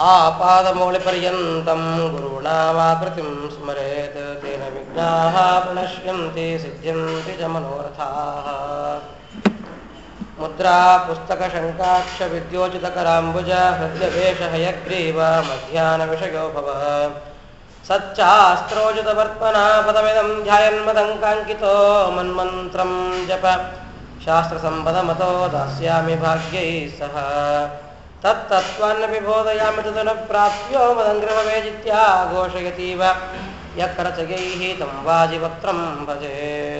आपादमौलिपर्यन्तं गुरूणामाकृतिं स्मरेत् तेन विघ्नाः प्रणश्यन्ति सिद्ध्यन्ति च मनोरथाः मुद्रा पुस्तकशङ्काक्षविद्योचितकराम्बुज हृद्यवेषहयग्रीव मध्याह्नविषयो भव सच्चास्त्रोजितवर्त्मना पदमिदं ध्यायन्मदङ्काङ्कितो मन्मन्त्रं जप शास्त्रसम्पदमतो दास्यामि भाग्यैः सह तत्तत्त्वान्नपि बोधयामि तदनु प्राप्यो मदङ्गृहवेजित्या घोषयतीव यक्रचगैः तं वाजिवक्त्रं भजे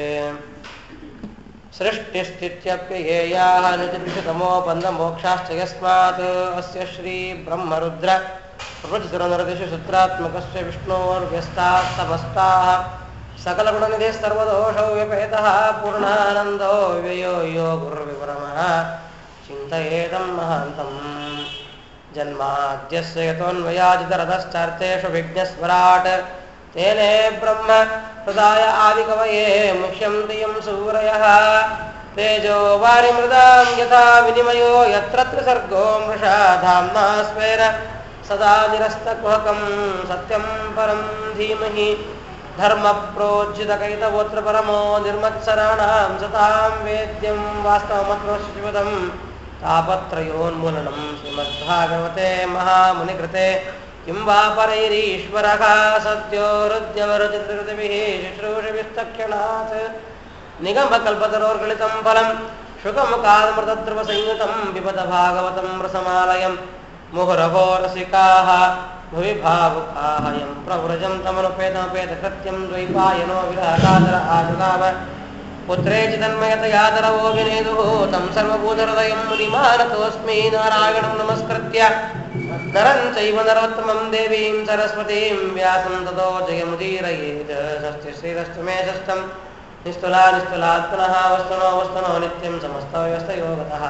सृष्टिस्थित्यप्ययेयाः निजतमो बन्धमोक्षाश्च यस्मात् अस्य श्रीब्रह्मरुद्र प्रपञ्चसुरनरदिषु सूत्रात्मकस्य विष्णोर्व्यस्ताः समस्ताः सकलगुणनिधिः सर्वदोषौ व्यपेतः पूर्णानन्दो व्ययो यो गुरुर्विपरमः चिन्तयेदं महान्तम् जन्माद्यस्य यतोऽन्वयाजितरतश्चार्थेषु विघ्नस्वराट् तेने ब्रह्म प्रदाय आदिकवये मुह्यन्ति यं सूरयः तेजो वारिमृदां यथा विनिमयो यत्र त्रिसर्गो मृषा धाम्ना स्वेन सदा निरस्तकुहकं सत्यं परं धीमहि धर्मप्रोज्झितकैतवोत्र परमो निर्मत्सराणां सतां वेद्यं वास्तवमत्वशिवदं तापत्रयोन्मूलनं श्रीमद्भागवते महामुनिकृते किं वा परैरीश्वरः सद्यो हृद्यवरुचित्रकृतिभिः शुश्रूषभिस्तक्षणात् निगमकल्पतरोर्गलितं फलं शुकमुखादमृतद्रवसंयुतं पिबत भागवतं रसमालयं मुहुरहो रसिकाः भुवि भावुकाः यं प्रव्रजं तमनुपेतमपेतकृत्यं द्वैपायनो विरहकादर आजुगाव पुत्रे चिदन्मयतयादरवो विनेदुः तं सर्वभूतहृदयं मुनिमानतोऽस्मि नारायणं नमस्कृत्य नरं चैव नरोत्तमं देवीं सरस्वतीं व्यासं ततो जयमुदीरयेत् षष्टि श्रीरस्तु मे षष्ठं निस्तुला निस्तुलात् पुनः वस्तुनो वस्तुनो नित्यं समस्तव्यस्तयोगतः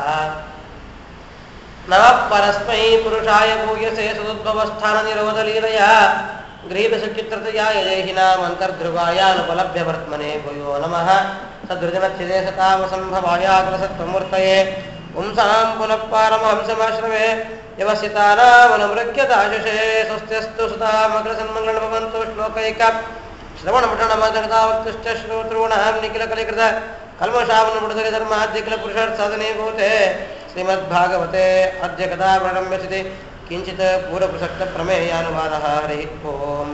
नमः परस्मै पुरुषाय भूयसे सदुद्भवस्थाननिरोधलीलया गृहीतसुचित्रतया यदेहिनामन्तर्ध्रुवायानुपलभ्यवर्त्मने भूयो नमः सदृजनच्छिदे सतामसम्भवायाग्रसत्त्वमूर्तये पुंसां पुनः पारमहंसमाश्रमे व्यवसितानामनुमृग्यदाशुषे स्वस्त्यस्तु सुतामग्रसन्मङ्गलभवन्तु श्लोकैक श्रवणपठनमधृतावक्तुश्च श्रोतॄणां निखिलकलिकृत कल्मषावनुमृदरि धर्माद्यखिलपुरुषार्थसाधने भूते श्रीमद्भागवते अद्य कदा प्रारम्भ्यसिते किञ्चित् पूर्वप्रसक्तप्रमेयानुवादः हरिः ओम्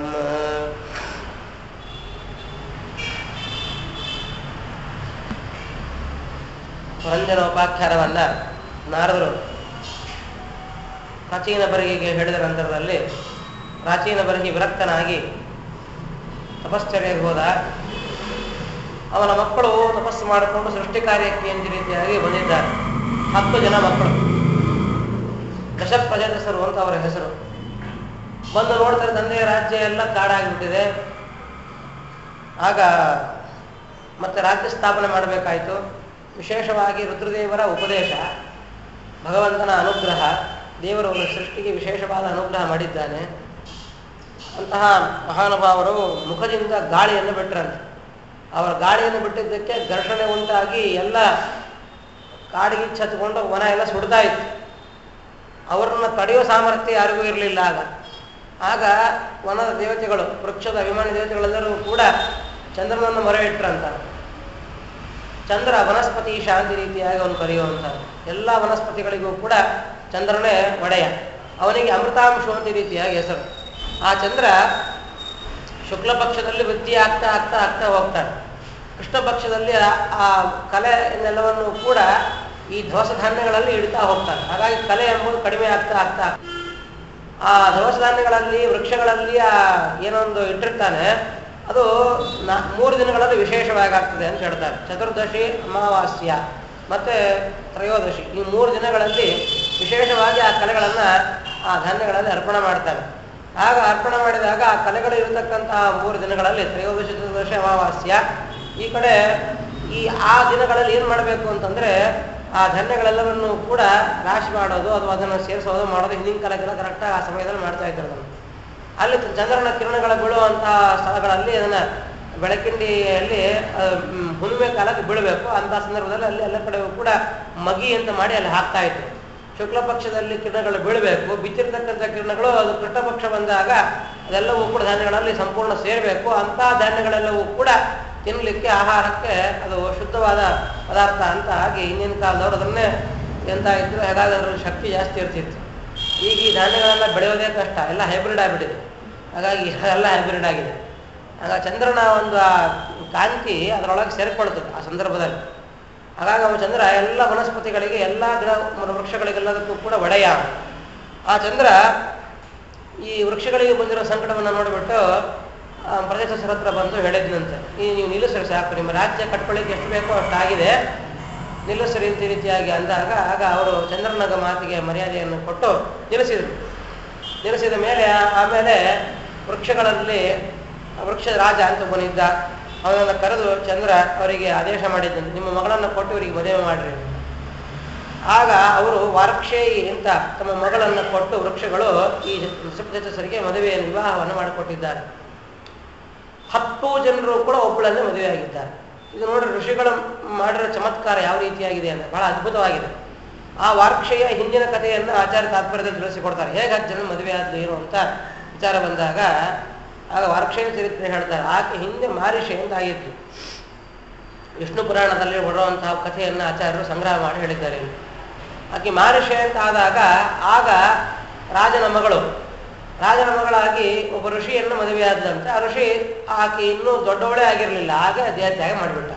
ಪರಂಜನೋಪಾಖ್ಯಾನವನ್ನು ನಾರದರು ಪ್ರಾಚೀನ ಬರಿಗೆಗೆ ಹೇಳಿದ ನಂತರದಲ್ಲಿ ಪ್ರಾಚೀನ ಬರಿಗಿ ವಿರಕ್ತನಾಗಿ ತಪಶ್ಚರ್ಯೆಗೆ ಹೋದ ಅವನ ಮಕ್ಕಳು ತಪಸ್ಸು ಮಾಡಿಕೊಂಡು ಸೃಷ್ಟಿ ಕಾರ್ಯಕ್ಕೆ ಎಂದ ರೀತಿಯಾಗಿ ಬಂದಿದ್ದಾರೆ ಹತ್ತು ಜನ ಮಕ್ಕಳು ದಶಪ್ರಜಾತಸರು ಅಂತ ಅವರ ಹೆಸರು ಬಂದು ನೋಡ್ತಾರೆ ತಂದೆಯ ರಾಜ್ಯ ಎಲ್ಲ ಕಾಡಾಗಿಬಿಟ್ಟಿದೆ ಆಗ ಮತ್ತೆ ರಾಜ್ಯ ಸ್ಥಾಪನೆ ಮಾಡಬೇಕಾಯಿತು ವಿಶೇಷವಾಗಿ ರುದ್ರದೇವರ ಉಪದೇಶ ಭಗವಂತನ ಅನುಗ್ರಹ ದೇವರು ಅವರ ಸೃಷ್ಟಿಗೆ ವಿಶೇಷವಾದ ಅನುಗ್ರಹ ಮಾಡಿದ್ದಾನೆ ಅಂತಹ ಮಹಾನುಭಾವರು ಮುಖದಿಂದ ಗಾಳಿಯನ್ನು ಬಿಟ್ಟರಂತೆ ಅವರ ಗಾಳಿಯನ್ನು ಬಿಟ್ಟಿದ್ದಕ್ಕೆ ಘರ್ಷಣೆ ಉಂಟಾಗಿ ಎಲ್ಲ ಕಾಡಿಗೆ ಛತ್ಕೊಂಡು ವನ ಎಲ್ಲ ಸುಡ್ತಾ ಇತ್ತು ಅವರನ್ನು ತಡೆಯೋ ಸಾಮರ್ಥ್ಯ ಯಾರಿಗೂ ಇರಲಿಲ್ಲ ಆಗ ಆಗ ವನದ ದೇವತೆಗಳು ವೃಕ್ಷದ ಅಭಿಮಾನಿ ದೇವತೆಗಳೆಲ್ಲರೂ ಕೂಡ ಚಂದ್ರನನ್ನು ಮೊರೆ ಇಟ್ಟರಂತ ಚಂದ್ರ ವನಸ್ಪತಿ ಶಾಂತಿ ರೀತಿಯಾಗಿ ಅವನು ಕರೆಯುವಂಥ ಎಲ್ಲ ವನಸ್ಪತಿಗಳಿಗೂ ಕೂಡ ಚಂದ್ರನೇ ಒಡೆಯ ಅವನಿಗೆ ಅಮೃತಾಂಶು ಅಂತ ರೀತಿಯಾಗಿ ಹೆಸರು ಆ ಚಂದ್ರ ಶುಕ್ಲ ಪಕ್ಷದಲ್ಲಿ ವೃದ್ಧಿ ಆಗ್ತಾ ಆಗ್ತಾ ಆಗ್ತಾ ಹೋಗ್ತಾನೆ ಕೃಷ್ಣ ಪಕ್ಷದಲ್ಲಿ ಆ ಕಲೆನೆಲ್ಲವನ್ನು ಕೂಡ ಈ ದವಸ ಧಾನ್ಯಗಳಲ್ಲಿ ಇಡ್ತಾ ಹೋಗ್ತಾನೆ ಹಾಗಾಗಿ ಕಲೆ ಎಂಬುದು ಕಡಿಮೆ ಆಗ್ತಾ ಆಗ್ತಾ ಆ ದವಸ ಧಾನ್ಯಗಳಲ್ಲಿ ವೃಕ್ಷಗಳಲ್ಲಿ ಆ ಏನೊಂದು ಇಟ್ಟಿರ್ತಾನೆ ಅದು ನಾ ಮೂರು ದಿನಗಳಲ್ಲಿ ವಿಶೇಷವಾಗಿ ಆಗ್ತದೆ ಅಂತ ಹೇಳ್ತಾರೆ ಚತುರ್ದಶಿ ಅಮಾವಾಸ್ಯ ಮತ್ತೆ ತ್ರಯೋದಶಿ ಈ ಮೂರು ದಿನಗಳಲ್ಲಿ ವಿಶೇಷವಾಗಿ ಆ ಕಲೆಗಳನ್ನು ಆ ಧಾನ್ಯಗಳಲ್ಲಿ ಅರ್ಪಣೆ ಮಾಡ್ತಾರೆ ಆಗ ಅರ್ಪಣೆ ಮಾಡಿದಾಗ ಆ ಕಲೆಗಳು ಇರತಕ್ಕಂತಹ ಮೂರು ದಿನಗಳಲ್ಲಿ ತ್ರಯೋದಶಿ ಚತುರ್ದಶಿ ಅಮಾವಾಸ್ಯ ಈ ಕಡೆ ಈ ಆ ದಿನಗಳಲ್ಲಿ ಏನು ಮಾಡಬೇಕು ಅಂತಂದ್ರೆ ಆ ಧಾನ್ಯಗಳೆಲ್ಲವನ್ನು ಕೂಡ ರಾಶಿ ಮಾಡೋದು ಅಥವಾ ಅದನ್ನು ಸೇರಿಸೋದು ಮಾಡೋದು ಹಿಂದಿನ ಕಾಲಕ್ಕೆಲ್ಲ ಕರೆಕ್ಟಾಗಿ ಆ ಸಮಯದಲ್ಲಿ ಮಾಡ್ತಾ ಇದ್ದಾರೆ ಅದನ್ನು ಅಲ್ಲಿ ಚಂದ್ರನ ಕಿರಣಗಳ ಬೀಳುವಂತಹ ಸ್ಥಳಗಳಲ್ಲಿ ಅದನ್ನ ಬೆಳಕಿಂಡಿಯಲ್ಲಿ ಅಹ್, ಮ್, ಹುಣ್ಣಿಮೆ ಕಾಲಕ್ಕೆ ಬೀಳಬೇಕು ಅಂತ ಸಂದರ್ಭದಲ್ಲಿ ಅಲ್ಲಿ ಎಲ್ಲ ಕಡೆ ಕೂಡ ಮಗಿ ಅಂತ ಮಾಡಿ ಅಲ್ಲಿ ಹಾಕ್ತಾ ಇದ್ರು ಶುಕ್ಲ ಪಕ್ಷದಲ್ಲಿ ಕಿರಣಗಳು ಬೀಳಬೇಕು ಬಿತ್ತಿರ್ತಕ್ಕಂಥ ಕಿರಣಗಳು ಅದು ಕೃಷ್ಣ ಪಕ್ಷ ಬಂದಾಗ ಅದೆಲ್ಲವೂ ಕೂಡ ಧಾನ್ಯಗಳಲ್ಲಿ ಸಂಪೂರ್ಣ ಸೇರಬೇಕು ಅಂಥ ಧಾನ್ಯಗಳೆಲ್ಲವೂ ಕೂಡ ತಿನ್ನಲಿಕ್ಕೆ ಆಹಾರಕ್ಕೆ ಅದು ಶುದ್ಧವಾದ ಪದಾರ್ಥ ಅಂತ ಆಗಿ ಹಿಂದಿನ ಕಾಲದವರು ಅದನ್ನೇ ಎಂತ ಇದ್ರು ಹಾಗಾದ್ರೆ ಅದ್ರಲ್ಲಿ ಶಕ್ತಿ ಜಾಸ್ತಿ ಇರ್ತಿತ್ತು ಈಗ ಈ ಧಾನ್ಯಗಳೆಲ್ಲ ಬೆಳೆಯೋದೇ ಕಷ್ಟ ಎಲ್ಲ ಹೈಬ್ರಿಡ್ ಆಗಿಬಿಟ್ಟಿದೆ ಹಾಗಾಗಿ ಎಲ್ಲ ಹೈಬ್ರಿಡ್ ಆಗಿದೆ ಆಗ ಚಂದ್ರನ ಒಂದು ಆ ಕಾಂತಿ ಅದರೊಳಗೆ ಸೇರ್ಕೊಳ್ತದೆ ಆ ಸಂದರ್ಭದಲ್ಲಿ ಹಾಗಾಗಿ ಅವ ಚಂದ್ರ ಎಲ್ಲ ವನಸ್ಪತಿಗಳಿಗೆ ಎಲ್ಲ ಗಿಡ ವೃಕ್ಷಗಳಿಗೆಲ್ಲದಕ್ಕೂ ಕೂಡ ಒಡೆಯ ಆ ಚಂದ್ರ ಈ ವೃಕ್ಷಗಳಿಗೆ ಬಂದಿರೋ ಸಂಕಟವನ್ನು ನೋಡಿಬಿಟ್ಟು ಆ, ಪ್ರದೇಶಸ್ಥರ ಹತ್ರ ಬಂದು ಹೇಳಿದ್ನಂತೆ ಈ ನೀವು ನಿಲ್ಲಿಸ್ರಿ ಸಾಕು ನಿಮ್ಮ ರಾಜ್ಯ ಕಟ್ಕೊಳ್ಳಿಕ್ಕೆ ಎಷ್ಟು ಬೇಕೋ ಅಷ್ಟಾಗಿದೆ ನಿಲ್ಲಿಸ್ರಿ ಅಂತ ಈ ರೀತಿಯಾಗಿ ಅಂದಾಗ ಆಗ ಅವರು ಚಂದ್ರನಗ ಮಾತಿಗೆ ಮರ್ಯಾದೆಯನ್ನು ಕೊಟ್ಟು ನಿಲ್ಲಿಸಿದರು ನಿಲ್ಲಿಸಿದ ಮೇಲೆ ಆಮೇಲೆ ವೃಕ್ಷಗಳಲ್ಲಿ ವೃಕ್ಷದ ರಾಜ ಅಂತ ಬಂದಿದ್ದ ಅವನನ್ನು ಕರೆದು ಚಂದ್ರ ಅವರಿಗೆ ಆದೇಶ ಮಾಡಿದ್ದಂತೆ ನಿಮ್ಮ ಮಗಳನ್ನು ಕೊಟ್ಟು ಇವರಿಗೆ ಮದುವೆ ಮಾಡ್ರಿ ಆಗ ಅವರು ವಾರ್ಕ್ಷೇಯಿ ಅಂತ ತಮ್ಮ ಮಗಳನ್ನು ಕೊಟ್ಟು ವೃಕ್ಷಗಳು ಈ ನೃಸಿಂಹಚತಸರಿಗೆ ಮದುವೆಯ ವಿವಾಹವನ್ನು ಮಾಡಿಕೊಟ್ಟಿದ್ದಾರೆ ಹತ್ತು ಜನರು ಕೂಡ ಒಬ್ಬಳಲ್ಲೇ ಮದುವೆಯಾಗಿದ್ದಾರೆ ಇದು ನೋಡಿ ಋಷಿಗಳು ಮಾಡಿರೋ ಚಮತ್ಕಾರ ಯಾವ ರೀತಿಯಾಗಿದೆ ಅಂದರೆ ಬಹಳ ಅದ್ಭುತವಾಗಿದೆ ಆ ವಾರ್ಕ್ಷೆಯ ಹಿಂದಿನ ಕಥೆಯನ್ನು ಆಚಾರ್ಯ ತಾತ್ಪರ್ಯದಲ್ಲಿ ತಿಳಿಸಿಕೊಡ್ತಾರೆ ಹೇಗೆ ಹತ್ತು ಜನ ಮದುವೆ ಆದ್ದು ಏನು ಅಂತ ವಿಚಾರ ಬಂದಾಗ ಆಗ ವಾರ್ಕ್ಷೆಯ ಚರಿತ್ರೆ ಹೇಳ್ತಾರೆ ಆಕೆ ಹಿಂದೆ ಮಾರಿಷೆ ಅಂತ ಆಗಿತ್ತು ವಿಷ್ಣು ಪುರಾಣದಲ್ಲಿ ಬರುವಂತಹ ಕಥೆಯನ್ನು ಆಚಾರ್ಯರು ಸಂಗ್ರಹ ಮಾಡಿ ಹೇಳಿದ್ದಾರೆ ಇಲ್ಲಿ. ಆಕೆ ಮಾರಿಷೆ ಅಂತ ಆದಾಗ ಆಗ ರಾಜನ ಮಗಳು ರಾಜನ ಮಗಳಾಗಿ ಒಬ್ಬ ಋಷಿಯನ್ನು ಮದುವೆ ಆದಂತೆ ಆ ಋಷಿ ಆಕೆ ಇನ್ನೂ ದೊಡ್ಡವಳೇ ಆಗಿರಲಿಲ್ಲ ಆಗ ದೇಹತ್ಯಾಗ ಮಾಡಿಬಿಟ್ಟ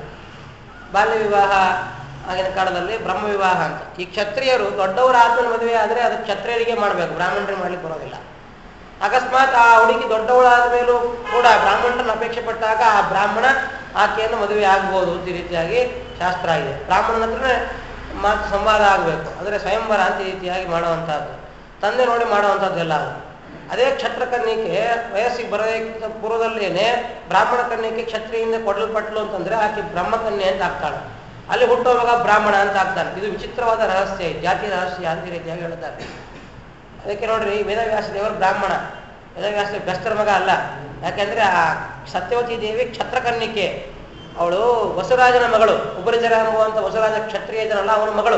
ಬಾಲ್ಯ ವಿವಾಹ ಆಗಿನ ಕಾಲದಲ್ಲಿ ಬ್ರಹ್ಮ ವಿವಾಹ ಅಂತ ಈ ಕ್ಷತ್ರಿಯರು ದೊಡ್ಡವರಾದ್ಮೇಲೆ ಮದುವೆ ಆದರೆ ಅದು ಕ್ಷತ್ರಿಯರಿಗೆ ಮಾಡಬೇಕು ಬ್ರಾಹ್ಮಣರಿಗೆ ಮಾಡ್ಲಿಕ್ಕೆ ಬರೋದಿಲ್ಲ ಅಕಸ್ಮಾತ್ ಆ ಹುಡುಗಿ ದೊಡ್ಡವಳಾದ ಮೇಲೂ ಕೂಡ ಬ್ರಾಹ್ಮಣರನ್ನು ಅಪೇಕ್ಷೆ ಪಟ್ಟಾಗ ಆ ಬ್ರಾಹ್ಮಣ ಆಕೆಯನ್ನು ಮದುವೆ ಆಗ್ಬೋದು ಅಂತ ಈ ರೀತಿಯಾಗಿ ಶಾಸ್ತ್ರ ಆಗಿದೆ ಬ್ರಾಹ್ಮಣನ ಹತ್ರನೇ ಮಾತು ಸಂವಾದ ಆಗಬೇಕು ಅಂದರೆ ಸ್ವಯಂವರ ಅಂತ ಈ ರೀತಿಯಾಗಿ ಮಾಡುವಂಥದ್ದು ತಂದೆ ನೋಡಿ ಮಾಡುವಂಥದ್ದೆಲ್ಲ ಅದು ಅದೇ ಕ್ಷತ್ರ ಕನ್ಯಕೆ ವಯಸ್ಸಿಗೆ ಬರೋದಕ್ಕಿಂತ ಪೂರ್ವದಲ್ಲೇನೆ ಬ್ರಾಹ್ಮಣ ಕನ್ಯಕೆ ಕ್ಷತ್ರಿಯಿಂದ ಕೊಡಲ್ಪಟ್ಲು ಅಂತಂದ್ರೆ ಆಕೆ ಬ್ರಹ್ಮಕನ್ಯೆ ಅಂತ ಆಗ್ತಾಳೆ ಅಲ್ಲಿ ಹುಟ್ಟುವಾಗ ಬ್ರಾಹ್ಮಣ ಅಂತ ಆಗ್ತಾನೆ ಇದು ವಿಚಿತ್ರವಾದ ರಹಸ್ಯ ಇದು, ಜಾತಿ ರಹಸ್ಯ ಅಂತ ಈ ರೀತಿಯಾಗಿ ಹೇಳ್ತಾರೆ ಅದಕ್ಕೆ ನೋಡ್ರಿ ವೇದವ್ಯಾಸ ದೇವರು ಬ್ರಾಹ್ಮಣ ವೇದವ್ಯಾಸ ಬೆಸ್ತರ ಮಗ ಅಲ್ಲ ಯಾಕೆಂದ್ರೆ ಆ ಸತ್ಯವತಿ ದೇವಿ ಕ್ಷತ್ರಕನ್ನಿಕೆ ಅವಳು ವಸುರಾಜನ ಮಗಳು ಉಪರಿಚರ ಎಂಬುವಂತ ವಸುರಾಜ ಕ್ಷತ್ರಿಯ ಇದನಲ್ಲ ಅವನ ಮಗಳು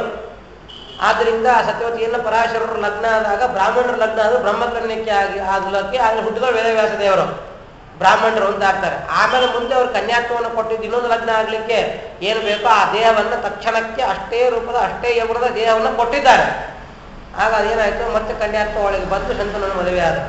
ಆದ್ರಿಂದ ಆ ಸತ್ಯವತಿಯನ್ನು ಪರಾಶರರು ಲಗ್ನ ಆದಾಗ ಬ್ರಾಹ್ಮಣರ ಲಗ್ನ ಆದ ಬ್ರಹ್ಮಕನ್ಯಕ್ಕೆ ಆಗಿ ಆಗಲಕ್ಕೆ ಆಗಲಿ ಹುಟ್ಟಿದವರು ವೇದವ್ಯಾಸ ದೇವರು ಬ್ರಾಹ್ಮಣರು ಅಂತ ಆಗ್ತಾರೆ ಆಮೇಲೆ ಮುಂದೆ ಅವರು ಕನ್ಯಾತ್ವವನ್ನು ಕೊಟ್ಟಿದ್ದು ಇನ್ನೊಂದು ಲಗ್ನ ಆಗ್ಲಿಕ್ಕೆ ಏನು ಬೇಕೋ ಆ ದೇಹವನ್ನು ತಕ್ಷಣಕ್ಕೆ ಅಷ್ಟೇ ರೂಪದ ಅಷ್ಟೇ ಯೌವನದ ದೇಹವನ್ನು ಕೊಟ್ಟಿದ್ದಾರೆ ಆಗ ಅದೇನಾಯ್ತು ಮತ್ತೆ ಕನ್ಯಾತ್ವ ಒಳಗೆ ಬಂದು ಶಂತನನ್ನು ಮದುವೆ ಆದ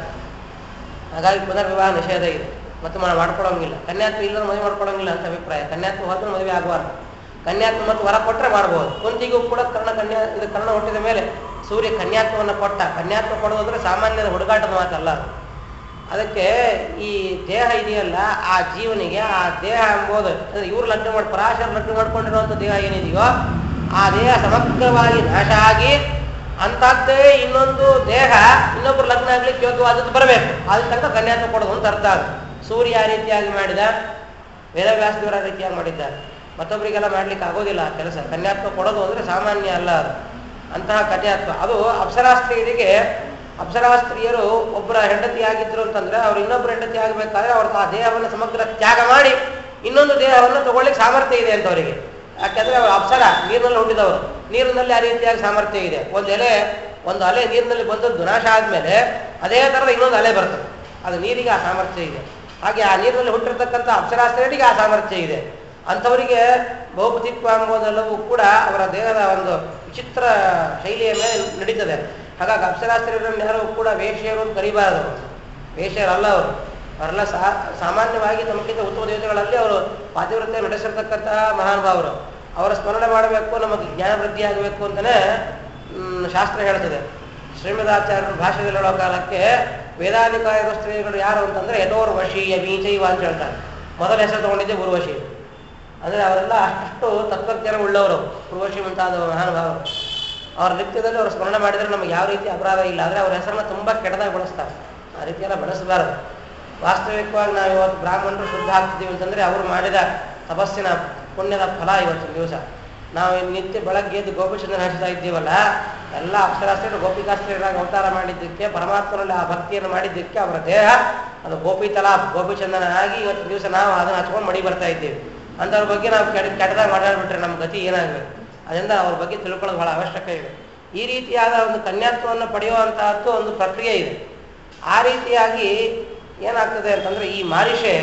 ಹಾಗಾಗಿ ಪುನರ್ವಿವಾಹ ನಿಷೇಧ ಇದೆ ಮತ್ತೆ ಮಾ- ಮಾಡ್ಕೊಳಂಗಿಲ್ಲ ಕನ್ಯಾತ್ವ ಇಲ್ಲದ ಮದುವೆ ಮಾಡ್ಕೊಳಂಗಿಲ್ಲ ಅಂತ ಅಭಿಪ್ರಾಯ ಕನ್ಯಾತ್ವ ಹೋದ್ರೆ ಮದುವೆ ಆಗಬಾರ್ದು ಕನ್ಯಾತ್ವ ಮತ್ತೆ ವರ ಕೊಟ್ಟರೆ ಮಾಡ್ಬೋದು ಕುಂತಿಗೂ ಕೂಡ ಕರ್ಣ ಕನ್ಯಾ ಇದು ಕರ್ಣ ಹುಟ್ಟಿದ ಮೇಲೆ ಸೂರ್ಯ ಕನ್ಯಾತ್ವವನ್ನು ಕೊಟ್ಟ ಕನ್ಯಾತ್ವ ಕೊಡೋದು ಅಂದ್ರೆ ಸಾಮಾನ್ಯದ ಹುಡುಗಾಟದ ಮಾತಲ್ಲ ಅದು. ಅದಕ್ಕೆ ಈ ದೇಹ ಇದೆಯಲ್ಲ ಆ ಜೀವನಿಗೆ ಆ ದೇಹ ಎಂಬುದು ಅಂದ್ರೆ ಇವ್ರು ಲಗ್ನ ಮಾಡಿ ಪರಾಶರ ಲಗ್ನ ಮಾಡ್ಕೊಂಡಿರುವಂಥ ದೇಹ ಏನಿದೆಯೋ ಆ ದೇಹ ಸಮಗ್ರವಾಗಿ ನಾಶ ಆಗಿ ಅಂತದ್ದೇ ಇನ್ನೊಂದು ದೇಹ ಇನ್ನೊಬ್ರು ಲಗ್ನ ಆಗ್ಲಿಕ್ಕೆ ಯೋಗ್ಯವಾದದ್ದು ಬರಬೇಕು ಅದ್ರ ತನಕ ಕನ್ಯಾತ್ವ ಕೊಡೋದು ಅಂತ ಅರ್ಥ ಅದು ಸೂರ್ಯ ಆ ರೀತಿಯಾಗಿ ಮಾಡಿದ ವೇದವ್ಯಾಸ ದೇವರ ಆ ರೀತಿಯಾಗಿ ಮಾಡಿದ್ದಾರೆ ಮತ್ತೊಬ್ಬರಿಗೆಲ್ಲ ಮಾಡ್ಲಿಕ್ಕೆ ಆಗೋದಿಲ್ಲ ಆ ಕೆಲಸ ಕನ್ಯಾತ್ವ ಕೊಡೋದು ಅಂದ್ರೆ ಸಾಮಾನ್ಯ ಅಲ್ಲ ಅದು ಅಂತಹ ಕನ್ಯಾತ್ವ ಅದು ಅಪ್ಸರಾಸ್ತ್ರೀಯರಿಗೆ ಅಪ್ಸರಾಸ್ತ್ರೀಯರು ಒಬ್ಬರ ಹೆಂಡತಿ ಆಗಿದ್ರು ಅಂತಂದ್ರೆ ಅವ್ರು ಇನ್ನೊಬ್ಬರ ಹೆಂಡತಿ ಆಗಬೇಕಾದ್ರೆ ಅವ್ರ ಆ ದೇಹವನ್ನು ಸಮಗ್ರ ತ್ಯಾಗ ಮಾಡಿ ಇನ್ನೊಂದು ದೇಹವನ್ನು ತಗೊಳ್ಳಿಕ್ಕೆ ಸಾಮರ್ಥ್ಯ ಇದೆ ಅಂತ ಅವರಿಗೆ ಯಾಕೆಂದ್ರೆ ಅವರು ಅಪ್ಸರ ನೀರಿನಲ್ಲಿ ಹುಟ್ಟಿದವರು ನೀರಿನಲ್ಲಿ ಆ ರೀತಿಯಾಗಿ ಸಾಮರ್ಥ್ಯ ಇದೆ ಒಂದು ಎಲೆ ಒಂದು ಅಲೆ ನೀರಿನಲ್ಲಿ ಬಂದದ್ದು ನಾಶ ಆದ್ಮೇಲೆ ಅದೇ ತರದ ಇನ್ನೊಂದು ಅಲೆ ಬರ್ತದೆ ಅದು ನೀರಿಗೆ ಆ ಸಾಮರ್ಥ್ಯ ಇದೆ ಹಾಗೆ ಆ ನೀರಿನಲ್ಲಿ ಹುಟ್ಟಿರ್ತಕ್ಕಂಥ ಅಪ್ಸರಾಸ್ತ್ರೀಯರಿಗೆ ಆ ಸಾಮರ್ಥ್ಯ ಇದೆ ಅಂಥವರಿಗೆ ಬಹುಪತಿತ್ವ ಎಂಬುದೆಲ್ಲವೂ ಕೂಡ ಅವರ ದೇಹದ ಒಂದು ವಿಚಿತ್ರ ಶೈಲಿಯ ಮೇಲೆ ನಡೀತದೆ ಹಾಗಾಗಿ ಅಪ್ಸರಾಸ್ತ್ರೀಯರನ್ನು ಯಾರು ಕೂಡ ವೇಶ್ಯರು ಅಂತ ಕರಿಬಾರದು ವೇಶ್ಯರಲ್ಲ ಅವರು ಅವರೆಲ್ಲ ಸಾ ಸಾಮಾನ್ಯವಾಗಿ ತಮಗಿಂತ ಉತ್ತಮ ದೇವತೆಗಳಲ್ಲಿ ಅವರು ಪಾತಿವ್ರತ್ಯ ನಡೆಸಿರ್ತಕ್ಕಂತಹ ಮಹಾನುಭಾವರು ಅವರ ಸ್ಮರಣೆ ಮಾಡಬೇಕು ನಮಗೆ ಜ್ಞಾನ ವೃದ್ಧಿ ಆಗಬೇಕು ಅಂತಲೇ ಮ್, ಶಾಸ್ತ್ರ ಹೇಳ್ತದೆ ಶ್ರೀಮದಾಚಾರ್ಯರು ಭಾಷೆಯಲ್ಲಿ ಹೇಳೋ ಕಾಲಕ್ಕೆ ವೇದಾಧಿಕಾರದ ಸ್ತ್ರೀಗಳು ಯಾರು ಅಂತಂದ್ರೆ ಯಥೋರ್ ವಶೀಯ ಬೀಜೈವ ಅಂತ ಹೇಳ್ತಾರೆ ಮೊದಲ ಹೆಸರು ತಗೊಂಡಿದ್ದೆ ಉರ್ವಶಿ ಅಂದ್ರೆ ಅವರೆಲ್ಲ ಅಷ್ಟು ತತ್ವಜ್ಞಾನ ಉಳ್ಳವರು ಉರ್ವಶಿ ಮುಂತಾದ ಮಹಾನುಭಾವರು ಅವ್ರ ನಿತ್ಯದಲ್ಲಿ ಅವರು ಸ್ಮರಣೆ ಮಾಡಿದ್ರೆ ನಮಗೆ ಯಾವ ರೀತಿ ಅಪರಾಧ ಇಲ್ಲ ಆದರೆ ಅವ್ರ ಹೆಸರನ್ನ ತುಂಬ ಕೆಟ್ಟದಾಗಿ ಬಳಸ್ತಾರೆ ಆ ರೀತಿ ಎಲ್ಲ ಬೆಳೆಸಬಾರದು ವಾಸ್ತವಿಕವಾಗಿ ನಾವು ಇವತ್ತು ಬ್ರಾಹ್ಮಣರು ಶುದ್ಧ ಆಗ್ತಿದ್ದೀವಿ ಅಂತಂದ್ರೆ ಅವರು ಮಾಡಿದ ತಪಸ್ಸಿನ ಪುಣ್ಯದ ಫಲ ಇವತ್ತಿನ ದಿವಸ ನಾವು ಇನ್ನು ನಿತ್ಯ ಬೆಳಗ್ಗೆ ಎದ್ದು ಗೋಪಿಚಂದ್ರ ಹಚ್ತಾ ಇದ್ದೀವಲ್ಲ ಎಲ್ಲ ಅಕ್ಷರಾಸ್ತ್ರೀಯರು ಗೋಪಿಕಾಸ್ತ್ರೀಯರಾಗಿ ಅವತಾರ ಮಾಡಿದ್ದಕ್ಕೆ ಪರಮಾತ್ಮನಲ್ಲಿ ಆ ಭಕ್ತಿಯನ್ನು ಮಾಡಿದ್ದಕ್ಕೆ ಅವರ ದೇಹ ಅದು ಗೋಪಿ ತಲಾಪ್ ಗೋಪಿಚಂದನ ಆಗಿ ಇವತ್ತಿನ ದಿವಸ ನಾವು ಅದನ್ನು ಹಚ್ಕೊಂಡು ಮಡಿ ಬರ್ತಾ ಇದ್ದೀವಿ ಅಂಥವ್ರ ಬಗ್ಗೆ ನಾವು ಕೆಟ್ಟ ಕೆಟ್ಟದಾಗ ಮಾತಾಡ್ಬಿಟ್ರೆ ನಮ್ಮ ಗತಿ ಏನಾಗಬೇಕು ಅದರಿಂದ ಅವ್ರ ಬಗ್ಗೆ ತಿಳ್ಕೊಳ್ಳೋದು ಬಹಳ ಅವಶ್ಯಕ ಇದೆ ಈ ರೀತಿಯಾದ ಒಂದು ಕನ್ಯಾತ್ವವನ್ನು ಪಡೆಯುವಂತಹದ್ದು ಒಂದು ಪ್ರಕ್ರಿಯೆ ಇದೆ ಆ ರೀತಿಯಾಗಿ ಏನಾಗ್ತದೆ ಅಂತಂದ್ರೆ ಈ ಮಾರಿಷೆ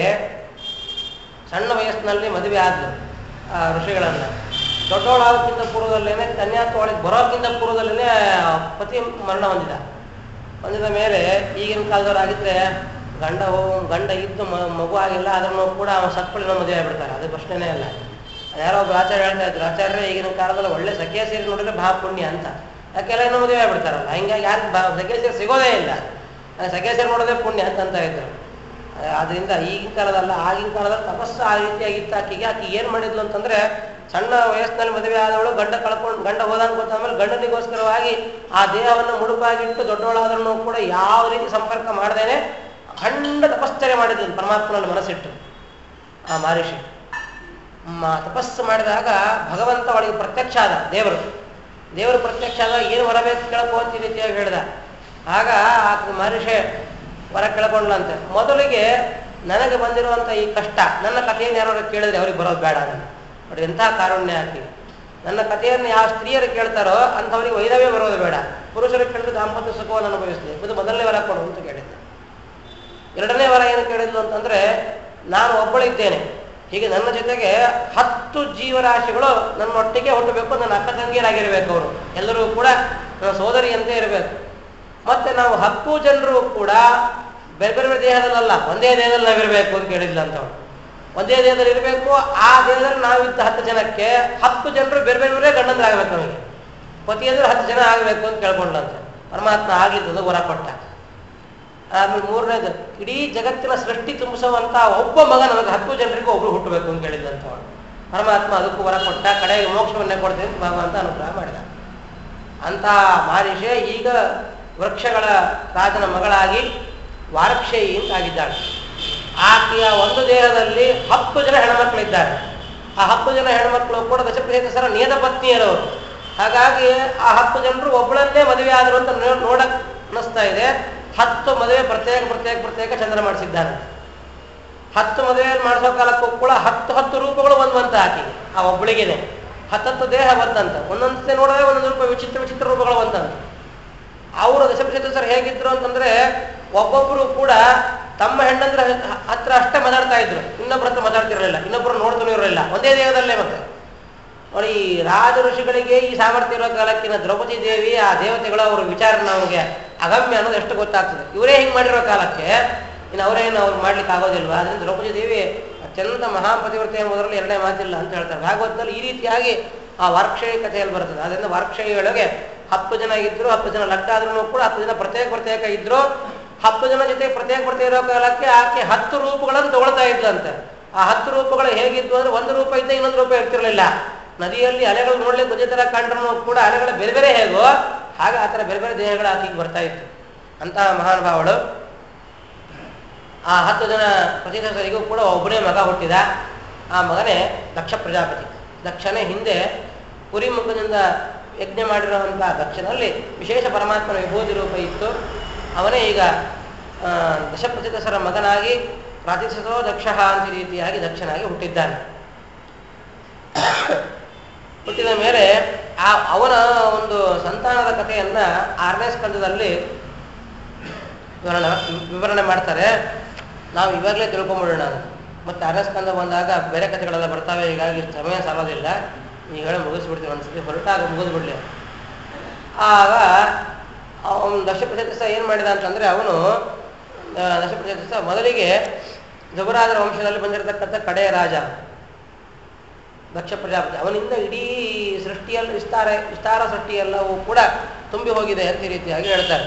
ಸಣ್ಣ ವಯಸ್ಸಿನಲ್ಲಿ ಮದುವೆ ಆದ್ಲು ಆ ಋಷಿಗಳನ್ನ ದೊಡ್ಡವಳಾಗೋಕ್ಕಿಂತ ಪೂರ್ವದಲ್ಲೇನೆ ಕನ್ಯಾತ್ವ ಒಳಗೆ ಬರೋಕ್ಕಿಂತ ಪೂರ್ವದಲ್ಲೇನೆ ಪತಿ ಮರಣ ಹೊಂದಿದ ಹೊಂದಿದ ಮೇಲೆ ಈಗಿನ ಕಾಲದವರಾಗಿದ್ರೆ ಗಂಡ ಹೋಗ್ ಗಂಡ ಇದ್ದು ಮ- ಮಗು ಆಗಿಲ್ಲ ಅದನ್ನು ಕೂಡ ಅವ ಸತ್ಪಳಿನ ಮದುವೆ ಆಗ್ಬಿಡ್ತಾರೆ ಅದು ಪ್ರಶ್ನೆನೇ ಅಲ್ಲ ಯಾರೋ ಒಬ್ಬ ಆಚಾರ್ಯ ಹೇಳ್ತಾ ಇದ್ರು ಆಚಾರ್ಯ ಈಗಿನ ಕಾಲದಲ್ಲಿ ಒಳ್ಳೆ ಸಖಿಯ ಸೇರಿ ನೋಡಿದ್ರೆ ಮಹಾ ಪುಣ್ಯ ಅಂತ ಯಾಕೆಲ್ಲ ಇನ್ನೂ ಮದುವೆ ಆಗ್ಬಿಡ್ತಾರಲ್ಲ ಹಿಂಗಾಗಿ ಯಾರು ಸಖಿಯ ಸೇರಿ ಸಿಗೋದೇ ಇಲ್ಲ ಸಖಿಯ ಸೇರಿ ನೋಡೋದೇ ಪುಣ್ಯ ಅಂತ ಅಂತ ಇದ್ರು ಆದ್ರಿಂದ ಈಗಿನ ಕಾಲದಲ್ಲ ಆಗಿನ ಕಾಲದಲ್ಲಿ ತಪಸ್ಸು ಆ ರೀತಿಯಾಗಿತ್ತು ಆಕೆಗೆ ಆಕೆ ಏನ್ ಮಾಡಿದ್ಲು ಅಂತಂದ್ರೆ ಸಣ್ಣ ವಯಸ್ಸಿನಲ್ಲಿ ಮದುವೆ ಆದವಳು ಗಂಡ ಕಳ್ಕೊಂಡು ಗಂಡ ಹೋದಂಗೆ ಗೊತ್ತಾದ್ಮೇಲೆ ಗಂಡನಿಗೋಸ್ಕರವಾಗಿ ಆ ದೇಹವನ್ನು ಮುಡುಪಾಗಿಟ್ಟು ದೊಡ್ಡವಳಾದ್ರೂ ಕೂಡ ಯಾವ ರೀತಿ ಸಂಪರ್ಕ ಮಾಡದೇನೆ ಖಂಡ ತಪಶ್ಚರ್ಯ ಮಾಡಿದ್ಲು ಪರಮಾತ್ಮನಲ್ಲಿ ಮನಸ್ಸಿಟ್ಟು ಆ ಮಹರ್ಷಿ ಮ- ತಪಸ್ಸು ಮಾಡಿದಾಗ ಭಗವಂತ ಅವಳಿಗೆ ಪ್ರತ್ಯಕ್ಷ ಆದ ದೇವರು ದೇವರು ಪ್ರತ್ಯಕ್ಷ ಆದಾಗ ಏನು ಬರಬೇಕು ಕೇಳಕೋ ಅಂತ ಈ ರೀತಿಯಾಗಿ ಹೇಳಿದ ಆಗ ಆಕೆ ಮಹರ್ಷಿ ವರ ಕೇಳ್ಕೊಂಡ್ಲಂತೆ ಮೊದಲಿಗೆ ನನಗೆ ಬಂದಿರುವಂತ ಈ ಕಷ್ಟ ನನ್ನ ಕಥೆಯನ್ನು ಯಾರು ಕೇಳಿದ್ರೆ ಅವ್ರಿಗೆ ಬರೋದು ಬೇಡ ನಾನು ನೋಡಿ ಎಂಥ ಕಾರುಣ್ಯ ಆಕೆ ನನ್ನ ಕಥೆಯನ್ನು ಯಾವ ಸ್ತ್ರೀಯರು ಕೇಳ್ತಾರೋ ಅಂಥವ್ರಿಗೆ ವೈರವೇ ಬರೋದು ಬೇಡ ಪುರುಷರು ಕೇಳಿದ್ರೆ ದಾಂಪತ್ಯ ಸುಖವನ್ನು ಅನುಭವಿಸ್ಲಿ ಇದು ಮೊದಲನೇ ವರ ಕೊಡು ಅಂತ ಕೇಳಿದ್ದೆ ಎರಡನೇ ವರ ಏನು ಕೇಳಿದ್ಲು ಅಂತಂದ್ರೆ ನಾನು ಒಬ್ಬಳಿದ್ದೇನೆ ಹೀಗೆ ನನ್ನ ಜೊತೆಗೆ ಹತ್ತು ಜೀವರಾಶಿಗಳು ನನ್ನೊಟ್ಟಿಗೆ ಹುಟ್ಟಬೇಕು ನನ್ನ ಅಕ್ಕ ತಂಗಿಯರಾಗಿರ್ಬೇಕು ಅವರು ಎಲ್ಲರೂ ಕೂಡ ನನ್ನ ಸೋದರಿಯಂತೆ ಇರಬೇಕು ಮತ್ತೆ ನಾವು ಹತ್ತು ಜನರು ಕೂಡ ಬೇರೆ ಬೇರೆ ಬೇರೆ ದೇಹದಲ್ಲಲ್ಲ ಒಂದೇ ದೇಹದಲ್ಲಿ ನಾವಿರಬೇಕು ಅಂತ ಕೇಳಿದ್ಲ ಅಂತ ಅವಳು ಒಂದೇ ದೇಹದಲ್ಲಿ ಇರಬೇಕು ಆ ದೇಹದಲ್ಲಿ ನಾವಿದ್ದ ಹತ್ತು ಜನಕ್ಕೆ ಹತ್ತು ಜನರು ಬೇರೆ ಬೇರೆ ಬೇರೆ ಗಂಡಂದ್ರಾಗಬೇಕು ನಮಗೆ ಪತಿ ಅಂದ್ರೆ ಹತ್ತು ಜನ ಆಗಬೇಕು ಅಂತ ಕೇಳ್ಕೊಂಡ್ಲಂತೆ ಪರಮಾತ್ಮ ಆಗ್ಲಿದ್ದದು ವರ ಕೊಟ್ಟ ಆಮೇಲೆ ಮೂರನೇದು ಇಡೀ ಜಗತ್ತಿನ ಸೃಷ್ಟಿ ತುಂಬಿಸುವಂತ ಒಬ್ಬ ಮಗ ನಮಗೆ ಹತ್ತು ಜನರಿಗೂ ಒಬ್ರು ಹುಟ್ಟಬೇಕು ಅಂತ ಕೇಳಿದಂತ ಅವಳು ಪರಮಾತ್ಮ ಅದಕ್ಕೂ ವರ ಕೊಟ್ಟ ಕಡೆಗೆ ಮೋಕ್ಷವನ್ನೇ ಕೊಡ್ತೇನೆ ಅಂತ ಭಗವಂತ ಅನುಗ್ರಹ ಮಾಡಿದ ಅಂತ ಮಾರಿಷೆ ಈಗ ವೃಕ್ಷಗಳ ರಾಜನ ಮಗಳಾಗಿ ವಾರಕ್ಷೇಯಿ ಅಂತ ಆಗಿದ್ದಾಳೆ ಆಕೆಯ ಒಂದು ದೇಹದಲ್ಲಿ ಹತ್ತು ಜನ ಹೆಣ್ಮಕ್ಳಿದ್ದಾರೆ ಆ ಹತ್ತು ಜನ ಹೆಣ್ಮಕ್ಳು ಕೂಡ ದಶಪ್ರಸರ ನಿಯತ ಪತ್ನಿಯರವರು ಹಾಗಾಗಿ ಆ ಹತ್ತು ಜನರು ಒಬ್ಬಳನ್ನೇ ಮದುವೆ ಆದರು ಅಂತ ನೋ- ನೋಡಕ್ ಅನ್ನಿಸ್ತಾ ಇದೆ ಹತ್ತು ಮದುವೆ ಪ್ರತ್ಯೇಕ ಪ್ರತ್ಯೇಕ ಪ್ರತ್ಯೇಕ ಚಂದ್ರ ಮಾಡಿಸಿದ್ದಾನೆ ಹತ್ತು ಮದುವೆ ಮಾಡಿಸೋ ಕಾಲಕ್ಕೂ ಕೂಡ ಹತ್ತು ಹತ್ತು ರೂಪಗಳು ಬಂದ್ವಂತ ಆಕೆಗೆ ಆ ಒಬ್ಬಳಿಗೆನೆ ಹತ್ತತ್ತು ದೇಹ ಬಂದಂತ ಒಂದೊಂದ್ಸತಿ ನೋಡಿದ್ರೆ ಒಂದೊಂದು ರೂಪ ವಿಚಿತ್ರ ವಿಚಿತ್ರ ರೂಪಗಳು ಬಂದಂತ ಅವರು ದಶಪತಿ ಸರ್ ಹೇಗಿದ್ರು ಅಂತಂದ್ರೆ ಒಬ್ಬೊಬ್ರು ಕೂಡ ತಮ್ಮ ಹೆಣ್ಣಂದ್ರ ಹತ್ರ ಅಷ್ಟೇ ಮಾತಾಡ್ತಾ ಇದ್ರು ಇನ್ನೊಬ್ರ ಹತ್ರ ಮಾತಾಡ್ತಿರಲಿಲ್ಲ ಇನ್ನೊಬ್ರು ನೋಡ್ತಾನೆ ಇರಲಿಲ್ಲ ಒಂದೇ ದೇಹದಲ್ಲೇ ಮತ್ತೆ ನೋಡಿ ಈ ರಾಜ ಋಷಿಗಳಿಗೆ ಈ ಸಾಮರ್ಥ್ಯ ಇರೋ ಕಾಲಕ್ಕಿನ ದ್ರೌಪದಿ ದೇವಿ ಆ ದೇವತೆಗಳು ಅವ್ರ ವಿಚಾರ ನಮಗೆ ಅಗಮ್ಯ ಅನ್ನೋದು ಎಷ್ಟು ಗೊತ್ತಾಗ್ತದೆ ಇವರೇ ಹಿಂಗ್ ಮಾಡಿರೋ ಕಾಲಕ್ಕೆ ಇನ್ನು ಅವರೇನು ಅವ್ರು ಮಾಡ್ಲಿಕ್ಕೆ ಆಗೋದಿಲ್ವಾ ಅದರಿಂದ ದ್ರೌಪದಿ ದೇವಿ ಅತ್ಯಂತ ಮಹಾಪತಿವ್ರತೆ ಎಂಬುದರಲ್ಲಿ ಎರಡನೇ ಮಾತಿಲ್ಲ ಅಂತ ಹೇಳ್ತಾರೆ ಭಾಗವತದಲ್ಲಿ ಈ ರೀತಿಯಾಗಿ ಆ ವಾರ್ಕ್ಷೇಯ ಕಥೆಯಲ್ಲಿ ಬರ್ತದೆ ಅದರಿಂದ ವಾರ್ಕ್ಷೇಯೊಳಗೆ ಹತ್ತು ಜನ ಇದ್ರು ಹತ್ತು ಜನ ಲಗ್ನ ಆದ್ರೂ ಕೂಡ ಹತ್ತು ಜನ ಪ್ರತ್ಯೇಕ ಪ್ರತ್ಯೇಕ ಇದ್ರು ಹತ್ತು ಜನ ಜೊತೆ ಪ್ರತ್ಯೇಕ ಪ್ರತ್ಯೇಕ ಇರೋ ಕಾಲಕ್ಕೆ ಆಕೆ ಹತ್ತು ರೂಪಗಳನ್ನು ತಗೊಳ್ತಾ ಇದ್ಲಂತೆ ಆ ಹತ್ತು ರೂಪಗಳು ಹೇಗಿದ್ವು ಅಂದ್ರೆ ಒಂದು ರೂಪ ಇದ್ದ ಇನ್ನೊಂದು ರೂಪ ಇರ್ತಿರ್ಲಿಲ್ಲ ನದಿಯಲ್ಲಿ ಅಲೆಗಳು ನೋಡ್ಲಿಕ್ಕೆ ಒಂದೇ ತರ ಕಂಡ್ರು ಕೂಡ ಅಲೆಗಳು ಬೇರೆ ಬೇರೆ ಹೇಗೋ ಹಾಗೆ ಆ ಥರ ಬೇರೆ ಬೇರೆ ದೇಹಗಳು ಆಕೆಗೆ ಬರ್ತಾ ಇತ್ತು ಅಂತಹ ಮಹಾನುಭಾವಳು ಆ ಹತ್ತು ಜನ ಪ್ರತಿನಿಧಿಸರಿಗೂ ಕೂಡ ಒಬ್ಬನೇ ಮಗ ಹುಟ್ಟಿದ ಆ ಮಗನೇ ದಕ್ಷ ಪ್ರಜಾಪತಿ ದಕ್ಷನೇ ಹಿಂದೆ ಕುರಿ ಮುಖದಿಂದ ಯಜ್ಞ ಮಾಡಿರುವಂತಹ ದಕ್ಷನಲ್ಲಿ ವಿಶೇಷ ಪರಮಾತ್ಮನ ವಿಭೂತಿ ರೂಪ ಇತ್ತು ಅವನೇ ಈಗ ಆ, ದಶಪ್ರತಿದಸರ ಮಗನಾಗಿ ಪ್ರಾತಿಷ್ಠಿತೋ ದಕ್ಷ ಅಂತ ಈ ರೀತಿಯಾಗಿ ದಕ್ಷನಾಗಿ ಹುಟ್ಟಿದ್ದಾನೆ ಹುಟ್ಟಿದ ಮೇಲೆ ಆ ಅವನ ಒಂದು ಸಂತಾನದ ಕಥೆಯನ್ನ ಆರನೇ ಸ್ಕಂದದಲ್ಲಿ ವಿವರಣೆ ವಿವರಣೆ ಮಾಡ್ತಾರೆ ನಾವು ಇವಾಗಲೇ ತಿಳ್ಕೊಂಬಿಡೋಣ ಅದು ಮತ್ತೆ ಆರನೇ ಸ್ಕಂದ ಬಂದಾಗ ಬೇರೆ ಕಥೆಗಳೆಲ್ಲ ಬರ್ತಾವೆ ಹೀಗಾಗಿ ಸಮಯ ಸಾಲೋದಿಲ್ಲ ಈಗ ಹೇಳಿ ಮುಗಿಸ್ಬಿಡ್ತೀವಿ ಒಂದ್ಸತಿ ಹೊರಟಾಗ ಮುಗಿದ್ಬಿಡ್ಲಿ ಆಗ ಅವನು ದಶಪ್ರತಿಷ್ಠ ಏನು ಮಾಡಿದ ಅಂತಂದ್ರೆ ಅವನು ದಶಪ್ರತಿಷ್ಠ ಮೊದಲಿಗೆ ಜಬರಾಜರ ವಂಶದಲ್ಲಿ ಬಂದಿರತಕ್ಕಂಥ ಕಡೆಯ ರಾಜ ದಕ್ಷ ಪ್ರಜಾಪತಿ ಅವನಿಂದ ಇಡೀ ಸೃಷ್ಟಿಯಲ್ಲಿ ವಿಸ್ತಾರ ವಿಸ್ತಾರ ಸೃಷ್ಟಿಯೆಲ್ಲವೂ ಕೂಡ ತುಂಬಿ ಹೋಗಿದೆ ಅಂತ ಈ ರೀತಿಯಾಗಿ ಹೇಳ್ತಾರೆ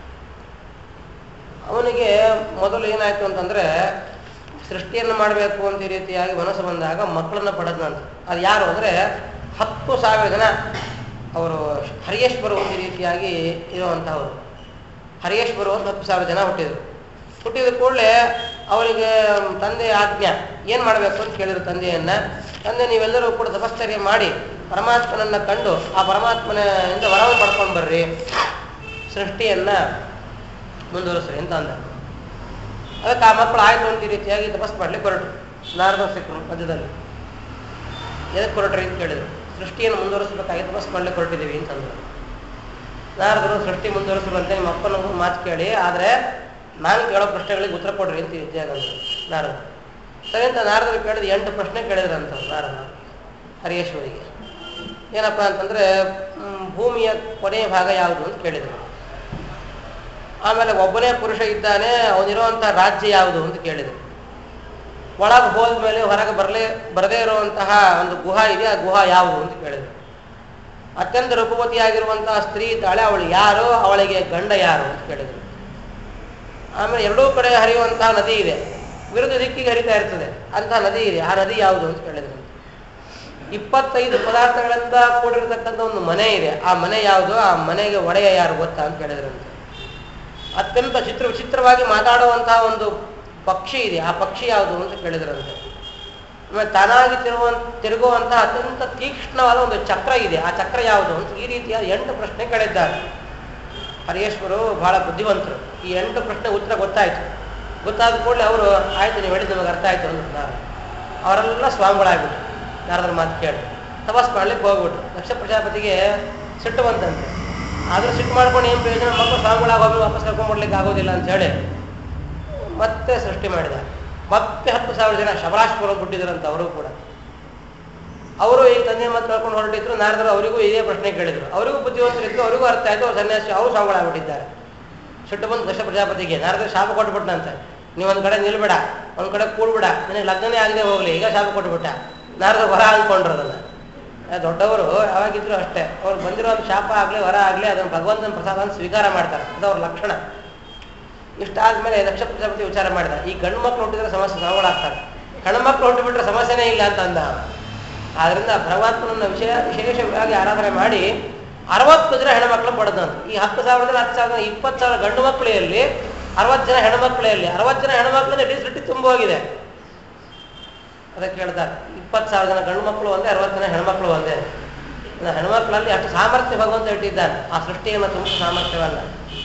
ಅವನಿಗೆ ಮೊದಲು ಏನಾಯ್ತು ಅಂತಂದ್ರೆ ಸೃಷ್ಟಿಯನ್ನು ಮಾಡಬೇಕು ಅಂತ ಈ ರೀತಿಯಾಗಿ ಮನಸ್ಸು ಬಂದಾಗ ಮಕ್ಕಳನ್ನ ಪಡೆದಂತ ಅದು ಯಾರು ಅಂದ್ರೆ ಹತ್ತು ಸಾವಿರ ಜನ ಅವರು ಹರಿಯೇಶ್ವರು ಒಂದು ರೀತಿಯಾಗಿ ಇರುವಂತಹವರು ಹರಿಯೇಶ್ವರು ಅಂತ ಹತ್ತು ಸಾವಿರ ಜನ ಹುಟ್ಟಿದ್ರು ಹುಟ್ಟಿದ ಕೂಡಲೇ ಅವರಿಗೆ ತಂದೆ ಆಜ್ಞಾ ಏನ್ ಮಾಡಬೇಕು ಅಂತ ಕೇಳಿದ್ರು ತಂದೆಯನ್ನ ತಂದೆ ನೀವೆಲ್ಲರೂ ಕೂಡ ತಪಶ್ಚರ್ಯ ಮಾಡಿ ಪರಮಾತ್ಮನನ್ನ ಕಂಡು ಆ ಪರಮಾತ್ಮನ ಇಂದ ವರವನ್ನು ಪಡ್ಕೊಂಡು ಬರ್ರಿ ಸೃಷ್ಟಿಯನ್ನ ಮುಂದುವರಿಸ್ರಿ ಅಂತ ಅಂದ ಅದಕ್ಕೆ ಆ ಮಕ್ಕಳು ಆಯ್ತು ಅಂತ ಈ ರೀತಿಯಾಗಿ ತಪಸ್ ಮಾಡ್ಲಿಕ್ಕೆ ಹೊರಟು ನಾರದ ಸಿಕ್ಕರು ಮಧ್ಯದಲ್ಲಿ ಎದಕ್ಕೆ ಹೊರಟ್ರಿ ಅಂತ ಕೇಳಿದ್ರು ಸೃಷ್ಟಿಯನ್ನು ಮುಂದುವರಿಸಬೇಕಾಗಿ ತಪಸ್ ಮಾಡ್ಲಿಕ್ಕೆ ಹೊರಟಿದ್ದೀವಿ ಅಂತಂದ್ರು ನಾರದರು ಸೃಷ್ಟಿ ಮುಂದುವರಿಸುವಂತೆ ನಿಮ್ಮ ಅಪ್ಪನ ಮಾತು ಕೇಳಿ ಆದರೆ ನಾನು ಕೇಳೋ ಪ್ರಶ್ನೆಗಳಿಗೆ ಉತ್ತರ ಕೊಡ್ರಿ ಅಂತ ವಿದ್ಯಾಗಂಧರು ನಾರದ ಸರಿ ಅಂತ ನಾರದರು ಕೇಳಿದ ಎಂಟು ಪ್ರಶ್ನೆ ಕೇಳಿದ್ರಂತ ನಾರದ ಹರಿಯೇಶ್ವರಿಗೆ ಏನಪ್ಪ ಅಂತಂದ್ರೆ ಮ್, ಭೂಮಿಯ ಕೊನೆಯ ಭಾಗ ಯಾವುದು ಅಂತ ಕೇಳಿದರು ಆಮೇಲೆ ಒಬ್ಬನೇ ಪುರುಷ ಇದ್ದಾನೆ ಅವನಿರುವಂಥ ರಾಜ್ಯ ಯಾವುದು ಅಂತ ಕೇಳಿದರು ಒಳಗೆ ಹೋದ್ಮೇಲೆ ಹೊರಗೆ ಬರಲೇ ಬರದೇ ಇರುವಂತಹ ಒಂದು ಗುಹಾ ಇದೆ ಆ ಗುಹಾ ಯಾವುದು ಅಂತ ಕೇಳಿದರು ಅತ್ಯಂತ ರೂಪವತಿಯಾಗಿರುವಂತಹ ಸ್ತ್ರೀ ಇದ್ದಾಳೆ ಅವಳು ಯಾರು ಅವಳಿಗೆ ಗಂಡ ಯಾರು ಅಂತ ಕೇಳಿದರು ಆಮೇಲೆ ಎರಡೂ ಕಡೆ ಹರಿಯುವಂತಹ ನದಿ ಇದೆ ವಿರುದ್ಧ ದಿಕ್ಕಿಗೆ ಹರಿತಾ ಇರ್ತದೆ ಅಂತಹ ನದಿ ಇದೆ ಆ ನದಿ ಯಾವುದು ಅಂತ ಕೇಳಿದ್ರು ಇಪ್ಪತ್ತೈದು ಪದಾರ್ಥಗಳಿಂದ ಕೂಡಿರತಕ್ಕಂಥ ಒಂದು ಮನೆ ಇದೆ ಆ ಮನೆ ಯಾವುದು ಆ ಮನೆಗೆ ಒಡೆಯ ಯಾರು ಗೊತ್ತಾ ಅಂತ ಕೇಳಿದ್ರಂತೆ ಅತ್ಯಂತ ಚಿತ್ರ ವಿಚಿತ್ರವಾಗಿ ಮಾತಾಡುವಂತಹ ಒಂದು ಪಕ್ಷಿ ಇದೆ ಆ ಪಕ್ಷಿ ಯಾವುದು ಅಂತ ಕೇಳಿದ್ರಂತೆ ಆಮೇಲೆ ತಾನಾಗಿ ತಿರುಗುವ ತಿರುಗುವಂತಹ ಅತ್ಯಂತ ತೀಕ್ಷ್ಣವಾದ ಒಂದು ಚಕ್ರ ಇದೆ ಆ ಚಕ್ರ ಯಾವುದು ಅಂತ ಈ ರೀತಿಯ ಎಂಟು ಪ್ರಶ್ನೆ ಕೇಳಿದ್ದಾರೆ ಹರಿಯೇಶ್ವರು ಬಹಳ ಬುದ್ಧಿವಂತರು ಈ ಎಂಟು ಪ್ರಶ್ನೆ ಉತ್ತರ ಗೊತ್ತಾಯ್ತು ಗೊತ್ತಾದ ಕೂಡಲೇ ಅವರು ಆಯ್ತು ನೀವು ಹೇಳಿದ್ದು ನಮಗೆ ಅರ್ಥ ಆಯ್ತು ಅಂದ್ರು ನಾನು ಅವರೆಲ್ಲ ಸ್ವಾಮಿಗಳಾಗ್ಬಿಟ್ರು ಯಾರಾದ್ರೂ ಮಾತು ಕೇಳಿ ತಪಸ್ ಮಾಡ್ಲಿಕ್ಕೆ ಹೋಗ್ಬಿಟ್ರು ದಕ್ಷ ಪ್ರಜಾಪತಿಗೆ ಸಿಟ್ಟು ಬಂತಂತೆ ಆದ್ರೂ ಸಿಟ್ಟು ಮಾಡ್ಕೊಂಡು ಏನು ಪ್ರಯೋಜನ ಮಕ್ಕಳು ಸ್ವಾಮಿಗಳಾಗೋಗಿ ವಾಪಸ್ ಕರ್ಕೊಂಡ್ಬಿಡ್ಲಿಕ್ಕೆ ಆಗೋದಿಲ್ಲ ಅಂತ ಹೇಳಿ ಮತ್ತೆ ಸೃಷ್ಟಿ ಮಾಡಿದ ಮತ್ತೆ ಹತ್ತು ಸಾವಿರ ಜನ ಶಬರಾಶ್ವರ ಹುಟ್ಟಿದ್ರಂತ ಅವರು ಕೂಡ ಅವರು ಈ ತಂದೆ ಮಾತು ಕರ್ಕೊಂಡು ಹೊರಟಿದ್ರು ನಾರದರು ಅವರಿಗೂ ಇದೇ ಪ್ರಶ್ನೆ ಕೇಳಿದ್ರು ಅವರಿಗೂ ಬುದ್ಧಿವಂತರಿದ್ರು ಅವರಿಗೂ ಅರ್ಥ ಆಯ್ತು ಅವ್ರು ಸನ್ಯಾಸಿ ಅವರು ಸ್ವಾಮಿಗಳಾಗ್ಬಿಟ್ಟಿದ್ದಾರೆ ಸಿಟ್ಟು ಬಂದು ದಶ ಪ್ರಜಾಪತಿಗೆ ನಾರದರು ಶಾಪ ಕೊಟ್ಬಿಟ್ನಂತೆ ನೀವು ಒಂದ್ ಕಡೆ ನಿಲ್ಬೇಡ ಒಂದ್ ಕಡೆ ಕೂಡ್ಬೇಡ ನಿನಗೆ ಲಗ್ನನೇ ಆಗದೆ ಹೋಗ್ಲಿ ಈಗ ಶಾಪ ಕೊಟ್ಬಿಟ್ಟ ನಾರದರು ಹೊರ ಅಂದ್ಕೊಂಡ್ರು ಅದನ್ನ ಆ ದೊಡ್ಡವರು ಯಾವಾಗಿದ್ರು ಅಷ್ಟೇ ಅವ್ರು ಬಂದಿರೋ ಒಂದು ಶಾಪ ಆಗ್ಲಿ ಹೊರ ಆಗ್ಲಿ ಅದನ್ನ ಭಗವಂತನ ಪ್ರಸಾದ ಅಂತ ಸ್ವೀಕಾರ ಮಾಡ್ತಾರೆ ಅದು ಅವ್ರ ಲಕ್ಷಣ ಇಷ್ಟಾದ್ಮೇಲೆ ದಕ್ಷ ಪ್ರಜಾಪತಿ ವಿಚಾರ ಮಾಡಿದ ಈ ಗಂಡು ಮಕ್ಳು ಹುಟ್ಟಿದ್ರೆ ಸಮಸ್ಯೆ ಸಾವುಗಳಾಗ್ತಾರೆ ಹೆಣ್ಣು ಮಕ್ಳು ಹುಟ್ಟಿಬಿಟ್ರೆ ಸಮಸ್ಯೆನೇ ಇಲ್ಲ ಅಂತ ಅಂದ ಆದ್ರಿಂದ ಪರಮಾತ್ಮನನ್ನ ವಿಷಯ ವಿಶೇಷವಾಗಿ ಆರಾಧನೆ ಮಾಡಿ ಅರವತ್ತು ಜನ ಹೆಣ್ಮಕ್ಳು ಪಡೆದಂತ ಈ ಹತ್ತು ಸಾವಿರದಲ್ಲಿ ಹತ್ತು ಸಾವಿರ ಇಪ್ಪತ್ತು ಸಾವಿರ ಗಂಡು ಮಕ್ಕಳಲ್ಲಿ ಅರವತ್ತು ಜನ ಹೆಣ್ಮಕ್ಳಲ್ಲಿ ಅರವತ್ತು ಜನ ಹೆಣ್ಮಕ್ಳಿಂದ ಇಡೀ ಸೃಷ್ಟಿ ತುಂಬ ಹೋಗಿದೆ ಅದಕ್ಕೆ ಹೇಳ್ತಾರೆ ಇಪ್ಪತ್ತು ಸಾವಿರ ಜನ ಗಂಡು ಮಕ್ಕಳು ಒಂದೇ ಅರವತ್ತು ಜನ ಹೆಣ್ಮಕ್ಳು ಒಂದೇ ಇನ್ನು ಹೆಣ್ಮಕ್ಳಲ್ಲಿ ಅಷ್ಟು ಸಾಮರ್ಥ್ಯ ಭಗವಂತ ಇಟ್ಟಿದ್ದಾನೆ ಆ ಸೃಷ್ಟಿಯನ್ನು ತುಂಬ ಸಾಮರ್ಥ್ಯವಲ್ಲ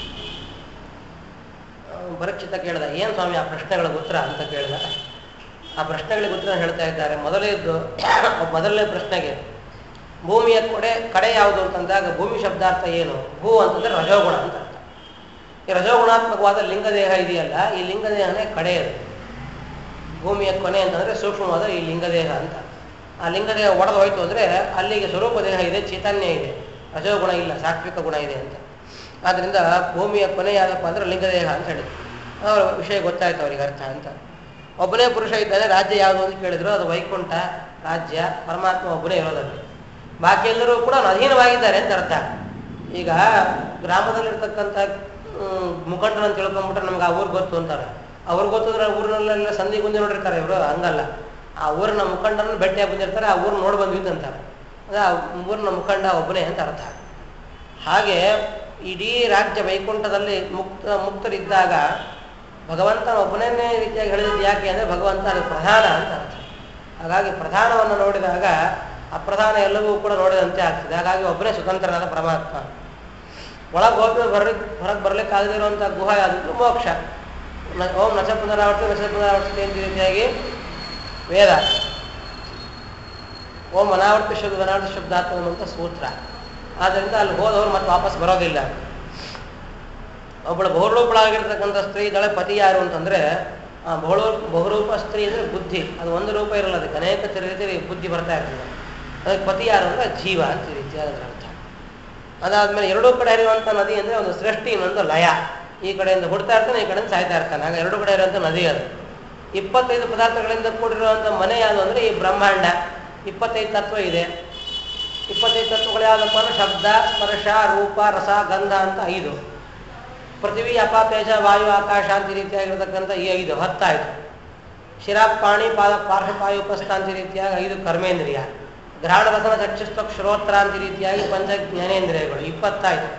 ಪರೀಕ್ಷಿತ ಕೇಳಿದ ಏನ್ ಸ್ವಾಮಿ ಆ ಪ್ರಶ್ನೆಗಳಿಗೆ ಉತ್ತರ ಅಂತ ಕೇಳಿದ ಆ ಪ್ರಶ್ನೆಗಳಿಗೆ ಉತ್ತರ ಹೇಳ್ತಾ ಇದ್ದಾರೆ ಮೊದಲೇದ್ದು ಮೊದಲನೇ ಪ್ರಶ್ನೆಗೆ ಭೂಮಿಯ ಕೊಡೆ ಕಡೆ ಯಾವುದು ಅಂತಂದಾಗ ಭೂಮಿ ಶಬ್ದಾರ್ಥ ಏನು ಭೂ ಅಂತಂದ್ರೆ ರಜೋಗುಣ ಅಂತ ಅರ್ಥ ಈ ರಜೋಗುಣಾತ್ಮಕವಾದ ಲಿಂಗದೇಹ ಇದೆಯಲ್ಲ ಈ ಲಿಂಗದೇಹನೇ ಕಡೆಯದು ಭೂಮಿಯ ಕೊನೆ ಅಂತಂದ್ರೆ ಸೂಕ್ಷ್ಮವಾದ ಈ ಲಿಂಗದೇಹ ಅಂತ ಆ ಲಿಂಗದೇಹ ಒಡೆದು ಹೋಯ್ತು ಅಂದ್ರೆ ಅಲ್ಲಿಗೆ ಸ್ವರೂಪ ದೇಹ ಇದೆ ಚೈತನ್ಯ ಇದೆ ರಜೋಗುಣ ಇಲ್ಲ ಸಾತ್ವಿಕ ಗುಣ ಇದೆ ಅಂತ ಆದ್ರಿಂದ ಭೂಮಿಯ ಕೊನೆ ಯಾವ್ದಪ್ಪ ಅಂದ್ರೆ ಲಿಂಗದೇಹ ಅಂತ ಹೇಳಿದ್ರು ಅವರ ವಿಷಯ ಗೊತ್ತಾಯ್ತು ಅವರಿಗೆ ಅರ್ಥ ಅಂತ ಒಬ್ಬನೇ ಪುರುಷ ಇದ್ದಾನೆ ರಾಜ್ಯ ಯಾವುದು ಅಂತ ಕೇಳಿದ್ರು ಅದು ವೈಕುಂಠ ರಾಜ್ಯ ಪರಮಾತ್ಮ ಒಬ್ಬನೇ ಇರೋದಲ್ಲಿ ಬಾಕಿ ಎಲ್ಲರೂ ಕೂಡ ಅವ್ನು ಅಧೀನವಾಗಿದ್ದಾರೆ ಅಂತ ಅರ್ಥ ಈಗ ಗ್ರಾಮದಲ್ಲಿರ್ತಕ್ಕಂಥ ಮುಖಂಡರು ಅಂತ ತಿಳ್ಕೊಂಡ್ಬಿಟ್ರೆ ನಮ್ಗೆ ಆ ಊರು ಗೊತ್ತು ಅಂತಾರೆ ಅವ್ರು ಗೊತ್ತಿದ್ರೆ ಊರಿನಲ್ಲೆಲ್ಲ ಸಂಧಿ ಗುಂದಿ ನೋಡಿರ್ತಾರೆ ಇವರು ಹಂಗಲ್ಲ ಆ ಊರಿನ ಮುಖಂಡರನ್ನು ಭೇಟಿಯಾಗಿ ಬಂದಿರ್ತಾರೆ ಆ ಊರು ನೋಡಿ ಬಂದ್ವಿ ಅಂತಾರೆ ಅಂದ್ರೆ ಆ ಊರಿನ ಮುಖಂಡ ಒಬ್ಬನೇ ಅಂತ ಅರ್ಥ ಹಾಗೆ ಇಡೀ ರಾಜ್ಯ ವೈಕುಂಠದಲ್ಲಿ ಮುಕ್ತ ಮುಕ್ತರಿದ್ದಾಗ ಭಗವಂತನ ಒಬ್ಬನೇ ರೀತಿಯಾಗಿ ಹೇಳಿದ್ದು ಯಾಕೆ ಅಂದರೆ ಭಗವಂತ ಅದು ಪ್ರಧಾನ ಅಂತ ಅರ್ಥ ಹಾಗಾಗಿ ಪ್ರಧಾನವನ್ನು ನೋಡಿದಾಗ ಅಪ್ರಧಾನ ಎಲ್ಲವೂ ಕೂಡ ನೋಡಿದಂತೆ ಆಗ್ತದೆ ಹಾಗಾಗಿ ಒಬ್ಬನೇ ಸ್ವತಂತ್ರನಾದ ಪರಮಾತ್ಮ ಒಳಗೆ ಹೋಗಿ ಹೊರಗೆ ಹೊರಗೆ ಬರ್ಲಿಕ್ಕೆ ಆಗದೇ ಇರುವಂಥ ಗುಹ ಯಾವುದು ಮೋಕ್ಷ ನ- ಓಂ ನಚ ಪುನರಾವರ್ತಿ ನಚ ಪುನರಾವರ್ತಿ ಅಂತ ರೀತಿಯಾಗಿ ವೇದ ಓಂ ಅನಾವರ್ತಿ ಶಬ್ದ ಅನಾವರ್ತಿ ಶಬ್ದಾತ್ಮ ಅನ್ನುವಂಥ ಸೂತ್ರ ಆದ್ದರಿಂದ ಅಲ್ಲಿ ಹೋದವರು ಮತ್ತೆ ವಾಪಸ್ ಬರೋದಿಲ್ಲ ಒಬ್ಬಳು ಬಹುರೂಪಳಾಗಿರ್ತಕ್ಕಂಥ ಸ್ತ್ರೀ ಇದ್ದಾಳೆ ಪತಿ ಯಾರು ಅಂತಂದ್ರೆ ಆ ಬಹುಳು ಬಹುರೂಪ ಸ್ತ್ರೀ ಅಂದ್ರೆ ಬುದ್ಧಿ ಅದು ಒಂದು ರೂಪ ಇರಲ್ಲ ಅದಕ್ಕೆ ಅನೇಕ ರೀತಿ ಬುದ್ಧಿ ಬರ್ತಾ ಇರ್ತದೆ ಅದಕ್ಕೆ ಪತಿ ಯಾರು ಅಂದ್ರೆ ಜೀವ ಅಂತ ಈ ರೀತಿಯಾದ ಅರ್ಥ ಅದಾದ್ಮೇಲೆ ಎರಡೂ ಕಡೆ ಹರಿಯುವಂಥ ನದಿ ಅಂದ್ರೆ ಒಂದು ಸೃಷ್ಟಿ ಇನ್ನೊಂದು ಲಯ ಈ ಕಡೆಯಿಂದ ಹುಡ್ತಾ ಇರ್ತಾನೆ ಈ ಕಡೆಯಿಂದ ಸಾಯ್ತಾ ಇರ್ತಾನೆ ಆಗ ಎರಡು ಕಡೆ ಇರುವಂಥ ನದಿ ಅದು ಇಪ್ಪತ್ತೈದು ಪದಾರ್ಥಗಳಿಂದ ಕೂಡಿರುವಂಥ ಮನೆ ಯಾವುದು ಅಂದ್ರೆ ಈ ಬ್ರಹ್ಮಾಂಡ ಇಪ್ಪತ್ತೈದು ತತ್ವ ಇದೆ ಇಪ್ಪತ್ತೈದು ತತ್ವಗಳು ಯಾವುದಪ್ಪ ಅಂದ್ರೆ ಶಬ್ದ ಸ್ಪರ್ಶ ರೂಪ ರಸ ಗಂಧ ಅಂತ ಐದು ಪೃಥ್ವಿ ಅಪ ತೇಜ ವಾಯು ಆಕಾಶ ಅಂತ ಈ ರೀತಿಯಾಗಿರ್ತಕ್ಕಂಥ ಈ ಐದು ಹತ್ತಾಯ್ತು ಶಿರ ಪಾಣಿ ಪಾದ ಪಾರ್ಶ್ವಪಾಯುಪಸ್ಥ ಅಂತ ಈ ರೀತಿಯಾಗಿ ಐದು ಕರ್ಮೇಂದ್ರಿಯ ಗ್ರಹಣ ರಸನ ಚಕ್ಷುಸ್ಥ ಶ್ರೋತ್ರ ಅಂತ ಈ ರೀತಿಯಾಗಿ ಪಂಚ ಜ್ಞಾನೇಂದ್ರಿಯಗಳು ಇಪ್ಪತ್ತಾಯ್ತು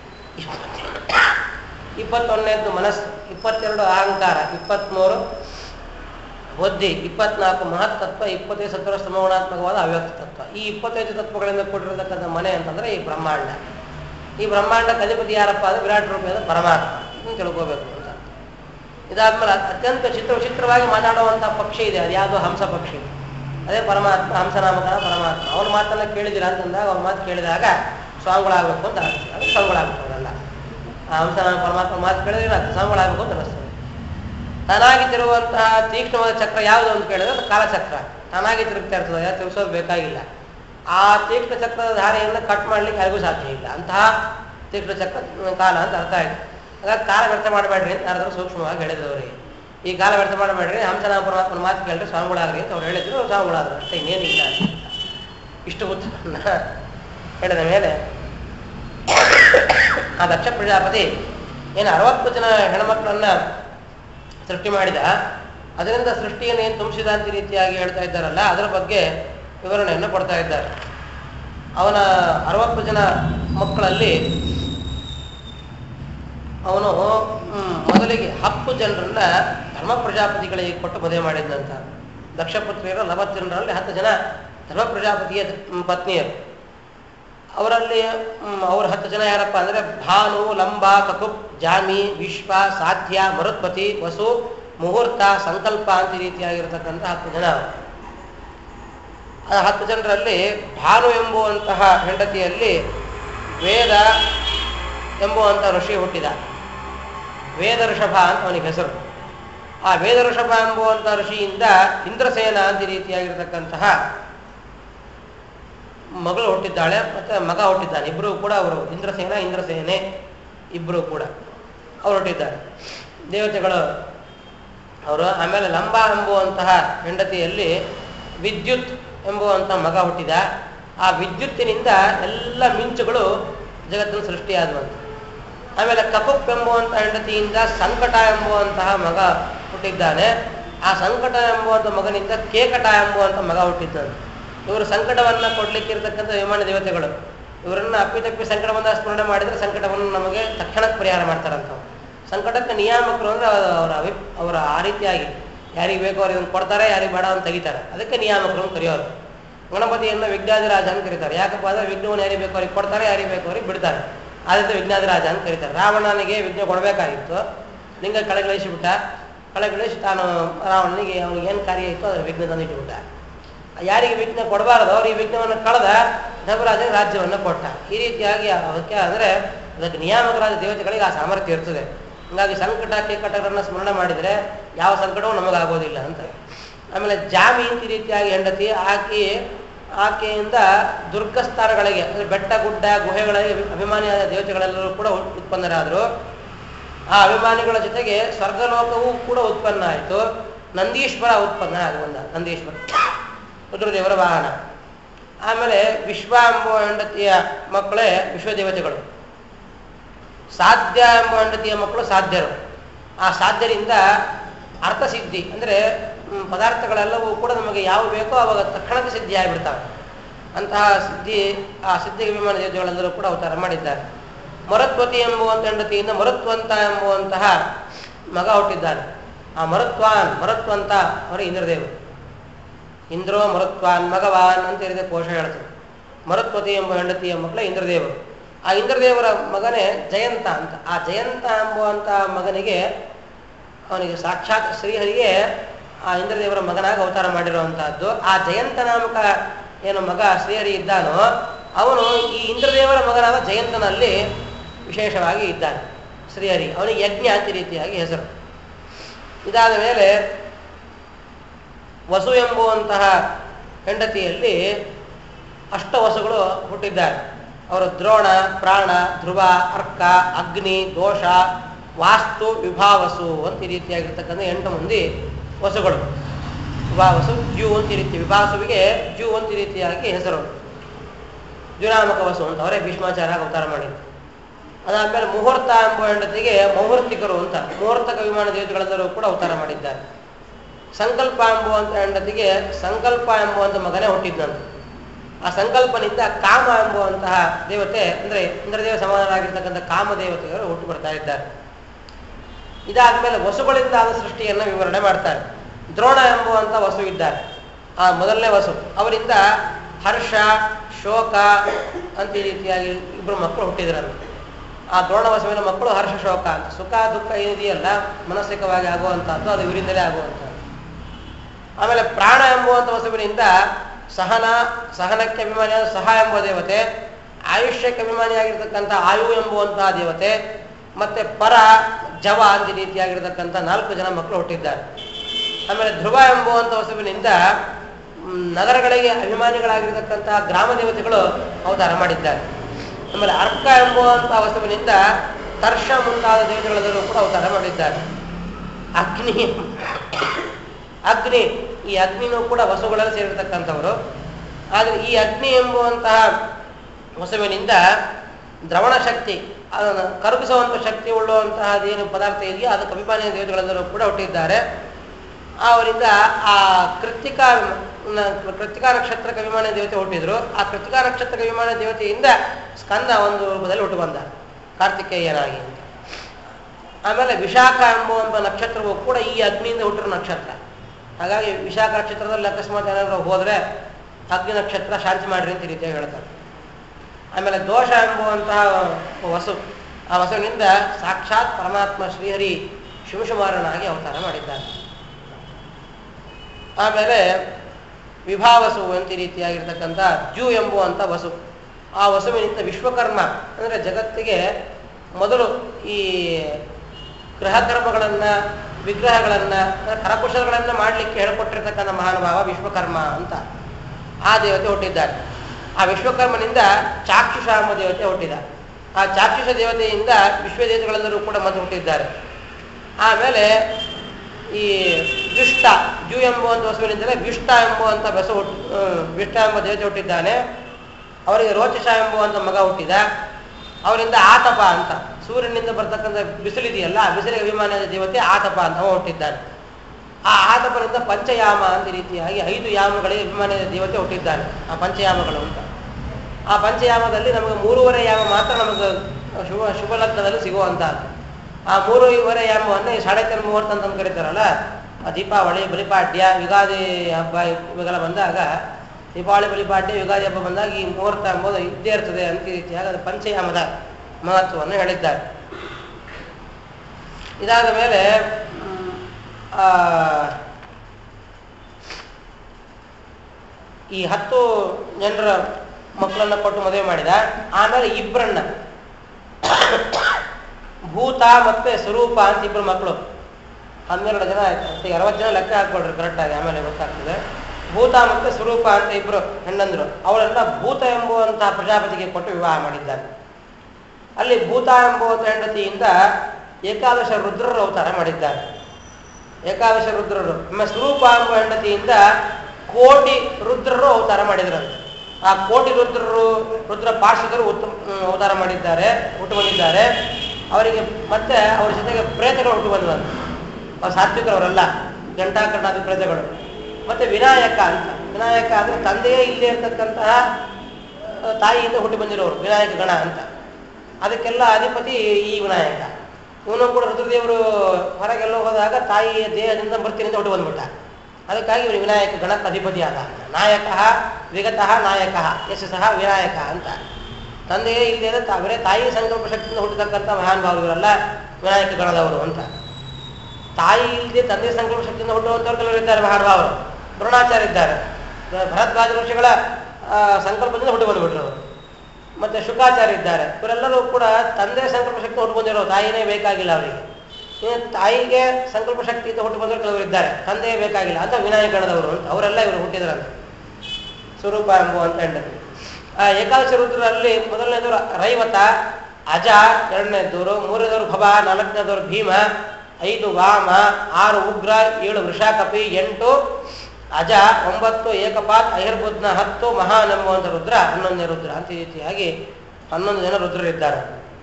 ಇಪ್ಪತ್ತೊಂದನೇದ್ದು ಮನಸ್ಸು ಇಪ್ಪತ್ತೆರಡು ಅಹಂಕಾರ ಇಪ್ಪತ್ತ್ಮೂರು ಬುದ್ಧಿ ಇಪ್ಪತ್ನಾಲ್ಕು ಮಹತ್ತತ್ವ ಇಪ್ಪತ್ತೈದು ಸತ್ವರ ಸಮಗುಣಾತ್ಮಕವಾದ ಅವ್ಯಕ್ತ ತತ್ವ ಈ ಇಪ್ಪತ್ತೈದು ತತ್ವಗಳಿಂದ ಕೂಡಿರತಕ್ಕಂಥ ಮನೆ ಅಂತಂದ್ರೆ ಈ ಬ್ರಹ್ಮಾಂಡ ಈ ಬ್ರಹ್ಮಾಂಡ ಅಧಿಪತಿ ಯಾರಪ್ಪ ಅಂದ್ರೆ ವಿರಾಟ್ ರೂಪದ ಪರಮಾತ್ಮ ಇದನ್ನು ತಿಳ್ಕೋಬೇಕು ಅಂತ ಇದಾದ್ಮೇಲೆ ಅತ್ಯಂತ ಚಿತ್ರ ವಿಚಿತ್ರವಾಗಿ ಮಾತಾಡುವಂಥ ಪಕ್ಷಿ ಇದೆ ಅದು ಯಾವುದೋ ಹಂಸ ಪಕ್ಷಿ ಅದೇ ಪರಮಾತ್ಮ ಹಂಸನಾಮಕನ ಪರಮಾತ್ಮ ಅವನ ಮಾತನ್ನ ಕೇಳಿದಿರ ಅಂತಂದಾಗ ಅವ್ರ ಮಾತು ಕೇಳಿದಾಗ ಸ್ವಾಮಿಗಳಾಗಬೇಕು ಅಂತ ಅನಿಸ್ತದೆ ಅದು ಸ್ವಾಮಿಗಳಾಗಬೇಕು ಅವರೆಲ್ಲ ಆ ಹಂಸ ಪರಮಾತ್ಮ ಮಾತು ಕೇಳಿದ್ರೆ ಏನಾಗ್ತದೆ ಸ್ವಾಮಿಗಳಾಗಬೇಕು ಅಂತ ಅನಿಸ್ತದೆ ತಾನಾಗಿ ತಿರುವಂತಹ ತೀಕ್ಷ್ಣವಾದ ಚಕ್ರ ಯಾವುದು ಅಂತ ಕೇಳಿದ್ರೆ ಅದು ಕಾಲಚಕ್ರ ತಾನಾಗಿ ತಿರುಗ್ತಾ ಇರ್ತದೆ ಯಾರು ತಿರುಗಿಸೋದು ಬೇಕಾಗಿಲ್ಲ ಆ ತೀಕ್ಷ್ಣ ಚಕ್ರದ ಧಾರೆಯನ್ನು ಕಟ್ ಮಾಡ್ಲಿಕ್ಕೆ ಯಾರಿಗೂ ಸಾಧ್ಯ ಇಲ್ಲ ಅಂತಹ ತೀಕ್ಷ್ಣ ಚಕ್ರ ಕಾಲ ಅಂತ ಅರ್ಥ ಆಯ್ತು ಹಾಗಾಗಿ ಕಾಲ ವ್ಯರ್ಥ ಮಾಡಬೇಡ್ರಿ ಅಂತ ಯಾರಾದ್ರೂ ಸೂಕ್ಷ್ಮವಾಗಿ ಹೇಳಿದ್ರು ಅವರಿಗೆ ಈ ಕಾಲ ವ್ಯರ್ಥ ಮಾಡಬೇಡ್ರಿ ಹಂಸನ ಪರಮಾತ್ಮನ ಮಾತು ಕೇಳಿದ್ರೆ ಸ್ವಾಮಿಗಳಾಗ್ರಿ ಅಂತ ಅವ್ರು ಹೇಳಿದ್ರು ಅವ್ರು ಸ್ವಾಮಿಗಳಾದ್ರು ಅಷ್ಟೇ ಇನ್ನೇನಿಲ್ಲ ಇಷ್ಟು ಉತ್ತರವನ್ನು ಹೇಳಿದ ಮೇಲೆ ಆ ದಕ್ಷ ಪ್ರಜಾಪತಿ ಏನು ಅರವತ್ತು ಜನ ಹೆಣ್ಮಕ್ಳನ್ನ ಸೃಷ್ಟಿ ಮಾಡಿದ ಅದರಿಂದ ಸೃಷ್ಟಿಯನ್ನು ಏನು ತುಂಬಿಸಿದ ಅಂತ ರೀತಿಯಾಗಿ ಹೇಳ್ತಾ ಇದ್ದಾರಲ್ಲ ಅದರ ಬಗ್ಗೆ ವಿವರಣೆಯನ್ನು ಕೊಡ್ತಾ ಇದ್ದಾರೆ ಅವನ ಅರವತ್ತು ಜನ ಮಕ್ಕಳಲ್ಲಿ ಅವನು ಹ್ಮ್, ಮೊದಲಿಗೆ ಹತ್ತು ಜನರನ್ನ ಧರ್ಮ ಪ್ರಜಾಪತಿಗಳಿಗೆ ಕೊಟ್ಟು ಮದುವೆ ಮಾಡಿದ್ನಂತ ದಕ್ಷಪುತ್ರಿಯರು ನಲವತ್ತು ಜನರಲ್ಲಿ ಹತ್ತು ಜನ ಧರ್ಮ ಪ್ರಜಾಪತಿಯ ಹ್ಮ್, ಪತ್ನಿಯರು ಅವರಲ್ಲಿ ಹ್ಮ್, ಅವ್ರ ಹತ್ತು ಜನ ಯಾರಪ್ಪ ಅಂದ್ರೆ ಭಾನು ಲಂಬ ಕಕುಪ್ ಜಾಮಿ ವಿಶ್ವ ಸಾಧ್ಯ ಮರುತ್ಪತಿ ವಸು ಮುಹೂರ್ತ ಸಂಕಲ್ಪ ಅಂತ ಈ ರೀತಿಯಾಗಿರತಕ್ಕಂಥ ಹತ್ತು ಜನ ಆ ಹತ್ತು ಜನರಲ್ಲಿ ಭಾನು ಎಂಬುವಂತಹ ಹೆಂಡತಿಯಲ್ಲಿ ವೇದ ಎಂಬುವಂಥ ಋಷಿ ಹುಟ್ಟಿದ ವೇದ ಋಷಭ ಅಂತ ಅವನಿಗೆ ಹೆಸರು ಆ ವೇದ ಋಷಭ ಎಂಬುವಂಥ ಋಷಿಯಿಂದ ಇಂದ್ರಸೇನ ಅಂತ ಈ ರೀತಿಯಾಗಿರ್ತಕ್ಕಂತಹ ಮಗಳು ಹುಟ್ಟಿದ್ದಾಳೆ ಮತ್ತೆ ಮಗ ಹುಟ್ಟಿದ್ದಾನೆ ಇಬ್ಬರು ಕೂಡ ಅವರು ಇಂದ್ರಸೇನ ಇಂದ್ರಸೇನೆ ಇಬ್ಬರು ಕೂಡ ಅವರು ಹುಟ್ಟಿದ್ದಾರೆ ದೇವತೆಗಳು ಅವರು ಆಮೇಲೆ ಲಂಬ ಎಂಬುವಂತಹ ಹೆಂಡತಿಯಲ್ಲಿ ವಿದ್ಯುತ್ ಎಂಬುವಂಥ ಮಗ ಹುಟ್ಟಿದ ಆ ವಿದ್ಯುತ್ತಿನಿಂದ ಎಲ್ಲ ಮಿಂಚುಗಳು ಜಗತ್ತಿನ ಸೃಷ್ಟಿಯಾದವಂತೆ ಆಮೇಲೆ ಕಪುಪ್ ಎಂಬುವಂಥ ಹೆಂಡತಿಯಿಂದ ಸಂಕಟ ಎಂಬುವಂತಹ ಮಗ ಹುಟ್ಟಿದ್ದಾನೆ ಆ ಸಂಕಟ ಎಂಬುವಂಥ ಮಗನಿಂದ ಕೇಕಟ ಎಂಬುವಂಥ ಮಗ ಹುಟ್ಟಿದ್ದಾನೆ ಇವರು ಸಂಕಟವನ್ನ ಕೊಡ್ಲಿಕ್ಕೆ ಇರತಕ್ಕಂಥ ವಿಮಾನ ದೇವತೆಗಳು ಇವರನ್ನ ಅಪ್ಪಿತಪ್ಪಿ ಸಂಕಟ ಬಂದ ಸ್ಮರಣೆ ಮಾಡಿದ್ರೆ ಸಂಕಟವನ್ನು ನಮಗೆ ತಕ್ಷಣಕ್ಕೆ ಪರಿಹಾರ ಮಾಡ್ತಾರಂತ ಸಂಕಟಕ್ಕೆ ನಿಯಾಮಕರು ಅಂದ್ರೆ ಅದು ಅವರ ಅಭಿ ಅವರ ಆ ರೀತಿಯಾಗಿ ಯಾರಿಗೆ ಬೇಕೋ ಅವ್ರಿಗೆ ಇದನ್ನು ಕೊಡ್ತಾರೆ ಯಾರಿಗೆ ಬೇಡ ಅಂತ ತೆಗಿತಾರೆ ಅದಕ್ಕೆ ನಿಯಾಮಕರು ಅಂತ ಕರೆಯೋರು ಗಣಪತಿಯನ್ನು ವಿಘ್ನಾಧಿರಾಜ ಅಂತ ಕರೀತಾರೆ ಯಾಕಪ್ಪ ಅಂದ್ರೆ ವಿಘ್ನವನ್ನು ಯಾರಿಗೆ ಬೇಕೋ ಅವ್ರಿಗೆ ಕೊಡ್ತಾರೆ ಯಾರಿಗೆ ಬೇಕೋ ಅವ್ರಿಗೆ ಬಿಡ್ತಾರೆ ಆದ್ರಿಂದ ವಿಘ್ನಾಧಿರಾಜ ಅಂತ ಕರೀತಾರೆ ರಾವಣನಿಗೆ ವಿಘ್ನ ಕೊಡಬೇಕಾಗಿತ್ತು ಲಿಂಗ ಕೆಳಗಿಳಿಸಿಬಿಟ್ಟ ಕೆಳಗಿಳಿಸಿ ತಾನು ರಾವಣನಿಗೆ ಅವನಿಗೆ ಏನು ಕಾರ್ಯ ಇತ್ತು ಅದರ ವಿಘ್ನ ತಂದಿಟ್ಟುಬಿಟ್ಟ ಯಾರಿಗೆ ವಿಘ್ನ ಕೊಡಬಾರದು ಅವ್ರಿಗೆ ವಿಘ್ನವನ್ನು ಕಳೆದ ಧರ್ಮರಾಜನಿಗೆ ರಾಜ್ಯವನ್ನು ಕೊಟ್ಟ ಈ ರೀತಿಯಾಗಿ ಅದಕ್ಕೆ ಅಂದರೆ ಅದಕ್ಕೆ ನಿಯಾಮಕರಾದ ದೇವತೆಗಳಿಗೆ ಆ ಸಾಮರ್ಥ್ಯ ಇರ್ತದೆ ಹೀಗಾಗಿ ಸಂಕಟ ಕೇಕಟಗಳನ್ನು ಸ್ಮರಣೆ ಮಾಡಿದರೆ ಯಾವ ಸಂಕಟವೂ ನಮಗಾಗೋದಿಲ್ಲ ಅಂತ ಆಮೇಲೆ ಜಾಮಿ ಅಂತ ಈ ರೀತಿಯಾಗಿ ಹೆಂಡತಿ ಆಕೆ ಆಕೆಯಿಂದ ದುರ್ಗ ಸ್ಥಾನಗಳಿಗೆ ಅಂದರೆ ಬೆಟ್ಟ ಗುಡ್ಡ ಗುಹೆಗಳಿಗೆ ಅಭಿ- ಅಭಿಮಾನಿಯಾದ ದೇವತೆಗಳೆಲ್ಲರೂ ಕೂಡ ಉತ್- ಉತ್ಪನ್ನರಾದರು ಆ ಅಭಿಮಾನಿಗಳ ಜೊತೆಗೆ ಸ್ವರ್ಗಲೋಕವೂ ಕೂಡ ಉತ್ಪನ್ನ ಆಯಿತು ನಂದೀಶ್ವರ ಉತ್ಪನ್ನ ಆಗಿ ಬಂದ ನಂದೀಶ್ವರ ರುದ್ರದೇವರ ವಾಹನ ಆಮೇಲೆ ವಿಶ್ವ ಎಂಬುವ ಹೆಂಡತಿಯ ಮಕ್ಕಳೇ ವಿಶ್ವದೇವತೆಗಳು ಸಾಧ್ಯ ಎಂಬ ಹೆಂಡತಿಯ ಮಕ್ಕಳು ಸಾಧ್ಯರು ಆ ಸಾಧ್ಯರಿಂದ ಅರ್ಥಸಿದ್ಧಿ ಅಂದರೆ ಮ್, ಪದಾರ್ಥಗಳೆಲ್ಲವೂ ಕೂಡ ನಮಗೆ ಯಾವ ಬೇಕೋ ಅವಾಗ ತಕ್ಷಣಕ್ಕೆ ಸಿದ್ಧಿ ಆಗಿಬಿಡ್ತವೆ ಅಂತಹ ಸಿದ್ಧಿ ಆ ಸಿದ್ಧಿಗೆ ವಿಮಾನ ದೇವತೆಗಳೆಲ್ಲರೂ ಕೂಡ ಅವತಾರ ಮಾಡಿದ್ದಾರೆ ಮರುತ್ವತಿ ಎಂಬುವಂಥ ಹೆಂಡತಿಯಿಂದ ಮರುತ್ವಂತ ಎಂಬುವಂತಹ ಮಗ ಹುಟ್ಟಿದ್ದಾನೆ ಆ ಮರುತ್ವಾನ್ ಮರುತ್ವಂತ ಅವರ ಇಂದ್ರದೇವರು ಇಂದ್ರೋ ಮರುತ್ವಾನ್ ಮಗವಾನ್ ಅಂತ ಹೇಳಿದೆ ಕೋಶ ಹೇಳ್ತದೆ ಮರುತ್ವತಿ ಎಂಬ ಹೆಂಡತಿಯ ಮಕ್ಕಳ ಇಂದ್ರದೇವರು ಆ ಇಂದ್ರದೇವರ ಮಗನೇ ಜಯಂತ ಅಂತ ಆ ಜಯಂತ ಎಂಬುವಂಥ ಮಗನಿಗೆ ಅವನಿಗೆ ಸಾಕ್ಷಾತ್ ಶ್ರೀಹರಿಗೆ ಆ ಇಂದ್ರದೇವರ ಮಗನಾಗಿ ಅವತಾರ ಮಾಡಿರುವಂತಹದ್ದು ಆ ಜಯಂತ ನಾಮಕ ಏನು ಮಗ ಶ್ರೀಹರಿ ಇದ್ದಾನೋ ಅವನು ಈ ಇಂದ್ರದೇವರ ಮಗನಾದ ಜಯಂತನಲ್ಲಿ ವಿಶೇಷವಾಗಿ ಇದ್ದಾನೆ ಶ್ರೀಹರಿ ಅವನಿಗೆ ಯಜ್ಞ ಅಂತ ಈ ರೀತಿಯಾಗಿ ಹೆಸರು ಇದಾದ ಮೇಲೆ ವಸು ಎಂಬುವಂತಹ ಹೆಂಡತಿಯಲ್ಲಿ ಅಷ್ಟ ವಸುಗಳು ಹುಟ್ಟಿದ್ದಾರೆ ಅವರು ದ್ರೋಣ ಪ್ರಾಣ ಧ್ರುವ ಅರ್ಕ ಅಗ್ನಿ ದೋಷ ವಾಸ್ತು ವಿಭಾವಸು ಅಂತ ಈ ರೀತಿಯಾಗಿರ್ತಕ್ಕಂಥ ಎಂಟು ಮಂದಿ ವಸುಗಳು ವಿಭಾವಸು ಜ್ಯೂ ಅಂತ ಈ ರೀತಿ ವಿಭಾವಸುವಿಗೆ ಜ್ಯೂ ಅಂತ ಈ ರೀತಿಯಾಗಿ ಹೆಸರು ಜುನಾಮಕ ವಸು ಅಂತ ಅವರೇ ಭೀಷ್ಮಾಚಾರ್ಯ ಅವತಾರ ಮಾಡಿದ್ರು ಅದಾದ್ಮೇಲೆ ಮುಹೂರ್ತ ಎಂಬ ಹೆಂಡತಿಗೆ ಮುಹೂರ್ತಿಕರು ಅಂತ ಮುಹೂರ್ತಕ ವಿಮಾನ ದೇವತೆಗಳೆಲ್ಲರೂ ಕೂಡ ಅವತಾರ ಮಾಡಿದ್ದಾರೆ ಸಂಕಲ್ಪ ಎಂಬುವಂಥ ಹೆಂಡತಿಗೆ ಸಂಕಲ್ಪ ಎಂಬುವಂಥ ಮಗನೇ ಹುಟ್ಟಿದ್ನಂತೆ ಆ ಸಂಕಲ್ಪನಿಂದ ಕಾಮ ಎಂಬುವಂತಹ ದೇವತೆ ಅಂದ್ರೆ ಇಂದ್ರದೇವ ಸಮಾನರಾಗಿರ್ತಕ್ಕಂಥ ಕಾಮ ದೇವತೆಗಳು ಹುಟ್ಟು ಬರ್ತಾ ಇದ್ದಾರೆ ಇದಾದ್ಮೇಲೆ ವಸುಗಳಿಂದ ಆದ ಸೃಷ್ಟಿಯನ್ನ ವಿವರಣೆ ಮಾಡ್ತಾರೆ ದ್ರೋಣ ಎಂಬುವಂಥ ವಸು ಇದ್ದಾರೆ ಆ ಮೊದಲನೇ ವಸು ಅವರಿಂದ ಹರ್ಷ ಶೋಕ ಅಂತ ಈ ರೀತಿಯಾಗಿ ಇಬ್ಬರು ಮಕ್ಕಳು ಹುಟ್ಟಿದ್ರಂತೆ ಆ ದ್ರೋಣ ವಸುವಿನ ಮಕ್ಕಳು ಹರ್ಷ ಶೋಕ ಅಂತ ಸುಖ ದುಃಖ ಏನಿದೆಯಲ್ಲ ಮಾನಸಿಕವಾಗಿ ಆಗುವಂತಹದ್ದು ಅದು ಇವರಿಂದಲೇ ಆಗುವಂಥದ್ದು ಆಮೇಲೆ ಪ್ರಾಣ ಎಂಬುವಂಥ ವಸುವಿನಿಂದ ಸಹನ ಸಹನಕ್ಕೆ ಅಭಿಮಾನಿಯಾದ ಸಹ ಎಂಬ ದೇವತೆ ಆಯುಷ್ಯಕ್ಕೆ ಅಭಿಮಾನಿಯಾಗಿರ್ತಕ್ಕಂಥ ಆಯು ಎಂಬುವಂತಹ ದೇವತೆ ಮತ್ತೆ ಪರ ಜವ ಅಂತ ರೀತಿಯಾಗಿರ್ತಕ್ಕಂಥ ನಾಲ್ಕು ಜನ ಮಕ್ಕಳು ಹುಟ್ಟಿದ್ದಾರೆ ಆಮೇಲೆ ಧ್ರುವ ಎಂಬುವಂಥ ವಸುವಿನಿಂದ ಮ್, ನಗರಗಳಿಗೆ ಅಭಿಮಾನಿಗಳಾಗಿರ್ತಕ್ಕಂತಹ ಗ್ರಾಮ ದೇವತೆಗಳು ಅವತಾರ ಮಾಡಿದ್ದಾರೆ ಆಮೇಲೆ ಅರ್ಕ ಎಂಬುವಂತಹ ವಸ್ತುವಿನಿಂದ ತರ್ಷ ಮುಂತಾದ ದೇವತೆಗಳೆಲ್ಲರೂ ಕೂಡ ಅವತಾರ ಮಾಡಿದ್ದಾರೆ ಅಗ್ನಿ ಅಗ್ನಿ ಈ ಅಗ್ನಿನೂ ಕೂಡ ವಸುಗಳಲ್ಲಿ ಸೇರಿರ್ತಕ್ಕಂಥವರು ಆದರೆ ಈ ಅಗ್ನಿ ಎಂಬುವಂತಹ ವಸುವಿನಿಂದ ದ್ರವಣ ಶಕ್ತಿ ಅದನ್ನು ಕರಗಿಸುವಂಥ ಶಕ್ತಿ ಉಳ್ಳುವಂತಹ ಅದೇನು ಪದಾರ್ಥ ಇದೆಯೋ ಅದಕ್ಕೆ ಅಭಿಮಾನಿಯ ದೇವತೆಗಳೆಲ್ಲರೂ ಕೂಡ ಹುಟ್ಟಿದ್ದಾರೆ ಅವರಿಂದ ಆ ಕೃತಿಕಾ ನ- ಕೃತಿಕಾ ನಕ್ಷತ್ರಕ್ಕೆ ಅಭಿಮಾನ ದೇವತೆ ಹುಟ್ಟಿದ್ರು ಆ ಕೃತಿಕಾ ನಕ್ಷತ್ರಕ್ಕೆ ಅಭಿಮಾನ ದೇವತೆಯಿಂದ ಸ್ಕಂದ ಒಂದು ರೂಪದಲ್ಲಿ ಹುಟ್ಟು ಬಂದ ಕಾರ್ತಿಕೇಯನಾಗಿ ಅಂತ ಆಮೇಲೆ ವಿಶಾಖ ಎಂಬುವಂಥ ನಕ್ಷತ್ರವು ಕೂಡ ಈ ಅಗ್ನಿಯಿಂದ ಹುಟ್ಟಿರೋ ನಕ್ಷತ್ರ ಹಾಗಾಗಿ ವಿಶಾಖ ನಕ್ಷತ್ರದಲ್ಲಿ ಅಕಸ್ಮಾತ್ ಏನಾದರೂ ಹೋದರೆ ಅಗ್ನಿ ನಕ್ಷತ್ರ ಶಾಂತಿ ಮಾಡ್ರಿ ಅಂತ ಈ ರೀತಿಯಾಗಿ ಹೇಳ್ತಾರೆ ಆಮೇಲೆ ದೋಷ ಎಂಬುವಂತಹ ವಸು ಆ ವಸುವಿನಿಂದ ಸಾಕ್ಷಾತ್ ಪರಮಾತ್ಮ ಶ್ರೀಹರಿ ಶಿವಶುಮಾರನಾಗಿ ಅವತಾರ ಮಾಡಿದ್ದಾರೆ ಆಮೇಲೆ ವಿಭಾವಸು ಅಂತ ಈ ರೀತಿಯಾಗಿರ್ತಕ್ಕಂಥ ಜೂ ಎಂಬುವಂಥ ವಸು ಆ ವಸುವಿನಿಂದ ವಿಶ್ವಕರ್ಮ ಅಂದರೆ ಜಗತ್ತಿಗೆ ಮೊದಲು ಈ ಗೃಹಕರ್ಮಗಳನ್ನು ವಿಗ್ರಹಗಳನ್ನು ಕರಕುಶಲಗಳನ್ನು ಮಾಡಲಿಕ್ಕೆ ಹೇಳಿಕೊಟ್ಟಿರ್ತಕ್ಕಂಥ ಮಹಾನುಭಾವ ವಿಶ್ವಕರ್ಮ ಅಂತ ಆ ದೇವತೆ ಹುಟ್ಟಿದ್ದಾರೆ ಆ ವಿಶ್ವಕರ್ಮನಿಂದ ಚಾಕ್ಷುಷ ಎಂಬ ದೇವತೆ ಹುಟ್ಟಿದ ಆ ಚಾಕ್ಷುಷ ದೇವತೆಯಿಂದ ವಿಶ್ವದೇವತೆಗಳೆಲ್ಲರೂ ಕೂಡ ಮತ್ತೆ ಹುಟ್ಟಿದ್ದಾರೆ ಆಮೇಲೆ ಈ ದುಷ್ಟ ಜು ಎಂಬುವಂಥ ವಸುವಿನಿಂದಲೇ ವಿಷ್ಟ ಎಂಬುವಂಥ ಬೆಸ ಹುಟ್ಟು ಆ, ವಿಷ್ಟ ಎಂಬ ದೇವತೆ ಹುಟ್ಟಿದ್ದಾನೆ ಅವರಿಗೆ ರೋಚಶ ಎಂಬುವಂಥ ಮಗ ಹುಟ್ಟಿದ ಅವರಿಂದ ಆತಪ ಅಂತ ಸೂರ್ಯನಿಂದ ಬರ್ತಕ್ಕಂಥ ಬಿಸಿಲಿದೆಯಲ್ಲ ಆ ಬಿಸಿಲಿಗೆ ಅಭಿಮಾನದ ದೇವತೆ ಆತಪ ಅಂತ ಅವ ಹುಟ್ಟಿದ್ದಾನೆ ಆ ಆತಪನಿಂದ ಪಂಚಯಾಮ ಅಂತ ಈ ರೀತಿಯಾಗಿ ಐದು ಯಾಮಗಳಿಗೆ ಅಭಿಮಾನದ ದೇವತೆ ಹುಟ್ಟಿದ್ದಾನೆ ಆ ಪಂಚಯಾಮಗಳು ಅಂತ ಆ ಪಂಚಯಾಮದಲ್ಲಿ ನಮಗೆ ಮೂರುವರೆ ಯಾಮ ಮಾತ್ರ ನಮಗೆ ಶುಭ ಶುಭ ಲಗ್ನದಲ್ಲಿ ಸಿಗುವಂತಹದ್ದು ಆ ಮೂರುವರೆ ಯಾಮವನ್ನು ಈ ಸಾಡೆ ತೆರ ಮುಹೂರ್ತ ಅಂತ ಕರೀತಾರಲ್ಲ ಆ ದೀಪಾವಳಿ ಬಲಿಪಾಡ್ಯ ಯುಗಾದಿ ಹಬ್ಬ ಇವೆಲ್ಲ ಬಂದಾಗ ದೀಪಾವಳಿ ಬಲಿಪಾಡ್ಯ ಯುಗಾದಿ ಹಬ್ಬ ಬಂದಾಗ ಈ ಮುಹೂರ್ತ ಎಂಬುದು ಇದ್ದೇ ಇರ್ತದೆ ಅಂತ ಈ ರೀತಿಯಾಗಿ ಅದು ಪಂಚಯಾಮದ ಮಹತ್ವವನ್ನು ಹೇಳಿದ್ದಾರೆ ಇದಾದ ಮೇಲೆ ಮ್, ಆ, ಈ ಹತ್ತು ಜನರ ಮಕ್ಕಳನ್ನ ಕೊಟ್ಟು ಮದುವೆ ಮಾಡಿದ ಆಮೇಲೆ ಇಬ್ಬರನ್ನ ಭೂತ ಮತ್ತೆ ಸ್ವರೂಪ ಅಂತ ಇಬ್ಬರು ಮಕ್ಕಳು ಹನ್ನೆರಡು ಜನ ಆಯ್ತು ಈಗ ಅರವತ್ತು ಜನ ಲೆಕ್ಕ ಹಾಕೊಳ್ರಿ ಕರೆಕ್ಟಾಗಿ ಆಮೇಲೆ ಗೊತ್ತಾಗ್ತದೆ ಭೂತ ಮತ್ತೆ ಸ್ವರೂಪ ಅಂತ ಇಬ್ರು ಹೆಣ್ಣಂದ್ರು ಅವಳೆಲ್ಲ ಭೂತ ಎಂಬುವಂತಹ ಪ್ರಜಾಪತಿಗೆ ಕೊಟ್ಟು ವಿವಾಹ ಮಾಡಿದ್ದಾರೆ ಅಲ್ಲಿ ಭೂತ ಎಂಬುವಂಥ ಹೆಂಡತಿಯಿಂದ ಏಕಾದಶ ರುದ್ರರು ಅವತಾರ ಮಾಡಿದ್ದಾರೆ ಏಕಾದಶ ರುದ್ರರು ಆಮೇಲೆ ಸ್ವರೂಪ ಎಂಬ ಹೆಂಡತಿಯಿಂದ ಕೋಟಿ ರುದ್ರರು ಅವತಾರ ಮಾಡಿದ್ರಂತೆ ಆ ಕೋಟಿ ರುದ್ರರು ರುದ್ರ ಪಾರ್ಷದರು ಉತ್ತಮ ಅವತಾರ ಮಾಡಿದ್ದಾರೆ ಹುಟ್ಟು ಬಂದಿದ್ದಾರೆ ಅವರಿಗೆ ಮತ್ತೆ ಅವರ ಜೊತೆಗೆ ಪ್ರೇತಗಳು ಹುಟ್ಟು ಬಂದವಂತೆ ಅವ್ರು ಸಾತ್ವಿಕರವರಲ್ಲ ಗಂಟಾಕರ್ಣಾದಿ ಪ್ರೇತಗಳು ಮತ್ತೆ ವಿನಾಯಕ ಅಂತ ವಿನಾಯಕ ಅಂದ್ರೆ ತಂದೆಯೇ ಇಲ್ಲೇ ಇರ್ತಕ್ಕಂತಹ ಆ, ತಾಯಿಯಿಂದ ಹುಟ್ಟಿ ಬಂದಿರೋರು ವಿನಾಯಕ ಗಣ ಅಂತ ಅದಕ್ಕೆಲ್ಲ ಅಧಿಪತಿ ಈ ವಿನಾಯಕ ಇವನು ಕೂಡ ರುದ್ರದೇವರು ಹೊರಗೆಲ್ಲೋ ಹೋದಾಗ ತಾಯಿಯ ದೇಹದಿಂದ ಬರ್ತೀನಿ ಅಂತ ಹೊಟ್ಟು ಬಂದ್ಬಿಟ್ಟ ಅದಕ್ಕಾಗಿ ಇವನು ವಿನಾಯಕ ಗಣಕ್ಕೆ ಅಧಿಪತಿ ಆದ ನಾಯಕ ವಿಗತಃ ನಾಯಕ ಯಶಸ್ಸಃ ವಿನಾಯಕ ಅಂತ ತಂದೆಯೇ ಇಲ್ಲದೆ ಅವರೇ ತಾಯಿ ಸಂಕಲ್ಪ ಶಕ್ತಿಯಿಂದ ಹುಟ್ಟತಕ್ಕಂಥ ಮಹಾನ್ ಭಾವರುಗಳಲ್ಲ ವಿನಾಯಕ ಗಣದವರು ಅಂತ ತಾಯಿ ಇಲ್ಲದೆ ತಂದೆ ಸಂಕಲ್ಪ ಶಕ್ತಿಯಿಂದ ಹುಟ್ಟುವಂಥವ್ರು ಕೆಲವರು ಇದ್ದಾರೆ ಮಹಾನುಭಾವರು ದ್ರೋಣಾಚಾರ್ಯ ಇದ್ದಾರೆ ಭರದ್ವಾಜ ಋಷಿಗಳ ಆ, ಸಂಕಲ್ಪದಿಂದ ಹುಟ್ಟು ಬಂದ್ಬಿಟ್ರು ಅವರು ಮತ್ತೆ ಶುಕಾಚಾರ್ಯ ಇದ್ದಾರೆ ಇವರೆಲ್ಲರೂ ಕೂಡ ತಂದೆ ಸಂಕಲ್ಪ ಶಕ್ತಿ ಹುಟ್ಟು ಬಂದಿರೋ ತಾಯಿನೇ ಬೇಕಾಗಿಲ್ಲ ಅವರಿಗೆ ಇನ್ನು ತಾಯಿಗೆ ಸಂಕಲ್ಪ ಶಕ್ತಿಯಿಂದ ಹುಟ್ಟು ಬಂದವರು ಕೆಲವರು ಇದ್ದಾರೆ ತಂದೆಯೇ ಬೇಕಾಗಿಲ್ಲ ಅಂತ ವಿನಾಯಕ ಗಣದವರು ಅಂತ ಅವರೆಲ್ಲ ಇವರು ಹುಟ್ಟಿದ್ರಂತೆ ಸ್ವರೂಪ ಎಂಬುವಂತ ಹೆಂಡತಿ ಆ ಏಕಾದಶ ರುದ್ರಲ್ಲಿ ಮೊದಲನೇದವರು ರೈವತ ಅಜ ಎರಡನೇದವರು ಮೂರನೇದವರು ಭವ ನಾಲ್ಕನೇದವರು ಭೀಮ ಐದು ವಾಮ ಆರು ಉಗ್ರ ಏಳು ವೃಷಾಕಪಿ ಎಂಟು ಅಜ ಒಂಬತ್ತು ಏಕಪಾತ್ ಅಹಿರ್ಬುದ್ನ ಹತ್ತು ಮಹಾನ್ ಎಂಬುವಂಥ ರುದ್ರ ಹನ್ನೊಂದನೇ ರುದ್ರ ಅಂತ ಈ ರೀತಿಯಾಗಿ ಹನ್ನೊಂದು ಜನ ರುದ್ರರಿದ್ದಾರೆ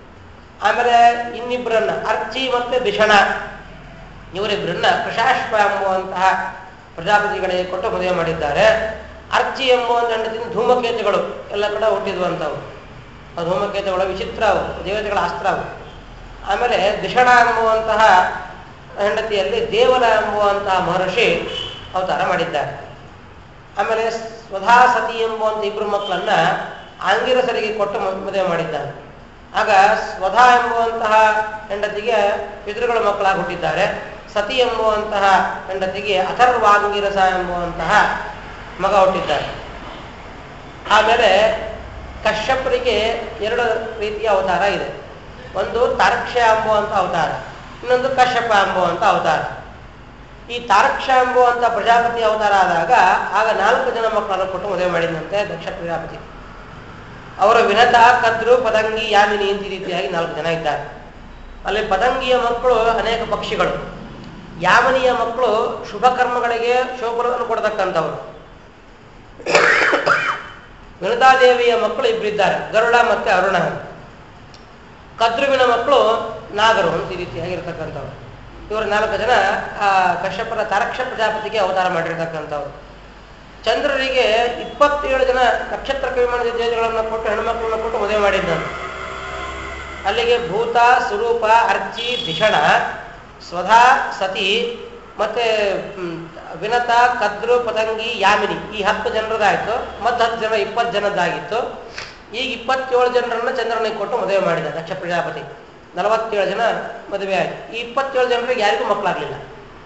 ಆಮೇಲೆ ಇನ್ನಿಬ್ಬರನ್ನ ಅರ್ಚಿ ಮತ್ತೆ ಭಿಷಣ ಇವರಿಬ್ಬರನ್ನ ಕೃಷಾಶ್ವ ಎಂಬುವಂತಹ ಪ್ರಜಾಪತಿಗಳಿಗೆ ಕೊಟ್ಟು ಮದುವೆ ಮಾಡಿದ್ದಾರೆ ಅರ್ಚಿ ಎಂಬುವಂಥ ಹೆಂಡತಿನ ಧೂಮಕೇತುಗಳು ಎಲ್ಲ ಕಡೆ ಹುಟ್ಟಿದ್ವಂಥವು ಆ ಧೂಮಕೇತುಗಳ ವಿಚಿತ್ರ ಅವು ದೇವತೆಗಳ ಅಸ್ತ್ರ ಅವು ಆಮೇಲೆ ದಿಷಣ ಎಂಬುವಂತಹ ಹೆಂಡತಿಯಲ್ಲಿ ದೇವಲ ಎಂಬುವಂತಹ ಮಹರ್ಷಿ ಅವತಾರ ಮಾಡಿದ್ದಾರೆ ಆಮೇಲೆ ಸ್ವಧಾ ಸತಿ ಎಂಬುವಂಥ ಇಬ್ಬರು ಮಕ್ಕಳನ್ನ ಆಂಗಿರಸರಿಗೆ ಕೊಟ್ಟು ಮ- ಮದುವೆ ಮಾಡಿದ್ದಾರೆ ಆಗ ಸ್ವಧಾ ಎಂಬುವಂತಹ ಹೆಂಡತಿಗೆ ಪಿತೃಗಳ ಮಕ್ಕಳಾಗಿ ಹುಟ್ಟಿದ್ದಾರೆ ಸತಿ ಎಂಬುವಂತಹ ಹೆಂಡತಿಗೆ ಅಥರ್ವಾಂಗಿರಸ ಎಂಬುವಂತಹ ಮಗ ಹುಟ್ಟಿದ್ದಾರೆ ಆಮೇಲೆ ಕಶ್ಯಪರಿಗೆ ಎರಡು ರೀತಿಯ ಅವತಾರ ಇದೆ ಒಂದು ತಾರಕ್ಷ್ಯ ಎಂಬುವಂಥ ಅವತಾರ ಇನ್ನೊಂದು ಕಶ್ಯಪ ಎಂಬುವಂಥ ಅವತಾರ ಈ ತಾರಕ್ಷ ಎಂಬುವಂಥ ಪ್ರಜಾಪತಿ ಅವತಾರ ಆದಾಗ ಆಗ ನಾಲ್ಕು ಜನ ಮಕ್ಕಳನ್ನು ಕೊಟ್ಟು ಮದುವೆ ಮಾಡಿದಂತೆ ದಕ್ಷ ಪ್ರಜಾಪತಿ ಅವರ ವಿನತ ಕದ್ರು ಪದಂಗಿ ಯಾಮಿನಿ ಅಂತ ಈ ರೀತಿಯಾಗಿ ನಾಲ್ಕು ಜನ ಇದ್ದಾರೆ ಅಲ್ಲಿ ಪದಂಗಿಯ ಮಕ್ಕಳು ಅನೇಕ ಪಕ್ಷಿಗಳು ಯಾಮನಿಯ ಮಕ್ಕಳು ಶುಭ ಕರ್ಮಗಳಿಗೆ ಶೋಭನವನ್ನು ಕೊಡತಕ್ಕಂಥವರು ವಿನತಾದೇವಿಯ ಮಕ್ಕಳು ಇಬ್ಬರಿದ್ದಾರೆ ಗರುಡ ಮತ್ತೆ ಅರುಣ ಕದ್ರುವಿನ ಮಕ್ಕಳು ನಾಗರು ಅಂತ ಈ ರೀತಿಯಾಗಿರ್ತಕ್ಕಂಥವ್ರು ಇವರು ನಾಲ್ಕು ಜನ ಆ ಕಶ್ಯಪರ ತಾರಕ್ಷ ಪ್ರಜಾಪತಿಗೆ ಅವತಾರ ಮಾಡಿರ್ತಕ್ಕಂಥವ್ರು ಚಂದ್ರರಿಗೆ ಇಪ್ಪತ್ತೇಳು ಜನ ನಕ್ಷತ್ರ ಕವಿಮಾನದ ದೇವತೆಗಳನ್ನು ಕೊಟ್ಟು ಹೆಣ್ಮಕ್ಳನ್ನ ಕೊಟ್ಟು ಮದುವೆ ಮಾಡಿದ್ದಂತೆ ಅಲ್ಲಿಗೆ ಭೂತ ಸ್ವರೂಪ ಅರ್ಚಿ ಧಿಷಣ ಸ್ವಧಾ ಸತಿ ಮತ್ತೆ ಹ್ಮ್, ವಿನತ ಕದ್ರು ಪತಂಗಿ ಯಾಮಿನಿ ಈ ಹತ್ತು ಜನರದಾಯ್ತು ಮತ್ತೆ ಹತ್ತು ಜನ ಇಪ್ಪತ್ತು ಜನದ್ದಾಗಿತ್ತು ಈಗ ಇಪ್ಪತ್ತೇಳು ಜನರನ್ನ ಚಂದ್ರನಿಗೆ ಕೊಟ್ಟು ಮದುವೆ ಮಾಡಿದ ದಕ್ಷ ಪ್ರಜಾಪತಿ ನಲವತ್ತೇಳು ಜನ ಮದುವೆ ಆಯ್ತು ಈ ಇಪ್ಪತ್ತೇಳು ಜನರಿಗೆ ಯಾರಿಗೂ ಮಕ್ಕಳಾಗ್ಲಿಲ್ಲ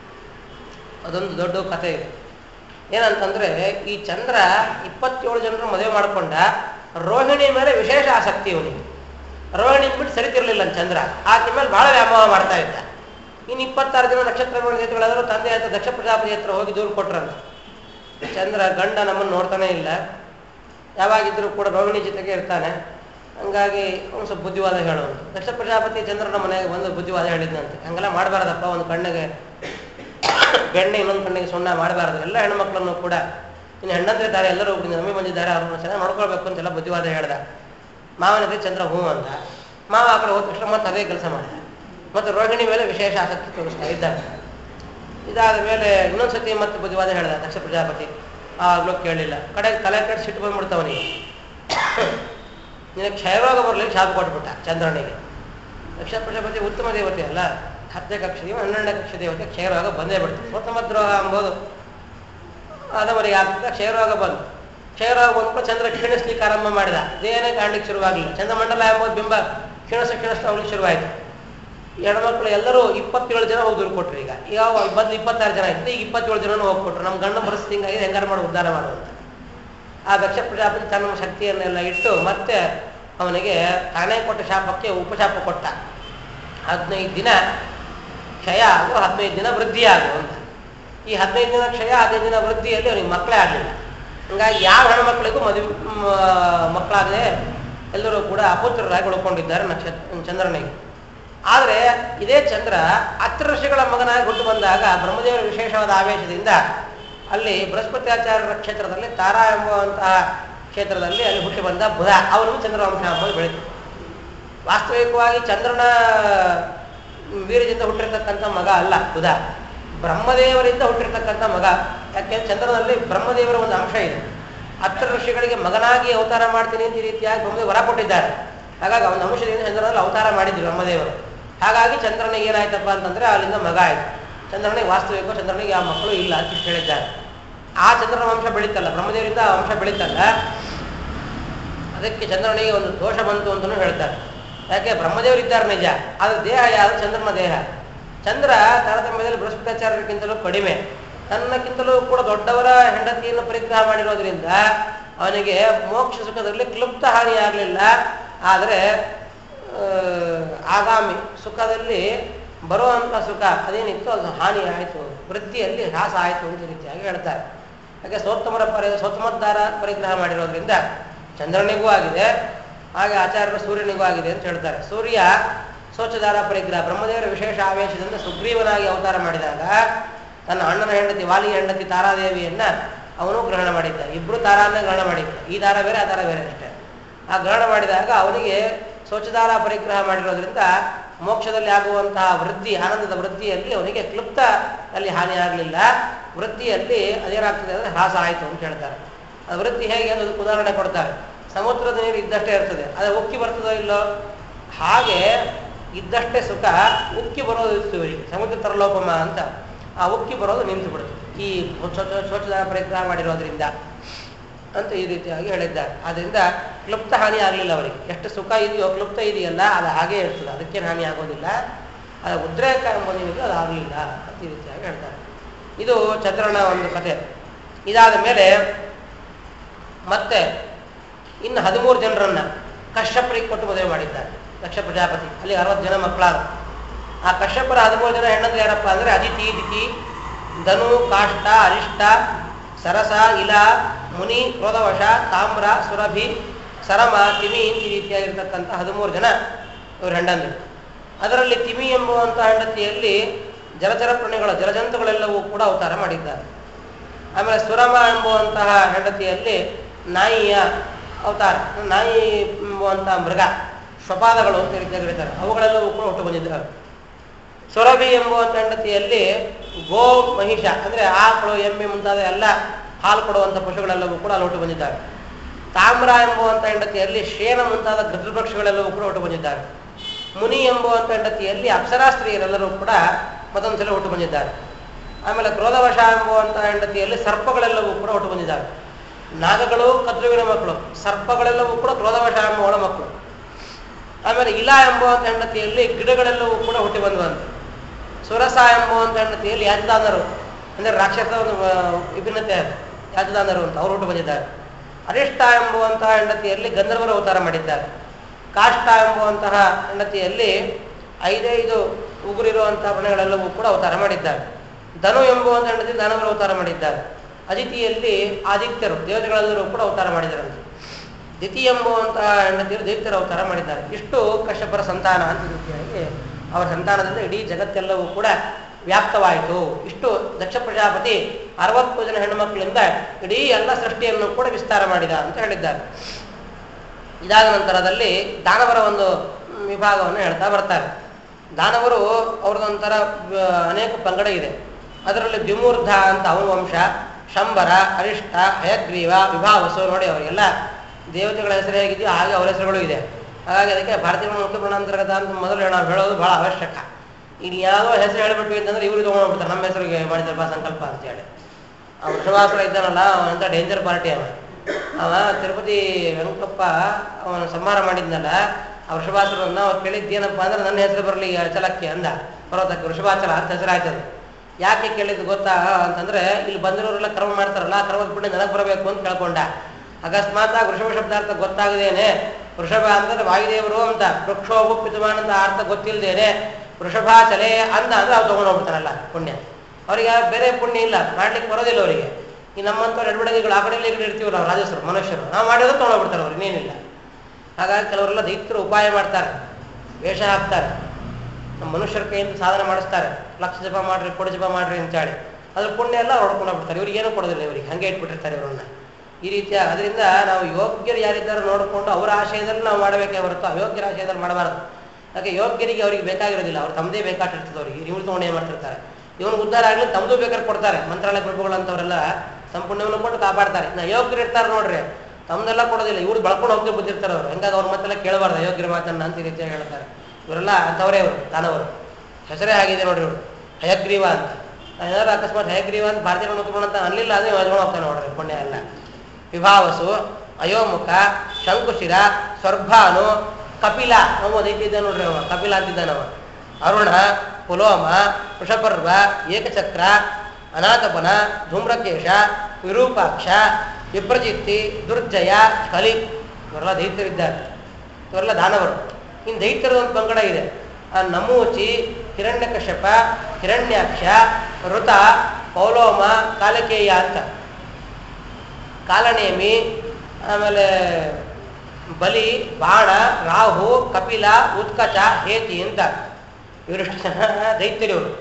ಅದೊಂದು ದೊಡ್ಡ ಕಥೆ ಇದೆ ಏನಂತಂದ್ರೆ ಈ ಚಂದ್ರ ಇಪ್ಪತ್ತೇಳು ಜನರು ಮದುವೆ ಮಾಡ್ಕೊಂಡ ರೋಹಿಣಿ ಮೇಲೆ ವಿಶೇಷ ಆಸಕ್ತಿ ಇವನಿಗೆ ರೋಹಿಣಿ ಬಿಟ್ಟು ಸರಿತಿರ್ಲಿಲ್ಲ ಚಂದ್ರ ಆಕೆ ಮೇಲೆ ಬಹಳ ವ್ಯಾಮೋಹ ಮಾಡ್ತಾ ಇದ್ದ ಇನ್ನು ಇಪ್ಪತ್ತಾರು ಜನ ನಕ್ಷತ್ರ ಜೊತೆಗಳಾದರೂ ತಂದೆ ಅಂತ ದಕ್ಷ ಪ್ರಜಾಪತಿ ಹತ್ರ ಹೋಗಿ ದೂರು ಕೊಟ್ರಂತ ಚಂದ್ರ ಗಂಡ ನಮ್ಮನ್ನು ನೋಡ್ತಾನೆ ಇಲ್ಲ ಯಾವಾಗಿದ್ರೂ ಕೂಡ ರೋಹಿಣಿ ಜೊತೆಗೆ ಇರ್ತಾನೆ ಹಂಗಾಗಿ ಒಂದು ಸ್ವಲ್ಪ ಬುದ್ಧಿವಾದ ಹೇಳುವಂತ ದಕ್ಷ ಪ್ರಜಾಪತಿ ಚಂದ್ರನ ಮನೆಗೆ ಒಂದು ಬುದ್ಧಿವಾದ ಹೇಳಿದ್ನಂತೆ ಹಂಗೆಲ್ಲ ಮಾಡಬಾರ್ದಪ್ಪ ಒಂದು ಕಣ್ಣಿಗೆ ಬೆಣ್ಣೆ ಇನ್ನೊಂದು ಕಣ್ಣಿಗೆ ಸುಣ್ಣ ಮಾಡಬಾರ್ದು ಎಲ್ಲ ಹೆಣ್ಮಕ್ಳನ್ನು ಕೂಡ ಇನ್ನು ಹೆಣ್ಣಂದಿದ್ದಾರೆ ಎಲ್ಲರೂ ಒಬ್ಬರಿಂದ ನಮಗೆ ಬಂದಿದ್ದಾರೆ ಅವ್ರನ್ನ ಚೆನ್ನಾಗಿ ನೋಡ್ಕೊಳ್ಬೇಕು ಅಂತೆಲ್ಲ ಬುದ್ಧಿವಾದ ಹೇಳ್ದ ಮಾವನಿಗೆ ಚಂದ್ರ ಹೂ ಅಂತ ಮಾವ ಆ ಕಡೆ ಹೋದ ತಕ್ಷಣ ಮತ್ತೆ ಅದೇ ಕೆಲಸ ಮಾಡಿದ ಮತ್ತು ರೋಹಿಣಿ ಮೇಲೆ ವಿಶೇಷ ಆಸಕ್ತಿ ತೋರಿಸ್ತಾ ಇದ್ದಾನೆ ಇದಾದ ಮೇಲೆ ಇನ್ನೊಂದ್ಸತಿ ಮತ್ತೆ ಬುದ್ಧಿವಾದ ಹೇಳ್ದ ದಕ್ಷ ಪ್ರಜಾಪತಿ ಆಗ್ಲೂ ಕೇಳಲಿಲ್ಲ ಕಡೆಗೆ ತಲೆ ಕಡೆ ಸಿಟ್ಟು ಬಂದ್ಬಿಡ್ತಾವನಿಗೆ ನಿನಗೆ ಕ್ಷಯರೋಗ ಬರಲಿಕ್ಕೆ ಶಾಪ ಕೊಟ್ಬಿಟ್ಟ ಚಂದ್ರನಿಗೆ ದಕ್ಷ ಪ್ರಜಾಪತಿ ಉತ್ತಮ ದೇವತೆ ಅಲ್ಲ ಹತ್ತನೇ ಕಕ್ಷ ದೇವ ಹನ್ನೆರಡನೇ ಕಕ್ಷ ದೇವತೆ ಕ್ಷಯರೋಗ ಬಂದೇ ಬಿಡ್ತು ಸ್ವತಮದ್ರೋಗ ಎಂಬುದು ಅದವರಿಗೆ ಆಗ್ತದೆ ಕ್ಷಯರೋಗ ಬಂತು ಕ್ಷಯರೋಗ ಬಂದ್ಕೊಂಡು ಚಂದ್ರ ಕ್ಷೀಣಿಸ್ಲಿಕ್ಕೆ ಆರಂಭ ಮಾಡಿದ ಇದೇನೇ ಕಾಣ್ಲಿಕ್ಕೆ ಶುರುವಾಗಲಿಲ್ಲ ಚಂದ್ರಮಂಡಲ ಎಂಬುದು ಬಿಂಬ ಕ್ಷೀಣಿಸ ಕ್ಷೀಣಿಸ್ತಾ ಹೋಗ್ಲಿಕ್ಕೆ ಶುರುವಾಯಿತು ಹೆಣ್ಮಕ್ಳು ಎಲ್ಲರೂ ಇಪ್ಪತ್ತೇಳು ಜನ ಹೋಗಿ ದುಡ್ಡು ಕೊಟ್ರು ಈಗ ಯಾವ ಮೊದಲು ಇಪ್ಪತ್ತಾರು ಜನ ಇತ್ತು ಈಗ ಇಪ್ಪತ್ತೇಳು ಜನನೂ ಹೋಗಿ ಕೊಟ್ರು ನಮ್ಮ ಗಂಡ ಪರಿಸ್ಥಿತಿ ಹಿಂಗಾಗಿ ಹೆಂಗಾರು ಮಾಡಿ ಉದ್ಧಾರ ಮಾಡುವಂತ ಆ ದಕ್ಷ ಪ್ರಜಾಪತಿ ತನ್ನ ಶಕ್ತಿಯನ್ನೆಲ್ಲ ಇಟ್ಟು ಮತ್ತೆ ಅವನಿಗೆ ತಾನೇ ಕೊಟ್ಟ ಶಾಪಕ್ಕೆ ಉಪಶಾಪ ಕೊಟ್ಟ ಹದಿನೈದು ದಿನ ಕ್ಷಯ ಆಗು ಹದಿನೈದು ದಿನ ವೃದ್ಧಿ ಆಗು ಅಂತ ಈ ಹದಿನೈದು ದಿನ ಕ್ಷಯ ಹದಿನೈದು ದಿನ ವೃದ್ಧಿಯಲ್ಲಿ ಅವನಿಗೆ ಮಕ್ಕಳೇ ಆಗಲಿಲ್ಲ ಹಂಗಾಗಿ ಯಾವ ಹೆಣ್ಮಕ್ಳಿಗೂ ಮದುವೆ ಮಕ್ಕಳಾಗದೆ ಎಲ್ಲರೂ ಕೂಡ ಅಪುತ್ರರಾಗಿ ಉಳ್ಕೊಂಡಿದ್ದಾರೆ ನಕ್ಷತ್ರ ಚಂದ್ರನಿಗೆ ಆದರೆ ಇದೇ ಚಂದ್ರ ಹತ್ತು ಋಷಿಗಳ ಮಗನಾಗಿ ಹುಟ್ಟು ಬಂದಾಗ ಬ್ರಹ್ಮದೇವರ ವಿಶೇಷವಾದ ಆವೇಶದಿಂದ ಅಲ್ಲಿ ಬೃಹಸ್ಪತ್ಯಾಚಾರ್ಯರ ಕ್ಷೇತ್ರದಲ್ಲಿ ತಾರಾ ಎಂಬುವಂತಹ ಕ್ಷೇತ್ರದಲ್ಲಿ ಅಲ್ಲಿ ಹುಟ್ಟಿ ಬಂದ ಬುಧ ಅವನು ಚಂದ್ರವಂಶ ಎಂಬುದು ಬೆಳೀತು ವಾಸ್ತವಿಕವಾಗಿ ಚಂದ್ರನ ವೀರ್ಯದಿಂದ ಹುಟ್ಟಿರ್ತಕ್ಕಂಥ ಮಗ ಅಲ್ಲ ಬುಧ ಬ್ರಹ್ಮದೇವರಿಂದ ಹುಟ್ಟಿರ್ತಕ್ಕಂಥ ಮಗ ಯಾಕೆಂದ್ರೆ ಚಂದ್ರನಲ್ಲಿ ಬ್ರಹ್ಮದೇವರ ಒಂದು ಅಂಶ ಇದೆ ಹತ್ತು ಋಷಿಗಳಿಗೆ ಮಗನಾಗಿ ಅವತಾರ ಮಾಡ್ತೀನಿ ಅಂತ ಈ ರೀತಿಯಾಗಿ ಬ್ರಹ್ಮದೇವ ವರ ಕೊಟ್ಟಿದ್ದಾರೆ ಹಾಗಾಗಿ ಅವನ ಅಂಶದಿಂದ ಚಂದ್ರನಲ್ಲಿ ಅವತಾರ ಮಾಡಿದ್ರು ಬ್ರಹ್ಮದೇವರು ಹಾಗಾಗಿ ಚಂದ್ರನಿಗೆ ಏನಾಯ್ತಪ್ಪ ಅಂತಂದ್ರೆ ಅಲ್ಲಿಂದ ಮಗ ಆಯ್ತು ಚಂದ್ರನಿಗೆ ವಾಸ್ತವಿಕ ಚಂದ್ರನಿಗೆ ಆ ಮಕ್ಕಳು ಇಲ್ಲ ಅಂತ ಇಷ್ಟು ಹೇಳಿದ್ದಾರೆ ಆ ಚಂದ್ರನ ವಂಶ ಬೆಳೀತಲ್ಲ ಬ್ರಹ್ಮದೇವರಿಂದ ಆ ವಂಶ ಬೆಳೀತಲ್ಲ ಅದಕ್ಕೆ ಚಂದ್ರನಿಗೆ ಒಂದು ದೋಷ ಬಂತು ಅಂತಲೂ ಹೇಳ್ತಾರೆ ಯಾಕೆ ಬ್ರಹ್ಮದೇವರಿದ್ದಾರೆ ನಿಜ ಆದ್ರೆ ದೇಹ ಯಾವುದು ಚಂದ್ರನ ದೇಹ ಚಂದ್ರ ತಾರತಮ್ಯದಲ್ಲಿ ಬೃಹಸ್ಪತ್ಯಾಚಾರ್ಯಕ್ಕಿಂತಲೂ ಕಡಿಮೆ ತನ್ನಕ್ಕಿಂತಲೂ ಕೂಡ ದೊಡ್ಡವರ ಹೆಂಡತಿಯನ್ನು ಪರಿಗ್ರಹ ಮಾಡಿರೋದ್ರಿಂದ ಅವನಿಗೆ ಮೋಕ್ಷ ಸುಖದಲ್ಲಿ ಕ್ಲುಪ್ತ ಹಾನಿ ಆಗಲಿಲ್ಲ ಆದರೆ ಆಗಾಮಿ ಸುಖದಲ್ಲಿ ಬರುವಂಥ ಸುಖ ಅದೇನಿತ್ತು ಅದು ಹಾನಿ ಆಯಿತು ವೃದ್ಧಿಯಲ್ಲಿ ಹ್ರಾಸ ಆಯಿತು ಅಂತ ರೀತಿಯಾಗಿ ಹೇಳ್ತಾರೆ ಹಾಗೆ ಸೋತ್ತಮರ ಪರಿ ಸೋತ್ತಮದ್ದಾರ ಪರಿಗ್ರಹ ಮಾಡಿರೋದ್ರಿಂದ ಚಂದ್ರನಿಗೂ ಆಗಿದೆ ಹಾಗೆ ಆಚಾರ್ಯರು ಸೂರ್ಯನಿಗೂ ಆಗಿದೆ ಅಂತ ಹೇಳ್ತಾರೆ ಸೂರ್ಯ ಸೋಚದಾರ ಪರಿಗ್ರಹ ಬ್ರಹ್ಮದೇವರ ವಿಶೇಷ ಆವೇಶದಿಂದ ಸುಗ್ರೀವನಾಗಿ ಅವತಾರ ಮಾಡಿದಾಗ ತನ್ನ ಅಣ್ಣನ ಹೆಂಡತಿ ವಾಲಿಯ ಹೆಂಡತಿ ತಾರಾದೇವಿಯನ್ನ ಅವನು ಗ್ರಹಣ ಮಾಡಿದ್ದ ಇಬ್ರು ತಾರಾನ್ನ ಗ್ರಹಣ ಮಾಡಿದ್ದ ಈ ದಾರ ಬೇರೆ ಆ ದಾರ ಬೇರೆ ಅಷ್ಟೇ ಆ ಗ್ರಹಣ ಮಾಡಿದಾಗ ಅವನಿಗೆ ಸ್ವಚ್ಛದಾರ ಪರಿಗ್ರಹ ಮಾಡಿರೋದ್ರಿಂದ ಮೋಕ್ಷದಲ್ಲಿ ಆಗುವಂತಹ ವೃದ್ಧಿ ಆನಂದದ ವೃದ್ಧಿಯಲ್ಲಿ ಅವನಿಗೆ ಕ್ಲುಪ್ತ ಅಲ್ಲಿ ಹಾನಿ ಆಗಲಿಲ್ಲ ವೃದ್ಧಿಯಲ್ಲಿ ಅದೇನಾಗ್ತದೆ ಅಂದರೆ ಹ್ರಾಸ ಆಯಿತು ಅಂತ ಹೇಳ್ತಾರೆ ಆ ವೃದ್ಧಿ ಹೇಗೆ ಅನ್ನೋದಕ್ಕೆ ಉದಾಹರಣೆ ಕೊಡ್ತಾರೆ ಸಮುದ್ರದ ನೀರು ಇದ್ದಷ್ಟೇ ಇರ್ತದೆ ಅದು ಉಕ್ಕಿ ಬರ್ತದೋ ಇಲ್ಲೋ ಹಾಗೆ ಇದ್ದಷ್ಟೇ ಸುಖ ಉಕ್ಕಿ ಬರೋದು ಇತ್ತು ಇವರಿಗೆ ಸಮುದ್ರ ತರಲೋಪಮ ಅಂತ ಆ ಉಕ್ಕಿ ಬರೋದು ನಿಂತು ಬಿಡುತ್ತೆ ಈ ಸ್ವಚ್ಛದಾರ ಪರಿಗ್ರಹ ಮಾಡಿರೋದ್ರಿಂದ ಅಂತ ಈ ರೀತಿಯಾಗಿ ಹೇಳಿದ್ದಾರೆ ಆದ್ರಿಂದ ಕ್ಲುಪ್ತ ಹಾನಿ ಆಗಲಿಲ್ಲ ಅವರಿಗೆ ಎಷ್ಟು ಸುಖ ಇದೆಯೋ ಕ್ಲುಪ್ತ ಇದೆಯಲ್ಲ ಅದು ಹಾಗೇ ಇರ್ತದೆ ಅದಕ್ಕೇನು ಹಾನಿ ಆಗೋದಿಲ್ಲ ಅದು ಉದ್ರೇಕ ಎಂಬುದೇನಿದೆ ಅದು ಆಗಲಿಲ್ಲ ಅಂತ ಈ ರೀತಿಯಾಗಿ ಹೇಳ್ತಾರೆ ಇದು ಚಂದ್ರನ ಒಂದು ಕಥೆ ಇದಾದ ಮೇಲೆ ಮತ್ತೆ ಇನ್ನು ಹದಿಮೂರು ಜನರನ್ನ ಕಶ್ಯಪರಿಗೆ ಕೊಟ್ಟು ಮದುವೆ ಮಾಡಿದ್ದಾರೆ ದಕ್ಷ ಪ್ರಜಾಪತಿ ಅಲ್ಲಿ ಅರವತ್ತು ಜನ ಮಕ್ಕಳಾದ ಆ ಕಶ್ಯಪರ ಹದಿಮೂರು ಜನ ಹೆಣ್ಣಂದ್ರೆ ಯಾರಪ್ಪ ಅಂದ್ರೆ ಅದಿತಿ ದಿತಿ ಧನು ಕಾಷ್ಟ ಅರಿಷ್ಟ ಸರಸ ಇಲ ಮುನಿ ಕ್ರೋಧವಶ ತಾಮ್ರ ಸುರಭಿ ಸರಮ ತಿಮಿ ಈ ರೀತಿಯಾಗಿರ್ತಕ್ಕಂಥ ಹದಿಮೂರು ಜನ ಇವರು ಹೆಂಡಂದ್ರು ಅದರಲ್ಲಿ ತಿಮಿ ಎಂಬುವಂತಹ ಹೆಂಡತಿಯಲ್ಲಿ ಜಲಚರ ಪ್ರಾಣಿಗಳ ಜಲಜಂತುಗಳೆಲ್ಲವೂ ಕೂಡ ಅವತಾರ ಮಾಡಿದ್ದಾರೆ ಆಮೇಲೆ ಸುರಮ ಎಂಬುವಂತಹ ಹೆಂಡತಿಯಲ್ಲಿ ನಾಯಿಯ ಅವತಾರ ನಾಯಿ ಎಂಬುವಂತಹ ಮೃಗ ಸ್ವಪಾದಗಳು ಅಂತ ರೀತಿಯಾಗಿ ಹೇಳ್ತಾರೆ ಅವುಗಳೆಲ್ಲವೂ ಕೂಡ ಹುಟ್ಟು ಬಂದಿದ್ದಾರೆ ಸುರಭಿ ಎಂಬುವಂಥ ಹೆಂಡತಿಯಲ್ಲಿ ಗೋ ಮಹಿಷ ಅಂದ್ರೆ ಆಕಳು ಎಮ್ಮೆ ಮುಂತಾದ ಎಲ್ಲ ಹಾಲು ಕೊಡುವಂಥ ಪಶುಗಳೆಲ್ಲವೂ ಕೂಡ ಅಲ್ಲಿ ಹುಟ್ಟು ಬಂದಿದ್ದಾರೆ ತಾಮ್ರ ಎಂಬುವಂಥ ಹೆಂಡತಿಯಲ್ಲಿ ಶೇನ ಮುಂತಾದ ಗೃಹಪಕ್ಷಗಳೆಲ್ಲವೂ ಕೂಡ ಹುಟ್ಟು ಬಂದಿದ್ದಾರೆ ಮುನಿ ಎಂಬುವಂಥ ಹೆಂಡತಿಯಲ್ಲಿ ಅಪ್ಸರಾ ಸ್ತ್ರೀಯರೆಲ್ಲರೂ ಕೂಡ ಮತ್ತೊಂದ್ಸಲ ಹುಟ್ಟು ಬಂದಿದ್ದಾರೆ ಆಮೇಲೆ ಕ್ರೋಧವಶ ಎಂಬುವಂಥ ಹೆಂಡತಿಯಲ್ಲಿ ಸರ್ಪಗಳೆಲ್ಲವೂ ಕೂಡ ಹುಟ್ಟು ಬಂದಿದ್ದಾರೆ ನಾಗಗಳು ಕದ್ರುವಿನ ಮಕ್ಕಳು ಸರ್ಪಗಳೆಲ್ಲವೂ ಕೂಡ ಕ್ರೋಧವಶ ಎಂಬುವಳ ಮಕ್ಕಳು ಆಮೇಲೆ ಇಲಾ ಎಂಬುವಂಥ ಹೆಂಡತಿಯಲ್ಲಿ ಗಿಡಗಳೆಲ್ಲವೂ ಕೂಡ ಹುಟ್ಟಿ ಬಂದುವಂತೆ ಸುರಸ ಎಂಬುವಂಥ ಹೆಂಡತಿಯಲ್ಲಿ ಯಾಜದಾನರು ಅಂದರೆ ರಾಕ್ಷಸ ಒಂದು ಆ, ವಿಭಿನ್ನತೆ ಅದು ಯಾಜದಾನರು ಅಂತ ಅವರು ಹುಟ್ಟು ಬಂದಿದ್ದಾರೆ ಅರಿಷ್ಟ ಎಂಬುವಂತಹ ಹೆಂಡತಿಯಲ್ಲಿ ಗಂಧರ್ವರು ಅವತಾರ ಮಾಡಿದ್ದಾರೆ ಕಾಷ್ಟ ಎಂಬುವಂತಹ ಹೆಂಡತಿಯಲ್ಲಿ ಐದೈದು ಉಗುರಿರುವಂತಹ ಪ್ರಾಣಿಗಳೆಲ್ಲವೂ ಕೂಡ ಅವತಾರ ಮಾಡಿದ್ದಾರೆ ಧನು ಎಂಬುವಂಥ ಹೆಂಡತಿ ದಾನವರು ಅವತಾರ ಮಾಡಿದ್ದಾರೆ ಅದಿತಿಯಲ್ಲಿ ಆದಿತ್ಯರು ದೇವತೆಗಳೆಲ್ಲರೂ ಕೂಡ ಅವತಾರ ಮಾಡಿದ್ದಾರಂತೆ ದಿತಿ ಎಂಬುವಂತಹ ಹೆಂಡತಿಯರು ದೈತ್ಯರು ಅವತಾರ ಮಾಡಿದ್ದಾರೆ ಇಷ್ಟು ಕಶ್ಯಪರ ಸಂತಾನ ಅಂತ ರೀತಿಯಾಗಿ ಅವರ ಸಂತಾನದಿಂದ ಇಡೀ ಜಗತ್ತೆಲ್ಲವೂ ಕೂಡ ವ್ಯಾಪ್ತವಾಯಿತು ಇಷ್ಟು ದಕ್ಷ ಪ್ರಜಾಪತಿ ಅರವತ್ತು ಜನ ಹೆಣ್ಣು ಮಕ್ಕಳಿಂದ ಇಡೀ ಎಲ್ಲ ಸೃಷ್ಟಿಯನ್ನು ಕೂಡ ವಿಸ್ತಾರ ಮಾಡಿದ ಅಂತ ಹೇಳಿದ್ದಾರೆ ಇದಾದ ನಂತರದಲ್ಲಿ ದಾನವರ ಒಂದು ಮ್, ವಿಭಾಗವನ್ನು ಹೇಳ್ತಾ ಬರ್ತಾರೆ ದಾನವರು ಅವ್ರದ್ದೊಂಥರ ಆ, ಅನೇಕ ಪಂಗಡ ಇದೆ ಅದರಲ್ಲಿ ದ್ವಿಮೂರ್ಧ ಅಂತ ಅವನ ವಂಶ ಶಂಬರ ಅರಿಷ್ಟ ಹಯಗ್ರೀವ ವಿಭಾವಸು ನೋಡಿ ಅವರಿಗೆಲ್ಲ ದೇವತೆಗಳ ಹೆಸರು ಹೇಗಿದೆಯೋ ಹಾಗೆ ಅವರ ಹೆಸರುಗಳು ಇದೆ ಹಾಗಾಗಿ ಅದಕ್ಕೆ ಭಾರತೀಯ ಮುಖ್ಯಪ್ರಣಾಂತರ್ಗತ ಅಂತ ಮೊದಲು ನಾವು ಹೇಳೋದು ಬಹಳ ಅವಶ್ಯಕ ಇಲ್ಲಿ ಯಾವುದೋ ಹೆಸರು ಹೇಳ್ಬಿಟ್ವಿ ಅಂತಂದ್ರೆ ಇವರು ತೊಗೊಂಡ್ಬಿಡ್ತಾರೆ ನಮ್ಮ ಹೆಸರಿಗೆ ಮಾಡಿದ್ದಾರೆ ಬಾ ಸಂಕಲ್ಪ ಅಂತ ಹೇಳಿ ಆ ವೃಷಭಾಸುರ ಇದ್ದಾನಲ್ಲ ಅವನಂತ ಡೇಂಜರ್ ಪಾರ್ಟಿ ಅವ ಅವ ತಿರುಪತಿ ವೆಂಕಪ್ಪ ಅವನ ಸಂಹಾರ ಮಾಡಿದ್ನಲ್ಲ ಆ ವೃಷಭಾಸುರನ್ನ ಅವ್ರು ಕೇಳಿದ್ದೇನಪ್ಪ ಅಂದ್ರೆ ನನ್ನ ಹೆಸರು ಬರಲಿ ಅಚಲಕ್ಕೆ ಅಂದ ಪರ್ವತಕ್ಕೆ ವೃಷಭಾಚಲ ಅಂತ ಹೆಸರಾಯ್ತದೆ ಯಾಕೆ ಕೇಳಿದ್ದು ಗೊತ್ತಾ ಅಂತಂದ್ರೆ ಇಲ್ಲಿ ಬಂದಿರೋರೆಲ್ಲ ಕರ್ಮ ಮಾಡ್ತಾರಲ್ಲ ಆ ಕರ್ಮದ ಪುಣ್ಯ ನನಗೆ ಬರಬೇಕು ಅಂತ ಕೇಳ್ಕೊಂಡ ಅಕಸ್ಮಾತ್ ಆಗಿ ವೃಷಭ ಶಬ್ದಾರ್ಥ ಗೊತ್ತಾಗದೇನೆ ವೃಷಭ ಅಂದ್ರೆ ವಾಯುದೇವರು ಅಂತ ವೃಕ್ಷೋಭ ಪಿತುಮಾನ್ ಅಂತ ಅರ್ಥ ಗೊತ್ತಿಲ್ಲದೇನೆ ವೃಷಭಾಚಲೆ ಅಂದ ಅಂದ್ರೆ ಅವ್ರು ತಗೊಂಡು ಹೋಗ್ಬಿಡ್ತಾರಲ್ಲ ಪುಣ್ಯ ಅವರಿಗೆ ಬೇರೆ ಪುಣ್ಯ ಇಲ್ಲ ಮಾಡ್ಲಿಕ್ಕೆ ಬರೋದಿಲ್ಲ ಅವರಿಗೆ ಈ ನಮ್ಮಂಥವ್ರು ಎಡಬಡಗಿಗಳು ಆ ಕಡೆ ಈ ಕಡೆ ಇರ್ತೀವಿ ನಾವು ರಾಜಸ್ವರು ಮನುಷ್ಯರು ನಾವು ಮಾಡಿದ್ರೆ ತೊಗೊಂಡೋಗ್ಬಿಡ್ತಾರೆ ಅವ್ರಿಗೆ ಇನ್ನೇನಿಲ್ಲ ಹಾಗಾಗಿ ಕೆಲವರೆಲ್ಲ ದೈತ್ಯರು ಉಪಾಯ ಮಾಡ್ತಾರೆ ವೇಷ ಹಾಕ್ತಾರೆ ನಮ್ಮ ಮನುಷ್ಯರ ಕೈಯಿಂದ ಸಾಧನೆ ಮಾಡಿಸ್ತಾರೆ ಲಕ್ಷ ಜಪ ಮಾಡ್ರಿ ಕೋಟಿ ಜಪ ಮಾಡ್ರಿ ಅಂತೇಳಿ ಅದ್ರ ಪುಣ್ಯ ಎಲ್ಲ ಹೊಡ್ಕೊಂಡು ಹೋಗ್ಬಿಡ್ತಾರೆ ಇವ್ರಿಗೆ ಏನೂ ಕೊಡೋದಿಲ್ಲ ಇವರಿಗೆ ಹಂಗೆ ಇಟ್ಬಿಟ್ಟಿರ್ತಾರೆ ಇವರನ್ನ ಈ ರೀತಿಯ ಅದರಿಂದ ನಾವು ಯೋಗ್ಯರು ಯಾರಿದ್ದಾರೆ ನೋಡಿಕೊಂಡು ಅವರ ಆಶಯದಲ್ಲಿ ನಾವು ಮಾಡಬೇಕೇ ಹೊರತು ಅಯೋಗ್ಯರ ಆಶಯದಲ್ಲಿ ಮಾಡಬಾರದು ಯಾಕೆ ಯೋಗ್ಯರಿಗೆ ಅವ್ರಿಗೆ ಬೇಕಾಗಿರೋದಿಲ್ಲ ಅವ್ರು ತಮ್ಮದೇ ಬೇಕಾಗಿರ್ತದೆ ಅವ್ರಿಗೆ ಇವ್ರು ತೊಗೊಂಡು ಏನು ಮಾಡ್ತಿರ್ತಾರೆ ಇವನು ಉದ್ಧಾರ ಆಗಲಿ ತಮ್ಮದು ಬೇಕಾದ್ರೆ ಕೊಡ್ತಾರೆ ಮಂತ್ರಾಲಯ ಪ್ರಭುಗಳಂತವರೆಲ್ಲ ಸಂಪೂರ್ಣವನ್ನು ಕೊಟ್ಟು ಕಾಪಾಡ್ತಾರೆ ಇನ್ನು ಅಯೋಗ್ಯರು ಇರ್ತಾರೆ ನೋಡ್ರಿ ತಮ್ಮದೆಲ್ಲ ಕೊಡೋದಿಲ್ಲ ಇವ್ರು ಬೆಳ್ಕೊಂಡು ಹೋಗ್ತಾ ಬಂದಿರ್ತಾರೆ ಅವ್ರು ಹೆಂಗಾಗಿ ಅವ್ರ ಮತ್ತೆಲ್ಲ ಕೇಳಬಾರ್ದು ಅಯೋಗ್ಯರ ಮಾತನ್ನ ಅಂತ ಈ ರೀತಿಯಾಗಿ ಹೇಳ್ತಾರೆ ಇವರೆಲ್ಲ ಅಂಥವರೇ ಅವರು ದಾನವರು ಹೆಸರೇ ಆಗಿದೆ ನೋಡ್ರಿ ಇವರು ಹಯಗ್ರೀವ ಅಂತ ಏನಾದ್ರು ಅಕಸ್ಮಾತ್ ಹಯಗ್ರೀವ ಅಂತ ಭಾರತೀಯ ಮುಖ್ಯಮಂತ್ರಿ ಅಂತ ಅನ್ಲಿಲ್ಲ ಅಂದ್ರೆ ಯಜಮಾನ ಹೋಗ್ತಾನೆ ನೋಡ್ರಿ ಪುಣ್ಯ ಎಲ್ಲ ವಿಭಾವಸು ಅಯೋಮುಖ ಶಂಕುಶಿರ ಸ್ವರ್ಭಾನು ಕಪಿಲ ಅವ ದೈತ್ಯ ಇದ್ದ ನೋಡ್ರಿ ಅವ ಕಪಿಲ ಅಂತಿದ್ದಾನವ ಅರುಣ ಪುಲೋಮ ವೃಷಪರ್ವ ಏಕಚಕ್ರ ಅನಾಥಪನ ಧೂಮ್ರಕೇಶ ವಿರೂಪಾಕ್ಷ ವಿಪ್ರಜಿತ್ತಿ ದುರ್ಜಯ ಕಲಿ ಇವರೆಲ್ಲ ದೈತ್ಯರಿದ್ದಾರೆ ಇವರೆಲ್ಲ ದಾನವರು ಇನ್ನು ದೈತ್ಯರದ ಒಂದು ಪಂಗಡ ಇದೆ ಆ ನಮೂಚಿ ಹಿರಣ್ಯಕಶ್ಯಪ ಹಿರಣ್ಯಾಕ್ಷ ಋತ ಪೌಲೋಮ ಕಾಲಕೇಯ ಅಂತ ಕಾಲನೇಮಿ ಆಮೇಲೆ ಬಲಿ ಬಾಣ ರಾಹು ಕಪಿಲ ಉತ್ಕಚ ಹೇತಿ ಅಂತ ಇವರಿಷ್ಟು ಜನ ದೈತ್ಯರಿವರು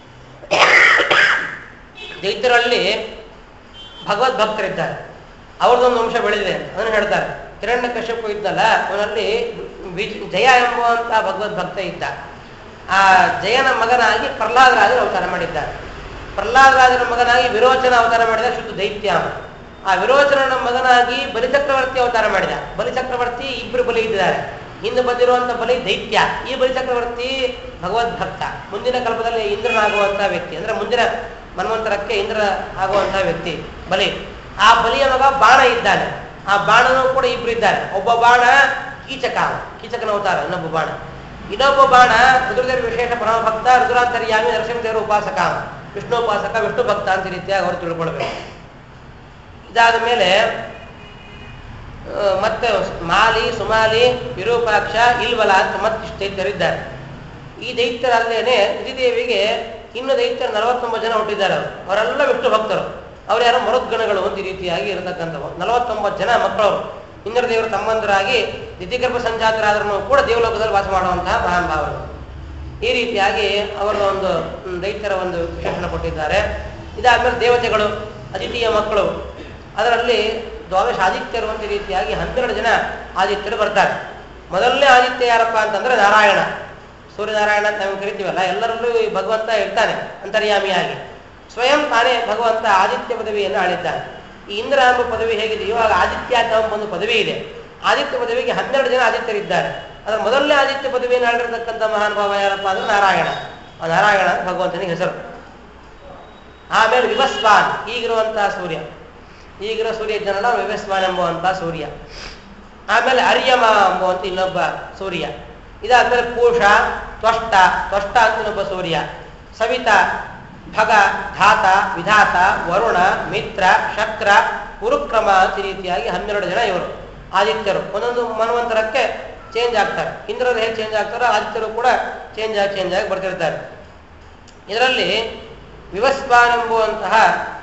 ದೈತ್ಯರಲ್ಲಿ ಭಗವದ್ ಭಕ್ತರಿದ್ದಾರೆ ಅವ್ರದ್ದೊಂದು ವಂಶ ಬೆಳೆದಿದೆ ಅಂತ ಅದನ್ನು ಹೇಳ್ತಾರೆ ಹಿರಣ್ಯ ಕಶ್ಯಪ ಇದ್ದಲ್ಲ ಅವನಲ್ಲಿ ವಿಜ್ ಜಯ ಎಂಬುವಂತಹ ಭಗವದ್ ಭಕ್ತ ಇದ್ದ ಆ ಜಯನ ಮಗನಾಗಿ ಪ್ರಹ್ಲಾದರಾಜರು ಅವತಾರ ಮಾಡಿದ್ದಾರೆ ಪ್ರಹ್ಲಾದರಾಜನ ಮಗನಾಗಿ ವಿರೋಚನ ಅವತಾರ ಮಾಡಿದ ಶುದ್ಧ ದೈತ್ಯ ಅವ. ಆ ವಿರೋಚನನ ಮಗನಾಗಿ ಬಲಿಚಕ್ರವರ್ತಿ ಅವತಾರ ಮಾಡಿದ ಬಲಿಚಕ್ರವರ್ತಿ ಇಬ್ಬರು ಬಲಿ ಇದ್ದಾರೆ ಹಿಂದೆ ಬಂದಿರುವಂತ ಬಲಿ ದೈತ್ಯ ಈ ಬಲಿಚಕ್ರವರ್ತಿ ಭಗವದ್ ಭಕ್ತ ಮುಂದಿನ ಕಲ್ಪದಲ್ಲಿ ಇಂದ್ರನಾಗುವಂತಹ ವ್ಯಕ್ತಿ ಅಂದ್ರೆ ಮುಂದಿನ ಮನ್ವಂತರಕ್ಕೆ ಇಂದ್ರ ಆಗುವಂತಹ ವ್ಯಕ್ತಿ ಬಲಿ ಆ ಬಲಿಯ ಮಗ ಬಾಣ ಇದ್ದಾನೆ ಆ ಬಾಣನೂ ಕೂಡ ಇಬ್ರು ಇದ್ದಾರೆ ಒಬ್ಬ ಬಾಣ ಕೀಚಕ ಅವ. ಕೀಚಕನ ಅವತಾರ ಇನ್ನೊಬ್ಬ ಬಾಣ ಇನ್ನೊಬ್ಬ ಬಾಣ ರುದ್ರದೇವರ ವಿಶೇಷ ಪರಮ ಭಕ್ತ ರುದ್ರಾಂತರ್ಯಾಮಿ ನರಸಿಂಹದೇವರ ಉಪಾಸಕ ಅವ. ವಿಷ್ಣು ಉಪಾಸಕ ವಿಷ್ಣು ಭಕ್ತ ಅಂತ ಈ ರೀತಿಯಾಗಿ ಅವರು ತಿಳ್ಕೊಳ್ಬೇಕು ಇದಾದ ಮೇಲೆ ಆ, ಮತ್ತೆ ಮಾಲಿ ಸುಮಾಲಿ ವಿರೂಪಾಕ್ಷ ಇಲ್ವಲ ಅಂತ ಮತ್ತಿಷ್ಟು ದೈತ್ಯರಿದ್ದಾರೆ ಈ ದೈತ್ಯರಲ್ಲೇನೆ ಶ್ರೀದೇವಿಗೆ ಇನ್ನು ದೈತ್ಯರು ನಲವತ್ತೊಂಬತ್ತು ಜನ ಹುಟ್ಟಿದ್ದಾರೆ ಅವರು ಅವರೆಲ್ಲ ವಿಷ್ಣು ಭಕ್ತರು ಅವ್ರು ಯಾರೋ ಮರುದ್ಗಣಗಳು ಒಂದು ಈ ರೀತಿಯಾಗಿ ಇರತಕ್ಕಂಥವು ನಲವತ್ತೊಂಬತ್ತು ಜನ ಮಕ್ಕಳವರು ಇಂದ್ರ ದೇವರ ತಮ್ಮಂದರಾಗಿ ದಿತಿಗರ್ಭ ಸಂಜಾತರಾದ್ರೂ ಕೂಡ ದೇವಲೋಕದಲ್ಲಿ ವಾಸ ಮಾಡುವಂತಹ ಮಹಾನುಭಾವರು ಈ ರೀತಿಯಾಗಿ ಅವರ ಒಂದು ಹ್ಮ್, ದೈತ್ಯರ ಒಂದು ವಿಶೇಷಣ ಕೊಟ್ಟಿದ್ದಾರೆ ಇದಾದ್ಮೇಲೆ ದೇವತೆಗಳು ಅದಿತಿಯ ಮಕ್ಕಳು ಅದರಲ್ಲಿ ದ್ವಾದಶ ಆದಿತ್ಯರು ಅಂತ ಈ ರೀತಿಯಾಗಿ ಹನ್ನೆರಡು ಜನ ಆದಿತ್ಯರು ಬರ್ತಾರೆ ಮೊದಲನೇ ಆದಿತ್ಯ ಯಾರಪ್ಪ ಅಂತಂದ್ರೆ ನಾರಾಯಣ ಸೂರ್ಯನಾರಾಯಣ ಅಂತ ನಾವು ಕರಿತೀವಲ್ಲ ಎಲ್ಲರಲ್ಲೂ ಈ ಭಗವಂತ ಇರ್ತಾನೆ ಅಂತರ್ಯಾಮಿಯಾಗಿ ಸ್ವಯಂ ತಾನೇ ಭಗವಂತ ಆದಿತ್ಯ ಪದವಿಯನ್ನು ಆಳಿದ್ದಾನೆ ಈ ಇಂದ್ರ ಎಂಬ ಪದವಿ ಹೇಗಿದೆಯೋ ಆಗ ಆದಿತ್ಯ ಅಂತ ಒಂದು ಪದವಿ ಇದೆ ಆದಿತ್ಯ ಪದವಿಗೆ ಹನ್ನೆರಡು ಜನ ಆದಿತ್ಯರಿದ್ದಾರೆ ಅದರ ಮೊದಲನೇ ಆದಿತ್ಯ ಪದವಿಯನ್ನು ಆಳಿರತಕ್ಕಂಥ ಮಹಾನುಭಾವ ಯಾರಪ್ಪ ಅಂದ್ರೆ ನಾರಾಯಣ ಆ ನಾರಾಯಣ ಅಂತ ಭಗವಂತನಿಗೆ ಹೆಸರು ಆಮೇಲೆ ವಿವಸ್ವಾನ್ ಈಗಿರುವಂತಹ ಸೂರ್ಯ ಈಗಿರೋ ಸೂರ್ಯ ಇದ್ದಾನಲ್ಲ ಅವ್ನು ವಿವಸ್ವಾನ್ ಎಂಬುವಂತಹ ಸೂರ್ಯ ಆಮೇಲೆ ಅರ್ಯಮ ಎಂಬುವಂತ ಇನ್ನೊಬ್ಬ ಸೂರ್ಯ ಇದಾದ್ಮೇಲೆ ಪೂಷ ತ್ವಷ್ಟ ತ್ವಷ್ಟ ಅಂತ ಇನ್ನೊಬ್ಬ ಸೂರ್ಯ ಸವಿತ ಭಗ ಧಾತ ವಿಧಾತ ವರುಣ ಮಿತ್ರ ಶಕ್ರ ಉರುಕ್ರಮ ಅಂತ ಈ ರೀತಿಯಾಗಿ ಹನ್ನೆರಡು ಜನ ಇವರು ಆದಿತ್ಯರು ಒಂದೊಂದು ಮನ್ವಂತರಕ್ಕೆ ಚೇಂಜ್ ಆಗ್ತಾರೆ ಇಂದ್ರರು ಹೇಗೆ ಚೇಂಜ್ ಆಗ್ತಾರೋ ಆದಿತ್ಯರು ಕೂಡ ಚೇಂಜ್ ಆಗಿ ಚೇಂಜ್ ಆಗಿ ಬರ್ತಿರ್ತಾರೆ ಇದರಲ್ಲಿ ವಿವಸ್ವಾನ್ ಎಂಬುವಂತಹ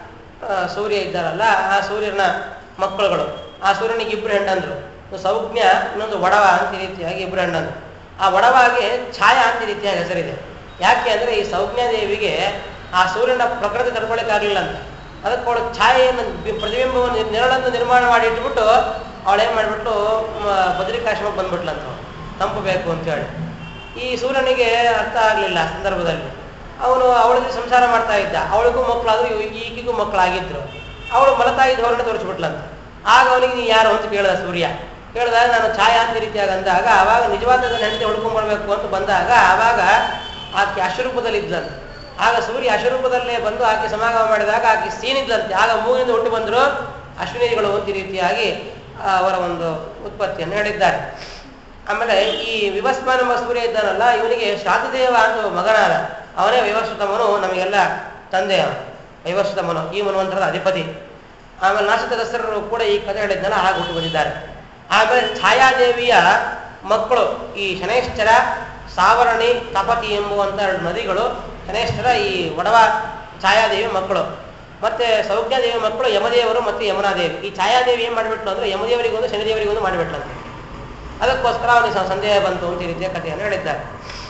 ಆ, ಸೂರ್ಯ ಇದ್ದಾರಲ್ಲ ಆ ಸೂರ್ಯನ ಮಕ್ಕಳುಗಳು ಆ ಸೂರ್ಯನಿಗೆ ಇಬ್ಬರು ಹೆಣ್ಣಂದ್ರು ಒಂದು ಸೌಜ್ಞ ಇನ್ನೊಂದು ಒಡವ ಅಂತ ಈ ರೀತಿಯಾಗಿ ಇಬ್ಬರು ಹೆಣ್ಣಂದ್ರು ಆ ಒಡವಾಗಿ ಛಾಯಾ ಅಂತ ಈ ರೀತಿಯಾಗಿ ಹೆಸರಿದೆ ಯಾಕೆ ಅಂದ್ರೆ ಈ ಸೌಜ್ಞ ದೇವಿಗೆ ಆ ಸೂರ್ಯನ ಪ್ರಕೃತಿ ತಡ್ಕೊಳಕ್ಕಾಗಲಿಲ್ಲ ಅಂತ ಅದಕ್ಕೆ ಅವಳು ಛಾಯೆಯನ್ನು ಬಿ- ಪ್ರತಿಬಿಂಬವನ್ನು ನೆರಳನ್ನು ನಿರ್ಮಾಣ ಮಾಡಿ ಇಟ್ಬಿಟ್ಟು ಅವಳು ಏನ್ ಮಾಡ್ಬಿಟ್ಟು ಮ, ಬದ್ರಿಕಾಶ್ರಮಕ್ಕೆ ಬಂದ್ಬಿಟ್ಲಂತ ಅವ್ಳು. ತಂಪು ಬೇಕು ಅಂತ ಹೇಳಿ ಈ ಸೂರ್ಯನಿಗೆ ಅರ್ಥ ಆಗಲಿಲ್ಲ ಆ ಸಂದರ್ಭದಲ್ಲಿ ಅವನು ಅವಳಿಗೆ ಸಂಸಾರ ಮಾಡ್ತಾ ಇದ್ದ ಅವಳಿಗೂ ಮಕ್ಕಳಾದ್ರು ಇವ್- ಈಕಿಗೂ ಮಕ್ಕಳಾಗಿದ್ರು ಅವಳು ಮಲತಾಯಿ ಧೋರಣೆ ತೋರಿಸ್ಬಿಟ್ಲಂತ ಆಗ ಅವನಿಗೆ ನೀ ಯಾರು ಅಂತ ಕೇಳ್ದ ಸೂರ್ಯ ಕೇಳಿದಾಗ ನಾನು ಛಾಯಾ ಅಂತ ರೀತಿಯಾಗಿ ಅಂದಾಗ ಆವಾಗ ನಿಜವಾದ ನನ್ನ ಹೆಂಡತಿ ಉಳ್ಕೊಂಡ್ಬರ್ಬೇಕು ಅಂತ ಬಂದಾಗ ಆವಾಗ ಆಕೆ ಅಶರೂಪದಲ್ಲಿ ಇದ್ಲಂತೆ ಆಗ ಸೂರ್ಯ ಅಶರೂಪದಲ್ಲೇ ಬಂದು ಆಕೆ ಸಮಾಗಮ ಮಾಡಿದಾಗ ಆಕೆ ಸೀನಿದ್ಲಂತೆ ಆಗ ಮೂಗಿನಿಂದ ಹುಟ್ಟು ಬಂದರು ಅಶ್ವಿನಿಗಳು ಅಂತ ಈ ರೀತಿಯಾಗಿ ಆ, ಅವರ ಒಂದು ಉತ್ಪತ್ತಿಯನ್ನು ಹೇಳಿದ್ದಾರೆ ಆಮೇಲೆ ಈ ವಿವಸ್ಮಾನ ಎಂಬ ಸೂರ್ಯ ಇದ್ದಾನಲ್ಲ ಇವನಿಗೆ ಶಾತದೇವ ಅಂತ ಒಬ್ಬ ಮಗನಾದ ಅವನೇ ವೈವಸ್ವತಮನು ನಮಗೆಲ್ಲ ತಂದೆ ಅವನು ವೈವಸ್ವತಮನು ಈ ಮನ್ವಂತರದ ಅಧಿಪತಿ ಆಮೇಲೆ ನಾಶತರಸರು ಕೂಡ ಈ ಕಥೆ ಹೇಳಿದ್ದಲ್ಲ ಹಾಗೆ ಹುಟ್ಟು ಬಂದಿದ್ದಾರೆ ಆಮೇಲೆ ಛಾಯಾದೇವಿಯ ಮಕ್ಕಳು ಈ ಶನೇಶ್ಚರ ಸಾವರಣಿ ತಪತಿ ಎಂಬುವಂತ ಎರಡು ನದಿಗಳು ಶನೇಶ್ಚರ ಈ ಒಡವ ಛಾಯಾದೇವಿ ಮಕ್ಕಳು ಮತ್ತೆ ಸೌಖ್ಯದೇವಿ ಮಕ್ಕಳು ಯಮದೇವರು ಮತ್ತು ಯಮುನಾದೇವಿ ಈ ಛಾಯಾದೇವಿ ಏನ್ ಮಾಡಿಬಿಟ್ಲು ಅಂದ್ರೆ ಯಮದೇವರಿಗೊಂದು ಶನಿದೇವರಿಗೊಂದು ಮಾಡಿಬಿಟ್ಲಂತೆ ಅದಕ್ಕೋಸ್ಕರ ಅವನಿಗೆ ಸ- ಸಂದೇಹ ಬಂತು ಅಂತ ಈ ರೀತಿಯ ಕಥೆಯನ್ನು ಹೇಳಿದ್ದಾರೆ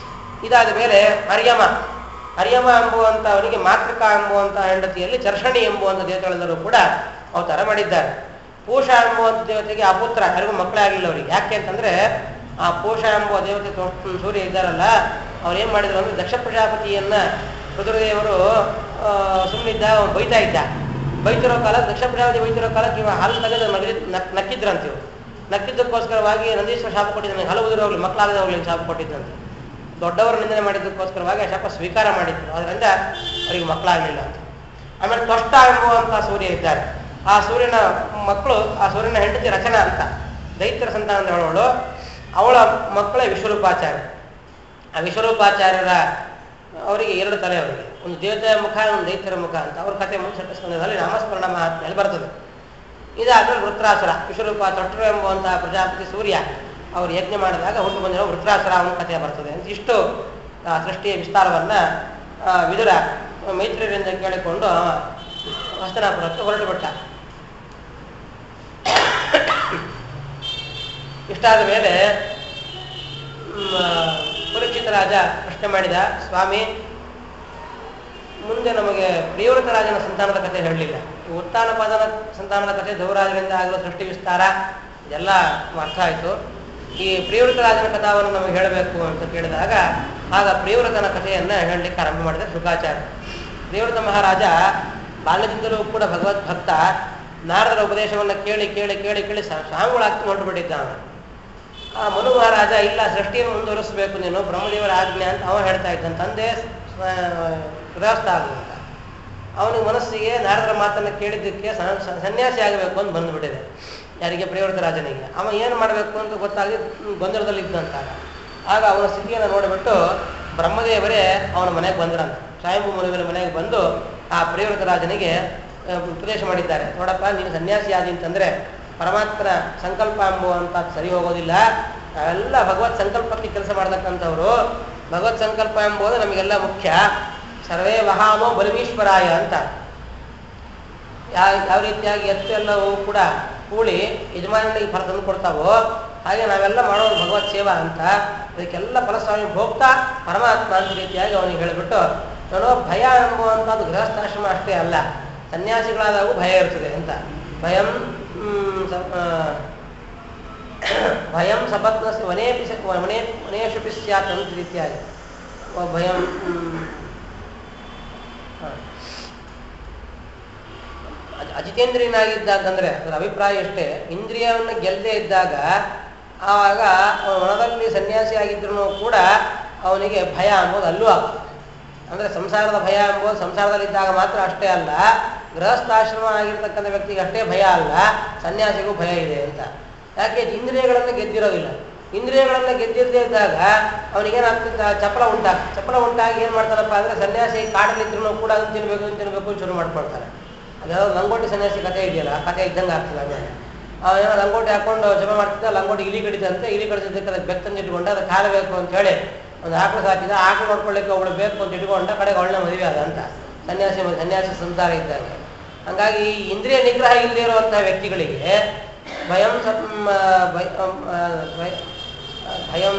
ಇದಾದ ಮೇಲೆ ಅರ್ಯಮ ಅರ್ಯಮ ಎಂಬುವಂತ ಅವನಿಗೆ ಮಾತೃಕ ಎಂಬುವಂತ ಹೆಂಡತಿಯಲ್ಲಿ ಚರ್ಷಣಿ ಎಂಬುವಂತ ದೇವತೆಗಳೆಲ್ಲರೂ ಕೂಡ ಅವತಾರ ಮಾಡಿದ್ದಾರೆ ಪೂಷ ಎಂಬುವಂತ ದೇವತೆಗೆ ಆ ಪುತ್ರ ಯಾರಿಗೂ ಮಕ್ಕಳೇ ಆಗಲಿಲ್ಲ ಅವರಿಗೆ ಯಾಕೆ ಅಂತಂದ್ರೆ ಆ ಪೂಷ ಎಂಬುವ ದೇವತೆ ತೋ- ಸೂರ್ಯ ಇದ್ದಾರಲ್ಲ ಅವ್ರು ಏನ್ ಮಾಡಿದ್ರು ಅಂದ್ರೆ ದಕ್ಷ ಪ್ರಜಾಪತಿಯನ್ನ ರುದ್ರದೇವರು ಆ, ಸುಮ್ಮನಿದ್ದ ಅವ್ನು ಬೈತಾ ಇದ್ದ ಬೈತಿರೋ ಕಾಲ ದಕ್ಷ ಪ್ರಜಾಪತಿ ಬೈತಿರೋ ಕಾಲಕ್ಕೆ ಇವ ಹಾಲು ತೆಗೆದು ನಗದಿ ನಕ್ ನಕ್ಕಿದ್ರಂತೆ ಇವ್ರು ನಕ್ಕಿದ್ದಕ್ಕೋಸ್ಕರವಾಗಿ ನಂದೀಶ್ವರ ಶಾಪ ಕೊಟ್ಟಿದ್ದಾನೆ ಹಲವು ಉದುರು ಹೋಗ್ಲಿ ಮಕ್ಕಳಾಗದೆ ಹೋಗ್ಲಿ ಅಂತ ಶಾಪ ಕೊಟ್ಟಿದ್ದಂತೆ ದೊಡ್ಡವರು ನಿಂದನೆ ಮಾಡಿದ್ದಕ್ಕೋಸ್ಕರವಾಗಿ ಆ ಶಾಪ ಸ್ವೀಕಾರ ಮಾಡಿದ್ರು ಅದರಿಂದ ಅವರಿಗೆ ಮಕ್ಕಳಾಗಲಿಲ್ಲ ಅಂತ ಆಮೇಲೆ ತ್ವಷ್ಟ ಎಂಬುವಂತಹ ಸೂರ್ಯ ಇದ್ದಾರೆ ಆ ಸೂರ್ಯನ ಮಕ್ಕಳು ಆ ಸೂರ್ಯನ ಹೆಂಡತಿ ರಚನಾ ಅಂತ ದೈತ್ಯರ ಸಂತಾನದ ಹೇಳೋಳು ಅವಳ ಮಕ್ಕಳೇ ವಿಶ್ವರೂಪಾಚಾರ್ಯ ಆ ವಿಶ್ವರೂಪಾಚಾರ್ಯರ ಅವರಿಗೆ ಎರಡು ತಲೆ ಅವರಿಗೆ ಒಂದು ದೇವತೆಯ ಮುಖ ಒಂದು ದೈತ್ಯರ ಮುಖ ಅಂತ ಅವ್ರ ಕಥೆ ಮುಂಚೆ ಸ್ಕಂದದಲ್ಲಿ ನಾಮಸ್ಮರಣ ಮಹಾತ್ಮೆಯಲ್ಲಿ ಬರ್ತದೆ ಇದಾದ್ಮೇಲೆ ವೃತ್ರಾಸುರ ವಿಶ್ವರೂಪ ತೊಟ್ಟರು ಎಂಬುವಂತಹ ಪ್ರಜಾಪತಿ ಸೂರ್ಯ ಅವರು ಯಜ್ಞ ಮಾಡಿದಾಗ ಹುಟ್ಟು ಬಂದಿರೋ ವೃತ್ರಾಸುರ ಅವನ ಕಥೆ ಬರ್ತದೆ ಅಂತ ಇಷ್ಟು ಆ ಸೃಷ್ಟಿಯ ವಿಸ್ತಾರವನ್ನ ಆ, ವಿದುರ ಮೈತ್ರಿಯರಿಂದ ಕೇಳಿಕೊಂಡು ಅವ ಹಸ್ತನಾಪುರಕ್ಕೆ ಹೊರಟು ಬಿಟ್ಟ ಇಷ್ಟಾದ ಮೇಲೆ ಮ್, ಪರೀಕ್ಷಿತ ರಾಜ ಪ್ರಶ್ನೆ ಮಾಡಿದ ಸ್ವಾಮಿ ಮುಂದೆ ನಮಗೆ ಪ್ರಿಯವೃತ ರಾಜನ ಸಂತಾನದ ಕಥೆ ಹೇಳಲಿಲ್ಲ ಈ ಉತ್ಥಾನಪಾದನ ಸಂತಾನದ ಕಥೆ ಧೌರಾಜರಿಂದ ಆಗಿರೋ ಸೃಷ್ಟಿ ವಿಸ್ತಾರ ಇದೆಲ್ಲ ಅರ್ಥ ಆಯಿತು ಈ ಪ್ರಿಯವೃತ ರಾಜನ ಕಥಾವನ್ನು ನಮಗೆ ಹೇಳಬೇಕು ಅಂತ ಕೇಳಿದಾಗ ಆಗ ಪ್ರಿಯವೃತನ ಕಥೆಯನ್ನ ಹೇಳಲಿಕ್ಕೆ ಆರಂಭ ಮಾಡಿದ ಶುಕಾಚಾರ್ಯ ಪ್ರಿಯವೃತ ಮಹಾರಾಜ ಬಾಲ್ಯದಿಂದಲೂ ಕೂಡ ಭಗವದ್ ಭಕ್ತ ನಾರದರ ಉಪದೇಶವನ್ನ ಕೇಳಿ ಕೇಳಿ ಕೇಳಿ ಕೇಳಿ ಸಾಂಗುಳಾಗ್ತಿ ಹೊರಟುಬಿಟ್ಟಿದ್ದ ಅವನು ಆ ಮನು ಮಹಾರಾಜ ಇಲ್ಲ ಸೃಷ್ಟಿಯನ್ನು ಮುಂದುವರಿಸಬೇಕು ನೀನು ಬ್ರಹ್ಮದೇವರ ಆಜ್ಞೆ ಅಂತ ಅವ ಹೇಳ್ತಾ ಇದ್ದಾನೆ ತಂದೆ ಗೃಹಸ್ಥ ಆಗು ಅಂತ ಅವನಿಗೆ ಮನಸ್ಸಿಗೆ ನಾರದರ ಮಾತನ್ನು ಕೇಳಿದ್ದಕ್ಕೆ ಸ- ಸ- ಸನ್ಯಾಸಿ ಆಗಬೇಕು ಅಂತ ಬಂದುಬಿಟ್ಟಿದೆ ಯಾರಿಗೆ ಪ್ರಿಯವೃತ ರಾಜನಿಗೆ ಅವ ಏನು ಮಾಡಬೇಕು ಅಂತ ಗೊತ್ತಾಗಿ ಗೊಂದಲದಲ್ಲಿ ಇದ್ದಂತ ಆಗ ಅವನ ಸ್ಥಿತಿಯನ್ನು ನೋಡಿಬಿಟ್ಟು ಬ್ರಹ್ಮದೇವರೇ ಅವನ ಮನೆಗೆ ಬಂದ್ರಂತ ಸ್ವಯಂಭೂ ಮುನಿಗಳ ಮನೆಗೆ ಬಂದು ಆ ಪ್ರಿಯವೃತ ರಾಜನಿಗೆ ಆ, ಉಪದೇಶ ಮಾಡಿದ್ದಾರೆ ನೋಡಪ್ಪ ನೀನು ಸನ್ಯಾಸಿ ಆದಿ ಅಂತಂದ್ರೆ ಪರಮಾತ್ಮನ ಸಂಕಲ್ಪ ಎಂಬುವಂತ ಸರಿ ಹೋಗೋದಿಲ್ಲ ನಾವೆಲ್ಲ ಭಗವತ್ ಸಂಕಲ್ಪಕ್ಕೆ ಕೆಲಸ ಮಾಡತಕ್ಕಂಥವ್ರು ಭಗವತ್ ಸಂಕಲ್ಪ ಎಂಬುದು ನಮಗೆಲ್ಲ ಮುಖ್ಯ ಸರ್ವೇ ವಹಾಮೋ ಬಲವೀಶ್ವರಾಯ ಅಂತ ಯಾವ ಯಾವ ರೀತಿಯಾಗಿ ಎತ್ತು ಎಲ್ಲವೂ ಕೂಡ ಕೂಡಿ ಯಜಮಾನನಿಗೆ ಫಲ ತಂದು ಕೊಡ್ತಾವೋ ಹಾಗೆ ನಾವೆಲ್ಲ ಮಾಡೋದು ಭಗವತ್ ಸೇವಾ ಅಂತ ಅದಕ್ಕೆಲ್ಲ ಫಲಸ್ವಾಮಿ ಭೋಗ್ತಾ ಪರಮಾತ್ಮ ಅಂತ ರೀತಿಯಾಗಿ ಅವನಿಗೆ ಹೇಳಿಬಿಟ್ಟು ನಾನು ಭಯ ಎಂಬುವಂಥದ್ದು ಗೃಹಸ್ಥಾಶ್ರಮ ಅಷ್ಟೇ ಅಲ್ಲ ಸನ್ಯಾಸಿಗಳಾದಾಗೂ ಭಯ ಇರ್ತದೆ ಅಂತ ಭಯಂ ಹ್ಮ್, ಸ- ಆ, ಭಯಂ ಸಪತ್ನಸ್ಯ ವನೇಪಿ ಸ- ವನೇ ವನೇಶುಪಿ ಸ್ಯಾತ್ ಅಂತ ರೀತಿಯಾಗಿ ವ- ಭಯಂ ಹ್ಮ್, ಹ. ಅಜ- ಅಜಿತೇಂದ್ರಿಯನಾಗಿದ್ದಾಗ ಅಂದ್ರೆ ಅದರ ಅಭಿಪ್ರಾಯ ಇಷ್ಟೇ ಇಂದ್ರಿಯವನ್ನು ಗೆಲ್ಲದೆ ಇದ್ದಾಗ ಆವಾಗ ಅವನು ಒಣದಲ್ಲಿ ಸನ್ಯಾಸಿ ಆಗಿದ್ರು ಕೂಡ ಅವನಿಗೆ ಭಯ ಅಂಬೋದು ಅಲ್ಲೂ ಆಗ್ತದೆ ಅಂದ್ರೆ ಸಂಸಾರದ ಭಯ ಎಂಬುದು ಸಂಸಾರದಲ್ಲಿದ್ದಾಗ ಮಾತ್ರ ಅಷ್ಟೇ ಅಲ್ಲ ಗೃಹಸ್ಥಾಶ್ರಮ ಆಗಿರ್ತಕ್ಕಂಥ ವ್ಯಕ್ತಿಗೆ ಅಷ್ಟೇ ಭಯ ಅಲ್ಲ ಸನ್ಯಾಸಿಗೂ ಭಯ ಇದೆ ಅಂತ ಯಾಕೆ ಇಂದ್ರಿಯಗಳನ್ನು ಗೆದ್ದಿರೋದಿಲ್ಲ ಇಂದ್ರಿಯಗಳನ್ನು ಗೆದ್ದಿರದೇ ಇದ್ದಾಗ ಅವನಿಗೇನಾಗ್ತಿದ್ದ ಚಪಲ ಉಂಟಾಗ ಚಪಲ ಉಂಟಾಗಿ ಏನ್ ಮಾಡ್ತಾರಪ್ಪ ಅಂದ್ರೆ ಸನ್ಯಾಸಿ ಕಾಡಲ್ಲಿದ್ರು ಕೂಡ ಅದನ್ನ ತಿನ್ಬೇಕು ಇದನ್ನ ತಿನ್ಬೇಕು ಅಂತ ಶುರು ಮಾಡ್ಕೊಳ್ತಾರೆ ಅದ್ಯಾವ ಲಂಗೋಟಿ ಸನ್ಯಾಸಿ ಕಥೆ ಇದೆಯಲ್ಲ ಆ ಕಥೆ ಇದ್ದಂಗೆ ಆಗ್ತದೆ ಆಮೇಲೆ ಅವೇನೋ ಲಂಗೋಟಿ ಹಾಕೊಂಡು ಜಪ ಮಾಡ್ತಿದ್ದ ಲಂಗೋಟಿ ಇಲಿ ಕಡಿತಂತೆ ಇಲಿ ಕಡಿಸಿದ್ದಕ್ಕೆ ಅದಕ್ಕೆ ಬೆತ್ತಂದು ಇಟ್ಕೊಂಡು ಅದಕ್ಕೆ ಹಾಲು ಬೇಕು ಅಂತ ಹೇಳಿ ಒಂದು ಆಕಳು ಸಾಕಿದ ಆಕಳು ನೋಡ್ಕೊಳ್ಳಿಕ್ಕೆ ಒಬ್ಳು ಬೇಕು ಅಂತ ಇಟ್ಕೊಂಡ ಕಡೆಗೆ ಅವಳನ್ನ ಮದುವೆ ಆದ ಅಂತ ಸನ್ಯಾಸಿ ಮ- ಸನ್ಯಾಸಿ ಸಂಸಾರ ಇದ್ದಾಗ ಹಂಗಾಗಿ ಈ ಇಂದ್ರಿಯ ನಿಗ್ರಹ ಇಲ್ಲದೆ ಇರುವಂತಹ ವ್ಯಕ್ತಿಗಳಿಗೆ ಭಯಂ ಸಪ್ ಭಯ ಭಯ- ಭಯಂ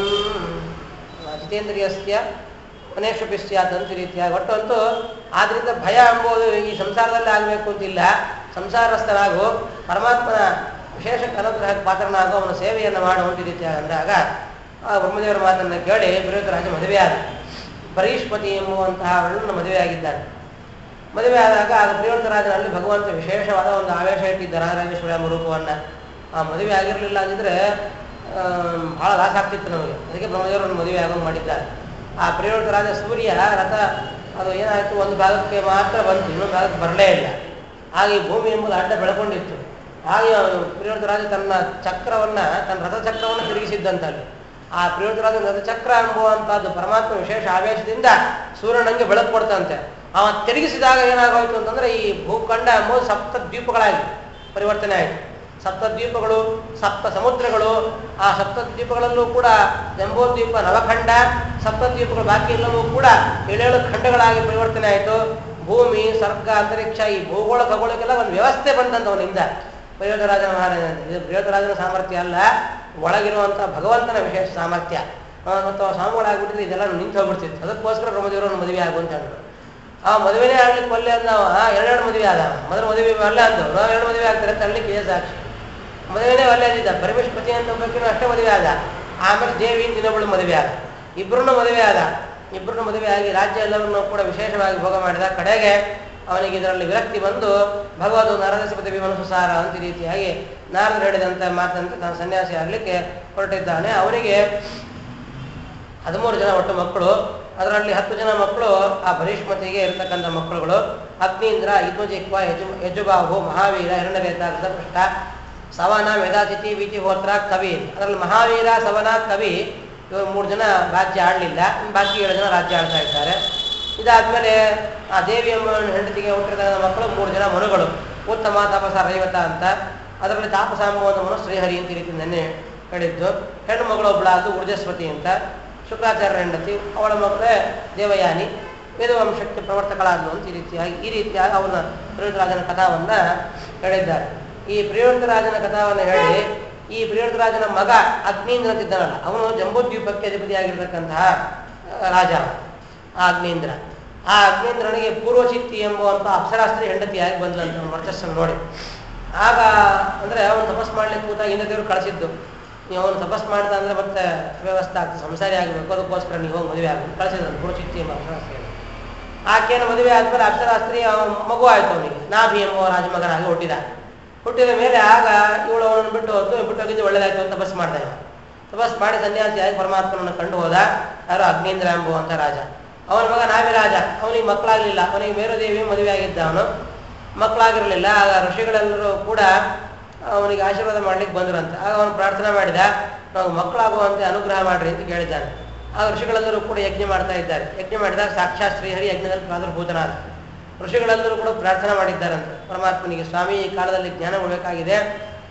ಜಿತೇಂದ್ರಿಯಸ್ಯ ಮನೇಶಪಿ ಸ್ಯಾತ್ ಅಂತ ರೀತಿಯಾಗಿ ಒಟ್ಟು ಅಂತೂ ಆದ್ರಿಂದ ಭಯ ಎಂಬುದು ಈ ಸಂಸಾರದಲ್ಲಿ ಆಗಬೇಕು ಅಂತಿಲ್ಲ ಸಂಸಾರಸ್ಥನಾಗು ಪರಮಾತ್ಮನ ವಿಶೇಷ ಅನುಗ್ರಹಕ್ಕೆ ಪಾತ್ರನಾಗು ಅವನ ಸೇವೆಯನ್ನು ಮಾಡು ಒಂದು ರೀತಿಯಾಗಿ ಅಂದಾಗ ಆ ಬ್ರಹ್ಮದೇವರ ಮಾತನ್ನು ಕೇಳಿ ರಾಜ ಮದುವೆಯಾದ ಪರೀಷ್ಪತಿ ಎಂಬುವಂತಹ ಅವಳನ್ನು ಮದುವೆಯಾಗಿದ್ದಾನೆ ಮದುವೆ ಆದಾಗ ಆಗ ರಾಜನಲ್ಲಿ ಭಗವಂತ ವಿಶೇಷವಾದ ಒಂದು ಆವೇಶ ಇಟ್ಟಿದ್ದ ರಾಜರಾಜೇಶ್ವರಿ ಎಂಬ ರೂಪವನ್ನ ಆ ಮದುವೆ ಆಗಿರಲಿಲ್ಲ ಅಂದಿದ್ರೆ ಆಮ್, ಬಹಳ ಲಾಸ್ ಆಗ್ತಿತ್ತು ನಮಗೆ ಅದಕ್ಕೆ ಬ್ರಹ್ಮದೇವರನ್ನು ಮದುವೆ ಆಗೋಂಗೆ ಮಾಡಿದ್ದಾರೆ ಆ ರಾಜ ಸೂರ್ಯ ರಥ ಅದು ಏನಾಯ್ತು ಒಂದು ಭಾಗಕ್ಕೆ ಮಾತ್ರ ಬಂತು ಇನ್ನೊಂದು ಭಾಗಕ್ಕೆ ಬರಲೇ ಇಲ್ಲ ಹಾಗೆ ಈ ಭೂಮಿ ಎಂಬುದು ಅಡ್ಡ ಬೆಳ್ಕೊಂಡಿತ್ತು ಹಾಗೆ ರಾಜ ತನ್ನ ಚಕ್ರವನ್ನ ತನ್ನ ರಥಚಕ್ರವನ್ನು ತಿರುಗಿಸಿದ್ದಂತಲ್ಲಿ ಆ ರಾಜ ರಥಚಕ್ರ ಎಂಬುವಂತಹದ್ದು ಪರಮಾತ್ಮ ವಿಶೇಷ ಆವೇಶದಿಂದ ಸೂರ್ಯನಂಗೆ ಬೆಳಕು ಕೊಡ್ತಂತೆ ಅವ ತಿರುಗಿಸಿದಾಗ ಏನಾಗೋಯ್ತು ಅಂತಂದ್ರೆ ಈ ಭೂಖಂಡ ಎಂಬುದು ಸಪ್ತ ದ್ವೀಪಗಳಾಗಿ ಪರಿವರ್ತನೆ ಆಯಿತು ಸಪ್ತ ದ್ವೀಪಗಳು ಸಪ್ತ ಸಮುದ್ರಗಳು ಆ ಸಪ್ತ ದ್ವೀಪಗಳಲ್ಲೂ ಕೂಡ ಜಂಬೋದ್ವೀಪ ನವಖಂಡ ಸಪ್ತ ದ್ವೀಪಗಳು ಬಾಕಿ ಎಲ್ಲವೂ ಕೂಡ ಏಳೇಳು ಖಂಡಗಳಾಗಿ ಪರಿವರ್ತನೆ ಆಯಿತು ಭೂಮಿ ಸರ್ಗ ಅಂತರಿಕ್ಷ ಈ ಭೂಗೋಳ ಖಗೋಳಕ್ಕೆಲ್ಲ ಒಂದು ವ್ಯವಸ್ಥೆ ಬಂದಂತ ಅವನಿಂದ ಪ್ರಯೋಗರಾಜನ ಮಹಾರಾಜ ಇದು ಪ್ರಯೋಗರಾಜನ ಸಾಮರ್ಥ್ಯ ಅಲ್ಲ ಒಳಗಿರುವಂತಹ ಭಗವಂತನ ವಿಶೇಷ ಸಾಮರ್ಥ್ಯ ಆ, ಮತ್ತು ಅವ ಸ್ವಾಮಿಗಳಾಗ್ಬಿಟ್ಟಿದ್ರೆ ಇದೆಲ್ಲ ನಿಂತು ಹೋಗ್ಬಿಡ್ತಿತ್ತು ಅದಕ್ಕೋಸ್ಕರ ಬ್ರಹ್ಮದೇವರನ್ನು ಮದುವೆ ಆಗು ಅಂತ ಹೇಳಿದ್ರು ಆ ಮದುವೆನೇ ಆಗ್ಲಿಕ್ಕೆ ಒಲ್ಲೆ ಅಂದ ಅವ ಎರಡೆರಡು ಮದುವೆ ಆದ ಮೊದಲು ಮದುವೆ ಅಲ್ಲ ಅಂದವು ನಾವು ಎರಡು ಮದುವೆ ಆಗ್ತಾರೆ ಅಂತ ಹೇಳಿ ಕೇಸ್ ಸಾಕ್ಷಿ ಮದುವೆನೇ ಒಲ್ಲೆ ಅಂದಿದ್ದ ಪರಮೇಶ್ಪತಿ ಅಂತ ಒಬ್ಬಾಕಿನೂ ಅಷ್ಟೇ ಮದುವೆ ಆದ ಆಮೇಲೆ ದೇವಿ ದಿನಗಳು ಮದುವೆ ಆದ ಇಬ್ಬರನ್ನು ಮದುವೆ ಆದ ಇಬ್ಬರನ್ನು ಮದುವೆ ಆಗಿ ರಾಜ್ಯ ಎಲ್ಲವನ್ನೂ ಕೂಡ ವಿಶೇಷವಾಗಿ ಭೋಗ ಮಾಡಿದ ಕಡೆಗೆ ಅವನಿಗೆ ಇದರಲ್ಲಿ ವಿರಕ್ತಿ ಬಂದು ಭಗವದ್ ನರದಶಪತಿ ಮನಸ್ಸು ಸಾರ ಅಂತ ಈ ರೀತಿಯಾಗಿ ನಾರದರು ಹೇಳಿದಂತ ಮಾತಂತೆ ತಾನು ಸನ್ಯಾಸಿ ಆಗ್ಲಿಕ್ಕೆ ಹೊರಟಿದ್ದಾನೆ ಅವನಿಗೆ ಹದಿಮೂರು ಜನ ಒಟ್ಟು ಮಕ್ಕಳು ಅದರಲ್ಲಿ ಹತ್ತು ಜನ ಮಕ್ಕಳು ಆ ಭರೀಷ್ಮತಿಗೆ ಇರತಕ್ಕಂಥ ಮಕ್ಕಳುಗಳು ಅಗ್ನೀಂದ್ರ ಇದ್ಮಜಿಕ್ವ ಯಜು ಯಜುಬಾಹು ಮಹಾವೀರ ಹಿರಣ್ಯವೇತ ಕೃತಪೃಷ್ಠ ಸವನ ವೇದಾತಿಥಿ ವೀತಿ ಹೋತ್ರ ಕವಿ ಅದರಲ್ಲಿ ಮಹಾವೀರ ಸವನ ಕವಿ ಇವರು ಮೂರು ಜನ ರಾಜ್ಯ ಆಡಲಿಲ್ಲ ಬಾಕಿ ಏಳು ಜನ ರಾಜ್ಯ ಆಳ್ತಾ ಇದ್ದಾರೆ ಇದಾದ್ಮೇಲೆ ಆ ದೇವಿ ಎಂಬ ಹೆಂಡತಿಗೆ ಹುಟ್ಟಿದ ಮಕ್ಕಳು ಮೂರು ಜನ ಮನುಗಳು ಉತ್ತಮ ತಪಸ ರೈವತ ಅಂತ ಅದರಲ್ಲಿ ತಾಪಸ ಎಂಬುವಂಥ ಮನು ಶ್ರೀಹರಿ ಅಂತ ಈ ರೀತಿ ನೆನ್ನೆ ಹೇಳಿದ್ದು ಹೆಣ್ಣು ಮಗಳು ಒಬ್ಬಳಾದ್ದು ಊರ್ಜಸ್ವತಿ ಅಂತ ಶುಕ್ರಾಚಾರ್ಯ ಹೆಂಡತಿ ಅವಳ ಮಗಳೇ ದೇವಯಾನಿ ವೇದವಂಶಕ್ಕೆ ಪ್ರವರ್ತಕಳಾದ್ಲು ಅಂತ ಈ ರೀತಿಯಾಗಿ ಈ ರೀತಿಯಾಗಿ ಅವನ ಪ್ರಿಯೋತರಾಜನ ಕಥಾವನ್ನ ಹೇಳಿದ್ದಾರೆ ಈ ಪ್ರಿಯೋತರಾಜನ ಕಥಾವನ್ನು ಹೇಳಿ ಈ ಪ್ರಿಯೋತರಾಜನ ಮಗ ಅಗ್ನೀಂದ್ರ ಅಂತಿದ್ದಾನಲ್ಲ ಅವನು ಜಂಬೂದ್ವೀಪಕ್ಕೆ ಅಧಿಪತಿಯಾಗಿರ್ತಕ್ಕಂತಹ ಆ, ರಾಜ ಅವ. ಆ ಅಗ್ನೀಂದ್ರ ಆ ಅಗ್ನೀಂದ್ರನಿಗೆ ಪೂರ್ವಚಿತ್ತಿ ಎಂಬುವಂತ ಅಪ್ಸರಾಸ್ತ್ರಿ ಹೆಂಡತಿಯಾಗಿ ಬಂದ್ಲಂತ ಅವನ ವರ್ಚಸ್ಸನ್ನು ನೋಡಿ ಆಗ ಅಂದ್ರೆ ಅವನು ತಪಸ್ ಮಾಡ್ಲಿಕ್ಕೆ ಕೂತಾಗ ಹಿಂದೆ ದೇವರು ಕಳಿಸಿದ್ದು ನೀವು ಅವನು ತಪಸ್ ಮಾಡ್ದ ಅಂದ್ರೆ ಮತ್ತೆ ವ್ಯವಸ್ಥೆ ಆಗ್ತದೆ ಸಂಸಾರಿ ಆಗಬೇಕು ಅದಕ್ಕೋಸ್ಕರ ನೀವು ಹೋಗಿ ಮದುವೆ ಆಗಬೇಕು ಕಳಿಸಿದ್ರು ಪೂರ್ವಚಿತ್ತಿ ಎಂಬ ಅಪ್ಸರಾಸ್ತ್ರಿ ಆಕೆಯನ್ನು ಮದುವೆ ಆದ್ಮೇಲೆ ಅಪ್ಸರಾಸ್ತ್ರಿ ಅವನ ಮಗು ಆಯ್ತು ಅವನಿಗೆ ನಾಭಿ ಎಂಬ ರಾಜಮಗನಾಗಿ ಹುಟ್ಟಿದ ಹುಟ್ಟಿದ ಮೇಲೆ ಆಗ ಇವಳು ಅವನನ್ನು ಬಿಟ್ಟು ಹೋದ್ದು ಬಿಟ್ಟು ಹೋಗಿದ್ದು ಒಳ್ಳೇದಾಯ್ತು ಅಂತ ತಪಸ್ ಮಾಡ್ದ ಇವ ತಪಸ್ ಮಾಡಿ ಸನ್ಯಾಸಿಯಾಗಿ ಪರಮಾತ್ಮನನ್ನು ಕಂಡು ಹೋದ ಯಾರು ಅಗ್ನೇಂದ್ರ ಎಂಬುವಂತ ರಾಜ ಅವನ ಮಗ ನಾವಿರಾಜ ಅವನಿಗೆ ಮಕ್ಕಳಾಗ್ಲಿಲ್ಲ ಅವನಿಗೆ ಮೇರುದೇವಿ ಮದುವೆ ಆಗಿದ್ದ ಅವನು ಮಕ್ಕಳಾಗಿರಲಿಲ್ಲ ಆಗ ಋಷಿಗಳೆಲ್ಲರೂ ಕೂಡ ಅವನಿಗೆ ಆಶೀರ್ವಾದ ಮಾಡ್ಲಿಕ್ಕೆ ಬಂದ್ರಂತೆ ಆಗ ಅವನು ಪ್ರಾರ್ಥನೆ ಮಾಡಿದ ನಾವು ಮಕ್ಕಳಾಗುವಂತೆ ಅನುಗ್ರಹ ಮಾಡ್ರಿ ಅಂತ ಕೇಳಿದ್ದಾನೆ ಆಗ ಋಷಿಗಳೆಲ್ಲರೂ ಕೂಡ ಯಜ್ಞ ಮಾಡ್ತಾ ಇದ್ದಾರೆ ಯಜ್ಞ ಮಾಡಿದಾಗ ಸಾಕ್ಷಾತ್ ಶ್ರೀಹರಿ ಯಜ್ಞದಲ್ಲಿ ಪ್ರಾದುರ್ಭೂತನಾದ ಋಷಿಗಳೆಲ್ಲರೂ ಕೂಡ ಪ್ರಾರ್ಥನೆ ಮಾಡಿದ್ದಾರಂತೆ ಪರಮಾತ್ಮನಿಗೆ ಸ್ವಾಮಿ ಈ ಕಾಲದಲ್ಲಿ ಜ್ಞಾನ ಉಳಬೇಕಾಗಿದೆ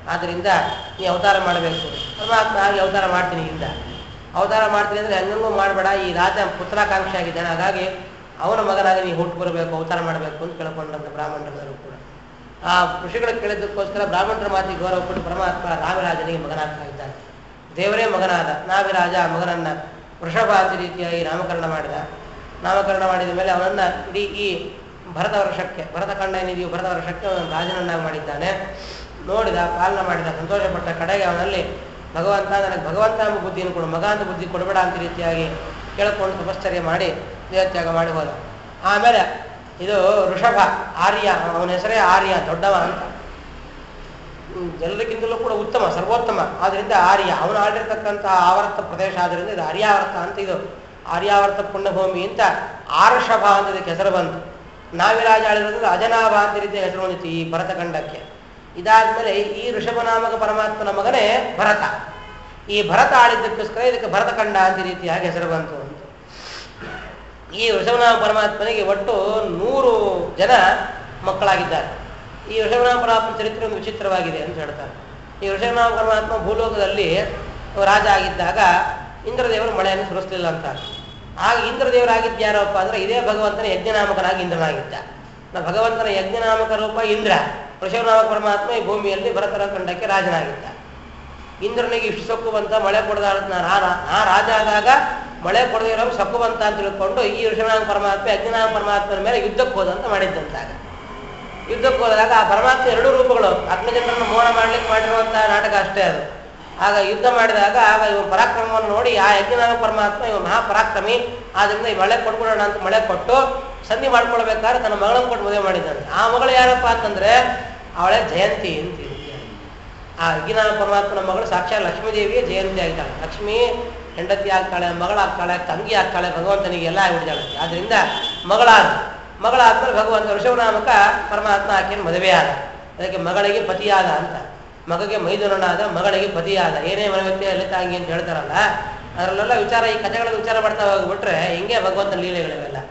ಆದ್ದರಿಂದ ನೀ ಅವತಾರ ಮಾಡಬೇಕು ಪರಮಾತ್ಮ ಹಾಗೆ ಅವತಾರ ಮಾಡ್ತೀನಿ ಇಂದ ಅವತಾರ ಮಾಡ್ತೀನಿ ಅಂದರೆ ಹಂಗಂಗೂ ಮಾಡಬೇಡ ಈ ರಾಜ ಪುತ್ರಾಕಾಂಕ್ಷಿ ಆಗಿದ್ದಾನೆ ಹಾಗಾಗಿ ಅವನ ಮಗನಾಗಿ ನೀ ಹುಟ್ಟು ಬರಬೇಕು ಅವತಾರ ಮಾಡಬೇಕು ಅಂತ ಕೇಳ್ಕೊಂಡಂತ ಬ್ರಾಹ್ಮಣರು ಕೂಡ ಆ ಋಷಿಗಳು ಕೇಳಿದ್ದಕ್ಕೋಸ್ಕರ ಬ್ರಾಹ್ಮಣರ ಮಾತಿಗೆ ಗೌರವ ಕೊಟ್ಟು ಪರಮಾತ್ಮ ನಾವಿರಾಜನಿಗೆ ಮಗನಾಗ್ತಾ ಇದ್ದಾನೆ ದೇವರೇ ಮಗನಾದ ನಾವಿರಾಜ ಆ ಮಗನನ್ನ ವೃಷಭ ಅಂತ ರೀತಿಯಾಗಿ ನಾಮಕರಣ ಮಾಡಿದ ನಾಮಕರಣ ಮಾಡಿದ ಮೇಲೆ ಅವನನ್ನ ಇಡೀ ಈ ಭರತ ವರ್ಷಕ್ಕೆ ಭರತ ಕಂಡ ಏನಿದೆಯೋ ಭರತ ವರ್ಷಕ್ಕೆ ಅವನನ್ನು ರಾಜನನ್ನಾಗಿ ಮಾಡಿದ್ದಾನೆ ನೋಡಿದ ಪಾಲನ ಮಾಡಿದ ಸಂತೋಷಪಟ್ಟ ಕಡೆಗೆ ಅವನಲ್ಲಿ ಭಗವಂತ ನನಗೆ ಭಗವಂತ ಎಂಬ ಬುದ್ಧಿಯನ್ನು ಕೊಡು ಮಗ ಅಂತ ಬುದ್ಧಿ ಕೊಡಬೇಡ ಅಂತ ರೀತಿಯಾಗಿ ಕೇಳಿಕೊಂಡು ತಪಶ್ಚರ್ಯ ಮಾಡಿ ದೇಹತ್ಯಾಗ ಮಾಡಿ ಹೋದ ಆಮೇಲೆ ಇದು ಋಷಭ ಆರ್ಯ ಅವನ ಹೆಸರೇ ಆರ್ಯ ದೊಡ್ಡವ ಅಂತ ಹ್ಮ್, ಎಲ್ಲರಿಗಿಂತಲೂ ಕೂಡ ಉತ್ತಮ ಸರ್ವೋತ್ತಮ ಆದ್ರಿಂದ ಆರ್ಯ ಅವನು ಆಡಿರ್ತಕ್ಕಂಥ ಆವರ್ತ ಪ್ರದೇಶ ಆದ್ರಿಂದ ಇದು ಆರ್ಯಾವರ್ತ ಅಂತ ಇದು ಆರ್ಯಾವರ್ತ ಪುಣ್ಯಭೂಮಿ ಅಂತ ಆರ್ಷಭ ಅಂತ ಇದಕ್ಕೆ ಹೆಸರು ಬಂತು ನಾವಿರಾಜ ಆಳಿರೋದ್ರಿಂದ ಅಜನಾಭ ಅಂತ ರೀತಿಯ ಹೆಸರು ಬಂದಿತ್ತು ಈ ಭರತಖಂಡಕ್ಕೆ ಇದಾದ್ಮೇಲೆ ಈ ಋಷಭನಾಮಕ ಪರಮಾತ್ಮನ ಮಗನೇ ಭರತ ಈ ಭರತ ಆಳಿದ್ದಕ್ಕೋಸ್ಕರ ಇದಕ್ಕೆ ಭರತಖಂಡ ಅಂತ ಈ ರೀತಿಯಾಗಿ ಹೆಸರು ಬಂತು ಅಂತ ಈ ಋಷಭನಾಮ ಪರಮಾತ್ಮನಿಗೆ ಒಟ್ಟು ನೂರು ಜನ ಮಕ್ಕಳಾಗಿದ್ದಾರೆ ಈ ಋಷಭನಾಮ ಪರಮಾತ್ಮ ಚರಿತ್ರೆ ಒಂದು ವಿಚಿತ್ರವಾಗಿದೆ ಅಂತ ಹೇಳ್ತಾರೆ ಈ ಋಷಭನಾಮ ಪರಮಾತ್ಮ ಭೂಲೋಕದಲ್ಲಿ ರಾಜ ಆಗಿದ್ದಾಗ ಇಂದ್ರದೇವರು ಮಳೆಯನ್ನು ಸುರಿಸಲಿಲ್ಲ ಅಂತ ಆಗ ಇಂದ್ರದೇವರಾಗಿದ್ದು ಯಾರಪ್ಪ ಅಂದ್ರೆ ಇದೇ ಭಗವಂತನ ಯಜ್ಞನಾಮಕನಾಗಿ ಇಂದ್ರನಾಗಿದ್ದ ನ ಭಗವಂತನ ಯಜ್ಞನಾಮಕ ರೂಪ ಇಂದ್ರ ಋಷಭನಾಮಕ ಪರಮಾತ್ಮ ಈ ಭೂಮಿಯಲ್ಲಿ ಭರತರ ಖಂಡಕ್ಕೆ ರಾಜನಾಗಿದ್ದ ಇಂದ್ರನಿಗೆ ಇಷ್ಟು ಸೊಕ್ಕು ಬಂತ ಮಳೆ ಕೊಡದ ಆ ರಾಜ ಆದಾಗ ಮಳೆ ಕೊಡದೇ ಇರೋ ಸೊಕ್ಕು ಬಂತ ಅಂತ ತಿಳ್ಕೊಂಡು ಈ ಋಷಭನಾಮ ಪರಮಾತ್ಮ ಯಜ್ಞನಾಮ ಪರಮಾತ್ಮನ ಮೇಲೆ ಯುದ್ಧಕ್ಕೆ ಹೋದಂತ ಮಾಡಿದ್ದಂತಾಗ ಯುದ್ಧಕ್ಕೆ ಹೋದಾಗ ಆ ಪರಮಾತ್ಮ ಎರಡು ರೂಪಗಳು ಅಗ್ನಿಚಂದ್ರನ ಮೋಹ ಮಾಡ್ಲಿಕ್ಕೆ ಮಾಡಿರುವಂತಹ ನಾಟಕ ಅಷ್ಟೇ ಅದು ಆಗ ಯುದ್ಧ ಮಾಡಿದಾಗ ಆಗ ಇವ ಪರಾಕ್ರಮವನ್ನು ನೋಡಿ ಆ ಯಜ್ಞನಾಮ ಪರಮಾತ್ಮ ಇವ ಮಹಾಪರಾಕ್ರಮಿ ಆದ್ರಿಂದ ಈ ಮಳೆ ಕೊಟ್ಬಿಡೋಣ ಅಂತ ಮಳೆ ಕೊಟ್ಟು ಸಂಧಿ ಮಾಡ್ಕೊಳ್ಬೇಕಾದ್ರೆ ತನ್ನ ಮಗಳನ್ನು ಕೊಟ್ಟು ಮದುವೆ ಮಾಡಿದ್ದಾನೆ ಆ ಮಗಳು ಯಾರಪ್ಪ ಅಂತಂದ್ರೆ ಅವಳೇ ಜಯಂತಿ ಅಂತ ಇದೆ. ಆ ಯಜ್ಞನಾಮ ಪರಮಾತ್ಮನ ಮಗಳು ಸಾಕ್ಷಾತ್ ಲಕ್ಷ್ಮೀದೇವಿಯೇ ಜಯಂತಿ ಆಗಿದ್ದಾಳೆ ಲಕ್ಷ್ಮಿ ಹೆಂಡತಿ ಆಗ್ತಾಳೆ ಮಗಳಾಗ್ತಾಳೆ ತಂಗಿ ಆಗ್ತಾಳೆ ಭಗವಂತನಿಗೆ ಎಲ್ಲ ಆಗಿಬಿಡ್ತಾಳೆ ಆದ್ರಿಂದ ಮಗಳಾದ ಮಗಳಾದ್ಮೇಲೆ ಭಗವಂತ ಋಷಭನಾಮಕ ಪರಮಾತ್ಮ ಆಕೆಯನ್ನು ಮದುವೆ ಆದ ಅದಕ್ಕೆ ಮಗಳಿಗೆ ಪತಿಯಾದ ಅಂತ ಮಗಗೆ ಮೈದುನನಾದ ಮಗಳಿಗೆ ಪತಿಯಾದ ಏನೇ ಮನವತ್ಯ ಎಲ್ಲಿ ತಾಂಗಿ ಅಂತ ಹೇಳ್ತಾರಲ್ಲ ಅದರಲ್ಲೆಲ್ಲ ವಿಚಾರ ಈ ಕಥೆಗಳ ವಿಚಾರ ಮಾಡ್ತಾ ಹೋಗ್ಬಿಟ್ರೆ ಹಿಂಗೆ ಭಗವಂತನ ಲೀಲೆಗಳಿವೆಲ್ಲ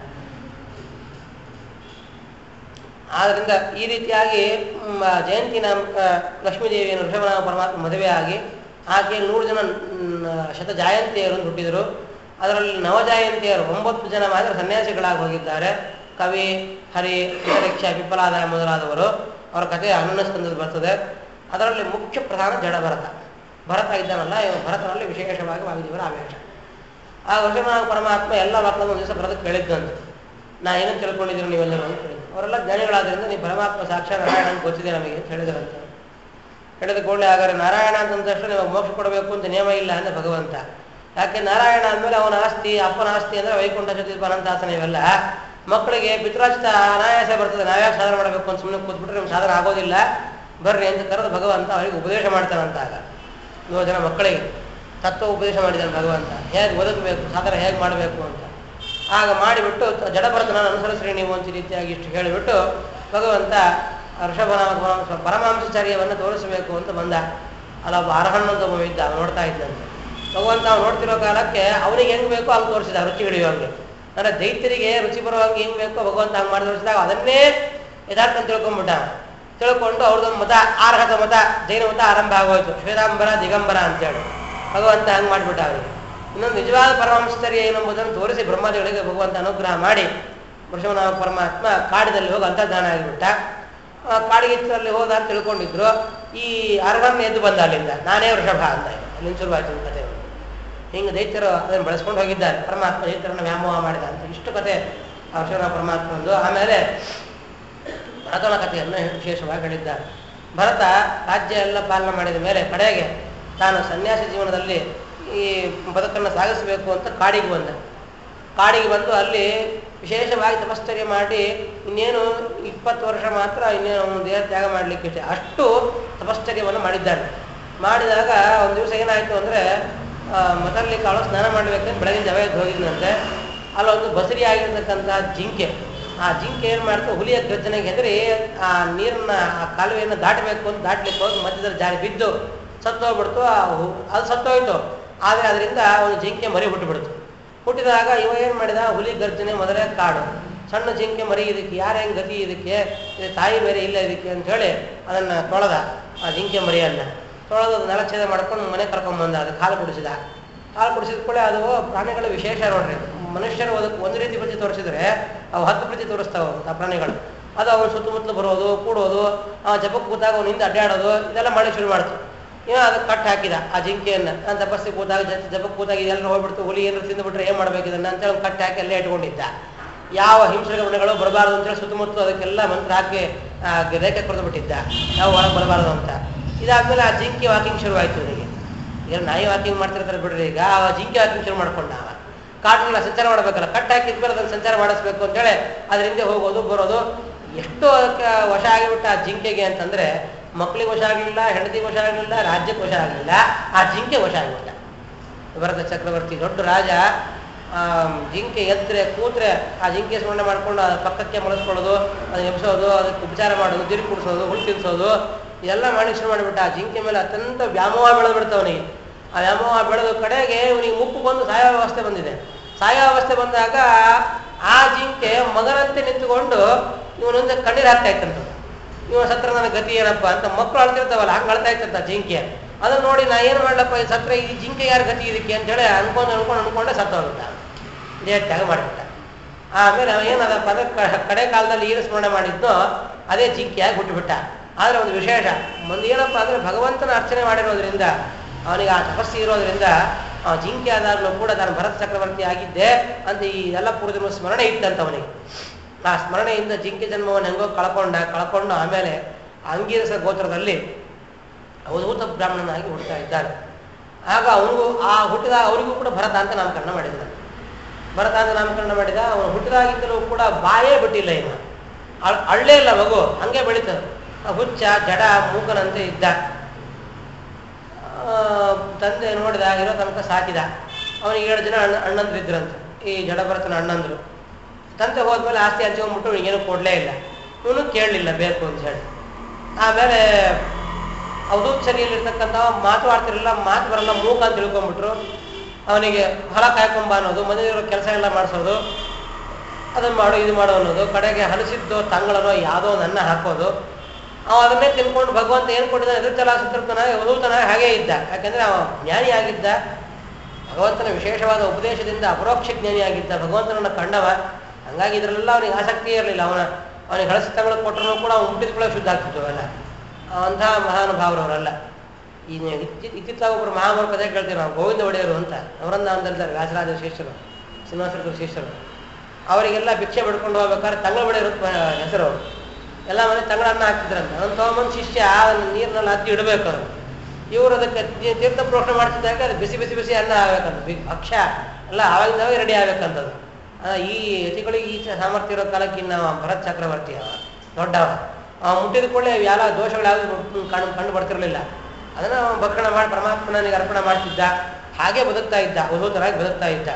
ಆದ್ರಿಂದ ಈ ರೀತಿಯಾಗಿ ಮ್, ಜಯಂತಿ ನಾಮ ಲಕ್ಷ್ಮೀದೇವಿಯನ್ನು ಋಷಭನಾಮ ಪರಮಾತ್ಮ ಮದುವೆ ಆಗಿ ಆಕೆ ನೂರು ಜನ ಮ್, ಶತ ಜಾಯಂತಿಯರು ಹುಟ್ಟಿದರು ಅದರಲ್ಲಿ ನವಜಾಯಂತಿಯರು ಒಂಬತ್ತು ಜನ ಮಾತ್ರ ಸನ್ಯಾಸಿಗಳಾಗಿ ಹೋಗಿದ್ದಾರೆ ಕವಿ ಹರಿ ಅಂತರಿಕ್ಷ ಪಿಪ್ಪಲಾದ ಮೊದಲಾದವರು ಅವರ ಕಥೆ ಹನ್ನೊಂದು ಸ್ಕಂದದಲ್ಲಿ ಬರ್ತದೆ ಅದರಲ್ಲಿ ಮುಖ್ಯ ಪ್ರಧಾನ ಜಡ ಭರತ ಭರತ ಇದ್ದಾನಲ್ಲ ಇವ ಭರತನಲ್ಲಿ ವಿಶೇಷವಾಗಿ ವಾಯುದೇವರ ಆವೇಶ ಆ ಋಷಭನಾಮ ಪರಮಾತ್ಮ ಎಲ್ಲ ಮಕ್ಕಳನ್ನು ಒಂದು ದಿವಸ ಭರತ ಕೇಳಿದ್ದಂತೆ ನಾ ಏನು ತಿಳ್ಕೊಂಡಿದ್ದೀರಿ ನೀವೆಲ್ಲರೂ ಅಂತ ಹೇಳಿದ್ರು ಅವರೆಲ್ಲ ಜ್ಞಾನಿಗಳಾದ್ರಿಂದ ನೀವು ಪರಮಾತ್ಮ ಸಾಕ್ಷಾತ್ ನಾರಾಯಣ ಅಂತ ಗೊತ್ತಿದೆ ನಮಗೆ ಅಂತ ಹೇಳಿದ್ರಂತೆ ಹೇಳಿದ ಕೂಡಲೇ ಹಾಗಾದ್ರೆ ನಾರಾಯಣ ಅಂತಂದ ತಕ್ಷಣ ನಿಮಗೆ ಮೋಕ್ಷ ಕೊಡಬೇಕು ಅಂತ ನಿಯಮ ಇಲ್ಲ ಅಂದ್ರೆ ಭಗವಂತ ಯಾಕೆ ನಾರಾಯಣ ಅಂದಮೇಲೆ ಅವನ ಆಸ್ತಿ ಅಪ್ಪನ ಆಸ್ತಿ ಅಂದ್ರೆ ವೈಕುಂಠ ಚತುರ್ಥ ಅನಂತಾಸನ ಇವೆಲ್ಲ ಮಕ್ಕಳಿಗೆ ಪಿತೃಚಿತ ಅನಾಯಾಸ ಬರ್ತದೆ ನಾವ್ಯಾಕೆ ಸಾಧನೆ ಮಾಡಬೇಕು ಅಂತ ಸುಮ್ಮನೆ ಕೂತ್ಬಿಟ್ರೆ ನಿಮ್ಗೆ ಸಾಧನೆ ಆಗೋದಿಲ್ಲ ಬರ್ರಿ ಅಂತ ಕರೆದು ಭಗವಂತ ಅವರಿಗೆ ಉಪದೇಶ ಮಾಡ್ತಾನಂತ ಆಗ ನೂರು ಜನ ಮಕ್ಕಳಿಗೆ ತತ್ವ ಉಪದೇಶ ಮಾಡಿದ್ದಾನೆ ಭಗವಂತ ಹೇಗೆ ಬದುಕಬೇಕು ಸಾಧನೆ ಹೇಗೆ ಮಾಡಬೇಕು ಅಂತ ಆಗ ಮಾಡಿಬಿಟ್ಟು ಜಡಭರತನ ಅನುಸರಿಸ್ರಿ ನೀವು ಅಂತ ರೀತಿಯಾಗಿ ಇಷ್ಟು ಹೇಳಿಬಿಟ್ಟು ಭಗವಂತ ಋಷಭನಾಮ ಪರಮಾಂಸಚರ್ಯವನ್ನು ತೋರಿಸಬೇಕು ಅಂತ ಬಂದ ಅಲ್ಲ ಒಬ್ಬ ಅರ್ಹನ್ ಅಂತ ಒಬ್ಬ ಇದ್ದ ಅವ್ನು ನೋಡ್ತಾ ಇದ್ದಂತೆ ಭಗವಂತ ಅವ್ನು ನೋಡ್ತಿರೋ ಕಾಲಕ್ಕೆ ಅವನಿಗೆ ಹೆಂಗ್ ಬೇಕೋ ಹಂಗೆ ತೋರಿಸಿದ ರುಚಿ ಹಿಡಿಯುವಂಗೆ ಅಂದ್ರೆ ದೈತ್ಯರಿಗೆ ರುಚಿ ಬರುವಂಗೆ ಹೆಂಗ್ ಬೇಕೋ ಭಗವಂತ ಹಂಗೆ ಮಾಡಿ ತೋರಿಸಿದಾಗ ಅದನ್ನೇ ಯಥಾರ್ಥ ಅಂತ ತಿಳ್ಕೊಂಡ್ಬಿಟ್ಟ ತಿಳ್ಕೊಂಡು ಅವ್ರದ್ದೊಂದು ಮತ ಆರ್ಹತ ಮತ ಜೈನ ಮತ ಆರಂಭ ಆಗೋಯ್ತು ಶ್ವೇತಾಂಬರ ದಿಗಂಬರ ಅಂತೇಳಿ ಭಗವಂತ ಹಂಗೆ ಮಾಡಿಬಿಟ್ಟ ಅವರಿಗೆ ಇನ್ನೊಂದು ನಿಜವಾದ ಪರಮಾಂಶಚರ್ಯ ಏನೆಂಬುದನ್ನು ತೋರಿಸಿ ಬ್ರಹ್ಮಾದಿಗಳಿಗೆ ಭಗವಂತ ಅನುಗ್ರಹ ಮಾಡಿ ವೃಷಭನಾಮ ಪರಮಾತ್ಮ ಕಾಡಿನಲ್ಲಿ ಹೋಗಿ ಅಂತರ್ಧಾನ ಆಗಿಬಿಟ್ಟ ಆ, ಕಾಡಿಗಿತ್ತಲ್ಲಿ ಹೋದ ಅಂತ ತಿಳ್ಕೊಂಡಿದ್ರು ಈ ಅರ್ಹನ್ ಎದ್ದು ಬಂದ ಅಲ್ಲಿಂದ ನಾನೇ ವೃಷಭ ಅಂತ ಅಲ್ಲಿಂದ ಶುರುವಾಯ್ತು ಒಂದು ಕಥೆ ಹಿಂಗೆ ದೈತ್ಯರು ಅದನ್ನು ಬೆಳೆಸ್ಕೊಂಡು ಹೋಗಿದ್ದಾರೆ ಪರಮಾತ್ಮ ದೈತ್ಯರನ್ನು ವ್ಯಾಮೋಹ ಮಾಡಿದ ಅಂತ ಇಷ್ಟು ಕಥೆ ಆ ವೃಷಭನಾಮ ಪರಮಾತ್ಮಂದು ಆಮೇಲೆ ಭರತನ ಕಥೆಯನ್ನು ವಿಶೇಷವಾಗಿ ಹೇಳಿದ್ದಾರೆ ಭರತ ರಾಜ್ಯ ಎಲ್ಲ ಪಾಲನೆ ಮಾಡಿದ ಮೇಲೆ ಕಡೆಗೆ ತಾನು ಸನ್ಯಾಸಿ ಜೀವನದಲ್ಲಿ ಈ ಬದುಕನ್ನು ಸಾಗಿಸಬೇಕು ಅಂತ ಕಾಡಿಗೆ ಬಂದ ಕಾಡಿಗೆ ಬಂದು ಅಲ್ಲಿ ವಿಶೇಷವಾಗಿ ತಪಶ್ಚರ್ಯ ಮಾಡಿ ಇನ್ನೇನು ಇಪ್ಪತ್ತು ವರ್ಷ ಮಾತ್ರ ಇನ್ನೇನು ಅವನು ದೇಹ ತ್ಯಾಗ ಮಾಡಲಿಕ್ಕೆ ಇಷ್ಟ ಅಷ್ಟು ತಪಶ್ಚರ್ಯವನ್ನು ಮಾಡಿದ್ದಾನೆ ಮಾಡಿದಾಗ ಒಂದು ದಿವಸ ಏನಾಯಿತು ಅಂದರೆ ಮತಲ್ಲಿ ಕಾಳು ಸ್ನಾನ ಮಾಡಬೇಕಂತ ಬೆಳಗಿನ ಜಾವ ಎದ್ದು ಹೋಗಿದ್ದಂತೆ ಅಲ್ಲೊಂದು ಬಸರಿ ಆಗಿರ್ತಕ್ಕಂಥ ಜಿಂಕೆ ಆ ಜಿಂಕೆ ಏನು ಮಾಡ್ತು ಹುಲಿಯ ಗರ್ಜನೆಗೆ ಹೆದರಿ ಆ ನೀರನ್ನ ಆ ಕಾಲುವೆಯನ್ನು ದಾಟಬೇಕು ಅಂತ ದಾಟ್ಲಿಕ್ಕೆ ಹೋಗಿ ಮಧ್ಯದಲ್ಲಿ ಜಾರಿ ಬಿದ್ದು ಸತ್ತೋಗ್ಬಿಡ್ತು ಆ ಹು- ಅದು ಸತ್ತೋಯ್ತು ಆದರೆ ಅದರಿಂದ ಒಂದು ಜಿಂಕೆ ಮರಿ ಹುಟ್ಟುಬಿಡ್ತು ಹುಟ್ಟಿದಾಗ ಇವ ಏನು ಮಾಡಿದ ಹುಲಿ ಗರ್ಜನೆ ಮೊದಲೇ ಕಾಡು ಸಣ್ಣ ಜಿಂಕೆ ಮರಿ ಇದಕ್ಕೆ ಯಾರ ಹೆಂಗ್ ಗತಿ ಇದಕ್ಕೆ ಇದು ತಾಯಿ ಬೇರೆ ಇಲ್ಲ ಇದಕ್ಕೆ ಅಂತ ಹೇಳಿ ಅದನ್ನ ತೊಳೆದ ಆ ಜಿಂಕೆ ಮರಿಯನ್ನ ತೊಳೆದು ಅದು ನೆಲಚ್ಛೇದ ಮಾಡ್ಕೊಂಡು ಮನೆ ಕರ್ಕೊಂಡ್ ಬಂದ ಅದಕ್ಕೆ ಹಾಲು ಕುಡಿಸಿದ ಹಾಲು ಕುಡಿಸಿದ ಕೂಡ ಅದು ಪ್ರಾಣಿಗಳ ವಿಶೇಷ ನೋಡ್ರಿ ಮನುಷ್ಯರು ಅದಕ್ಕೆ ಒಂದು ರೀತಿ ಪ್ರತಿ ತೋರಿಸಿದ್ರೆ ಅವು ಹತ್ತು ಪ್ರತಿ ತೋರಿಸ್ತಾವ ಆ ಪ್ರಾಣಿಗಳು ಅದು ಅವನು ಸುತ್ತಮುತ್ತಲು ಬರೋದು ಕೂಡೋದು ಆ ಜಪಕ್ಕೆ ಕೂತಾಗ ಅವ್ನು ಹಿಂದೆ ಅಡ್ಡಾಡೋದು ಇದೆಲ್ಲ ಮಾಡಿ ಶುರು ಮಾಡ್ತು ಇವ ಅದಕ್ಕೆ ಕಟ್ ಹಾಕಿದ ಆ ಜಿಂಕೆಯನ್ನ ನಾನು ತಪಸ್ಸಿಗೆ ಕೂತಾಗ ಜ- ಜಪಕ್ಕೆ ಕೂತಾಗ ಇದೆಲ್ಲ ಹೋಗ್ಬಿಡ್ತು ಹುಲಿ ಏನಾರು ತಿಂದುಬಿಟ್ರೆ ಏನ್ ಮಾಡ್ಬೇಕು ಇದನ್ನ ಅಂತೇಳಿ ಅವ್ನು ಕಟ್ ಹಾಕಿ ಅಲ್ಲೇ ಇಟ್ಕೊಂಡಿದ್ದ ಯಾವ ಹಿಂಸೆಗಳು ಬರಬಾರದು ಅಂತೇಳಿ ಸುತ್ತಮುತ್ತಲು ಅದಕ್ಕೆಲ್ಲ ಮಂತ್ರ ಹಾಕಿ ಆ, ರೇಖೆ ಕೊರೆದು ಬಿಟ್ಟಿದ್ದ ಯಾವ ಒಳಗೆ ಬರಬಾರದು ಅಂತ ಇದಾದ್ಮೇಲೆ ಆ ಜಿಂಕೆ ವಾಕಿಂಗ್ ಶುರುವಾಯ್ತು ಇವನಿಗೆ ಏನು ನಾಯಿ ವಾಕಿಂಗ್ ಮಾಡ್ತಿರ್ತಾರೆ ಬಿಡ್ರಿ ಈಗ ಆ ಜಿಂಕೆ ವಾಕಿಂಗ್ ಶುರು ಮಾಡ್ಕೊಂಡ ಅವ ಕಾಟನ್ನ ಸಂಚಾರ ಮಾಡ್ಬೇಕಲ್ಲ ಕಟ್ ಹಾಕಿದ್ಮೇಲೆ ಅದನ್ನ ಸಂಚಾರ ಮಾಡಿಸ್ಬೇಕು ಅಂತೇಳಿ ಅದ್ರ ಹಿಂದೆ ಹೋಗೋದು ಬರೋದು ಎಷ್ಟು ಅದಕ್ಕೆ ವಶ ಆಗಿಬಿಟ್ಟ ಆ ಜಿಂಕೆಗೆ ಅಂತಂದ್ರೆ ಮಕ್ಕಳಿಗೆ ವಶ ಆಗಲಿಲ್ಲ ಹೆಂಡತಿಗೆ ವಶ ಆಗಲಿಲ್ಲ ರಾಜ್ಯಕ್ಕೆ ವಶ ಆಗಲಿಲ್ಲ ಆ ಜಿಂಕೆ ವಶ ಆಗಿಬಿಟ್ಟ ಭರತ ಚಕ್ರವರ್ತಿ ದೊಡ್ಡ ರಾಜ ಆ ಜಿಂಕೆ ಎದ್ರೆ ಕೂತ್ರೆ ಆ ಜಿಂಕೆ ಸ್ಮರಣೆ ಮಾಡ್ಕೊಂಡು ಅದ್ರ ಪಕ್ಕಕ್ಕೆ ಮಲಸ್ಕೊಳ್ಳೋದು ಅದನ್ನ ಎಬ್ಸೋದು ಅದಕ್ಕೆ ಉಪಚಾರ ಮಾಡೋದು ತಿರುಗಿ ಕುಡಿಸೋದು ಹುಳು ತಿನ್ಸೋದು ಇದೆಲ್ಲ ಮಾಡಿ ಶುರು ಮಾಡಿಬಿಟ್ಟ ಆ ಜಿಂಕೆ ಮೇಲೆ ಅತ್ಯಂತ ವ್ಯಾಮೋಹ ಬೆಳೆದು ಬಿಡ್ತ ಅವನಿಗೆ ಆ ವ್ಯಾಮೋಹ ಬೆಳೆದ ಕಡೆಗೆ ಇವನಿಗೆ ಮುಪ್ಪು ಬಂದು ಸಾಯೋ ಅವಸ್ಥೆ ಬಂದಿದೆ ಸಾಯೋ ಅವಸ್ಥೆ ಬಂದಾಗ ಆ ಜಿಂಕೆ ಮಗನಂತೆ ನಿಂತುಕೊಂಡು ಇವನೊಂದು ಕಣ್ಣೀರು ಹಾಕ್ತಾ ಇತ್ತಂತ ಇವ ಸತ್ರ ನನ್ನ ಗತಿ ಏನಪ್ಪ ಅಂತ ಮಕ್ಕಳು ಅಳ್ತಿರ್ತಾವಲ್ಲ ಹಂಗೆ ಅಳ್ತಾ ಇತ್ತಂತ ಜಿಂಕೆ ಅದನ್ನ ನೋಡಿ ನಾ ಏನು ಮಾಡ್ಲಪ್ಪ ಈ ಸತ್ರ ಈ ಜಿಂಕೆ ಯಾರ ಗತಿ ಇದಕ್ಕೆ ಅಂತ ಹೇಳಿ ಅನ್ಕೊಂಡು ಅನ್ಕೊಂಡು ಅನ್ಕೊಂಡೆ ಸತ್ತ ಹೋಗ್ಬಿಟ್ಟ ಇದೇ ತ್ಯಾಗ ಮಾಡಿಬಿಟ್ಟ ಆಮೇಲೆ ಅವ ಏನದಪ್ಪ ಅಂದ್ರೆ ಕ- ಕಡೆ ಕಾಲದಲ್ಲಿ ಏನು ಸ್ಮರಣೆ ಮಾಡಿದ್ನೋ ಅದೇ ಜಿಂಕೆಯಾಗಿ ಹುಟ್ಟುಬಿಟ್ಟ ಆದ್ರೆ ಒಂದು ವಿಶೇಷ ಒಂದು ಏನಪ್ಪ ಅಂದ್ರೆ ಭಗವಂತನ ಅರ್ಚನೆ ಮಾಡಿರೋದ್ರಿಂದ ಅವನಿಗೆ ಆ ತಪಸ್ಸಿ ಇರೋದ್ರಿಂದ ಆ ಜಿಂಕೆ ಆದಾಗಲೂ ಕೂಡ ನಾನು ಭರತ ಚಕ್ರವರ್ತಿ ಆಗಿದ್ದೆ ಅಂತ ಈ ಎಲ್ಲ ಪೂರ್ವಜನ್ಮ ಸ್ಮರಣೆ ಇತ್ತಂತ ಅವನಿಗೆ ಆ ಸ್ಮರಣೆಯಿಂದ ಜಿಂಕೆ ಜನ್ಮವನ್ನು ಹೆಂಗೋ ಕಳ್ಕೊಂಡ ಕಳ್ಕೊಂಡು ಆಮೇಲೆ ಅಂಗೀರಸ ಗೋತ್ರದಲ್ಲಿ ಅವಧೂತ ಬ್ರಾಹ್ಮಣನಾಗಿ ಹುಟ್ಟುತ್ತಾ ಇದ್ದಾನೆ ಆಗ ಅವನಿಗೂ ಆ ಹುಟ್ಟಿದ ಅವರಿಗೂ ಕೂಡ ಭರತ ಅಂತ ನಾಮಕರಣ ಮಾಡಿದ ಭರತ ಅಂತ ನಾಮಕರಣ ಮಾಡಿದ ಅವನು ಹುಟ್ಟಿದಾಗಿದ್ದಲೂ ಕೂಡ ಬಾಯೇ ಬಿಟ್ಟಿಲ್ಲ ಇನ್ನು ಅಳ್- ಅಳ್ಳೇ ಇಲ್ಲ ಮಗು ಹಂಗೆ ಬೆಳೀತದೆ ಆ ಹುಚ್ಚ ಜಡ ಮೂಕನಂತೆ ಇದ್ದ ಆ, ತಂದೆ ನೋಡಿದ ಇರೋ ತನಕ ಸಾಕಿದ ಅವನಿಗೆ ಏಳು ಜನ ಅಣ್ಣ ಅಣ್ಣಂದ್ರು ಇದ್ರಂತೆ ಈ ಜಡಭರತನ ಅಣ್ಣಂದ್ರು ತಂದೆ ಹೋದ್ಮೇಲೆ ಆಸ್ತಿ ಹಂಚ್ಕೊಂಡ್ಬಿಟ್ಟು ಇವನಿಗೇನು ಕೊಡಲೇ ಇಲ್ಲ ಇವನು ಕೇಳಲಿಲ್ಲ ಬೇಕು ಅಂತ ಹೇಳಿ ಆಮೇಲೆ ಅವಧೂತ್ ಸರಿಯಲ್ಲಿರ್ತಕ್ಕಂಥ ಮಾತು ಆಡ್ತಿರಲಿಲ್ಲ ಮಾತು ಬರಲ್ಲ ಮೂಕ ಅಂತ ತಿಳ್ಕೊಂಡ್ಬಿಟ್ರು ಅವನಿಗೆ ಹೊಲ ಕಾಯ್ಕೊಂಬ ಅನ್ನೋದು ಮನೆಯವರು ಕೆಲಸ ಎಲ್ಲ ಮಾಡಿಸೋದು ಅದನ್ನ ಮಾಡು ಇದು ಮಾಡು ಅನ್ನೋದು ಕಡೆಗೆ ಹಲಸಿದ್ದೋ ತಂಗಳನೋ ಯಾವುದೋ ನನ್ನ ಹಾಕೋದು ಅವ ಅದನ್ನೇ ತಿನ್ಕೊಂಡು ಭಗವಂತ ಏನು ಕೊಟ್ಟಿದ್ದಾನೆ ಎದುರ್ತಲ ಸಂತೃಪ್ತನ ಅವಧೂತನ ಹಾಗೇ ಇದ್ದ ಯಾಕಂದ್ರೆ ಅವ ಜ್ಞಾನಿ ಆಗಿದ್ದ ಭಗವಂತನ ವಿಶೇಷವಾದ ಉಪದೇಶದಿಂದ ಅಪರೋಕ್ಷ ಜ್ಞಾನಿಯಾಗಿದ್ದ ಭಗವಂತನನ್ನ ಕಂಡವ ಹಂಗಾಗಿ ಇದರಲ್ಲೆಲ್ಲ ಅವನಿಗೆ ಆಸಕ್ತಿ ಇರಲಿಲ್ಲ ಅವನ ಅವನಿಗೆ ಹಳಸಿ ತಗಳು ಕೊಟ್ಟರು ಕೂಡ ಅವ್ನು ಹುಟ್ಟಿದ್ಕೊಳ್ಳೋ ಶುದ್ಧ ಆಗ್ತಿತ್ತು ಅವೆಲ್ಲ ಅಂತಹ ಮಹಾನುಭಾವರು ಅವರಲ್ಲ ಈ ಇತ್ತಿ- ಇತ್ತಿತ್ತಾಗ ಒಬ್ಬರು ಮಹಾಮೂರು ಕಥೆ ಕೇಳ್ತೀವಿ ನಾವು ಗೋವಿಂದ ಒಡೆಯರು ಅಂತ ಅವರನ್ನ ಅಂದಿರ್ತಾರೆ ವ್ಯಾಸರಾಜ ಶಿಷ್ಯರು ಶ್ರೀನಿವಾಸರ ಶಿಷ್ಯರು ಅವರಿಗೆಲ್ಲ ಭಿಕ್ಷೆ ಬಿಡ್ಕೊಂಡು ಹೋಗ್ಬೇಕಾದ್ರೆ ತಂಗಳ ಒಡೆಯರು ಅಂತ ಹೆಸರು ಅವರು ಎಲ್ಲ ಮನೆ ತಂಗಳನ್ನ ಹಾಕ್ತಿದ್ರಂತೆ ಅದನ್ನು ತಗೊಂಬಂದು ಶಿಷ್ಯ ಅದನ್ನ ನೀರಿನಲ್ಲಿ ಹತ್ತಿ ಇಡಬೇಕು ಅದು ಇವರು ಅದಕ್ಕೆ ತೀ- ತೀರ್ಥ ಪ್ರೋಕ್ಷಣೆ ಮಾಡ್ತಿದ್ದಾಗ ಅದು ಬಿಸಿ ಬಿಸಿ ಬಿಸಿ ಅನ್ನ ಆಗ್ಬೇಕಂತ ಬಿ- ಭಕ್ಷ್ಯ ಎಲ್ಲ ಆವಾಗಿಂದವೇ ರೆಡಿ ಆಗ್ಬೇಕಂತದ್ದು ಆ, ಈ ಯತಿಗಳಿಗೆ ಈ ಸಾಮರ್ಥ್ಯ ಇರೋ ಕಾಲಕ್ಕೆ ಇನ್ನು ಅವ ಭರತ್ ಚಕ್ರವರ್ತಿ ಅವ ದೊಡ್ಡವ ಅವ ಮುಟ್ಟಿದ ಕೂಡಲೇ ಯಾವ ದೋಷಗಳು ಯಾವುದು ಕಂಡು ಕಂಡು ಬರ್ತಿರ್ಲಿಲ್ಲ ಅದನ್ನ ಅವ ಭಕ್ಷಣ ಮಾಡಿ ಪರಮಾತ್ಮನಿಗೆ ಅರ್ಪಣೆ ಮಾಡ್ತಿದ್ದ ಹಾಗೆ ಬದುಕ್ತಾ ಇದ್ದ ಉದೂತರಾಗಿ ಬದುಕ್ತಾ ಇದ್ದ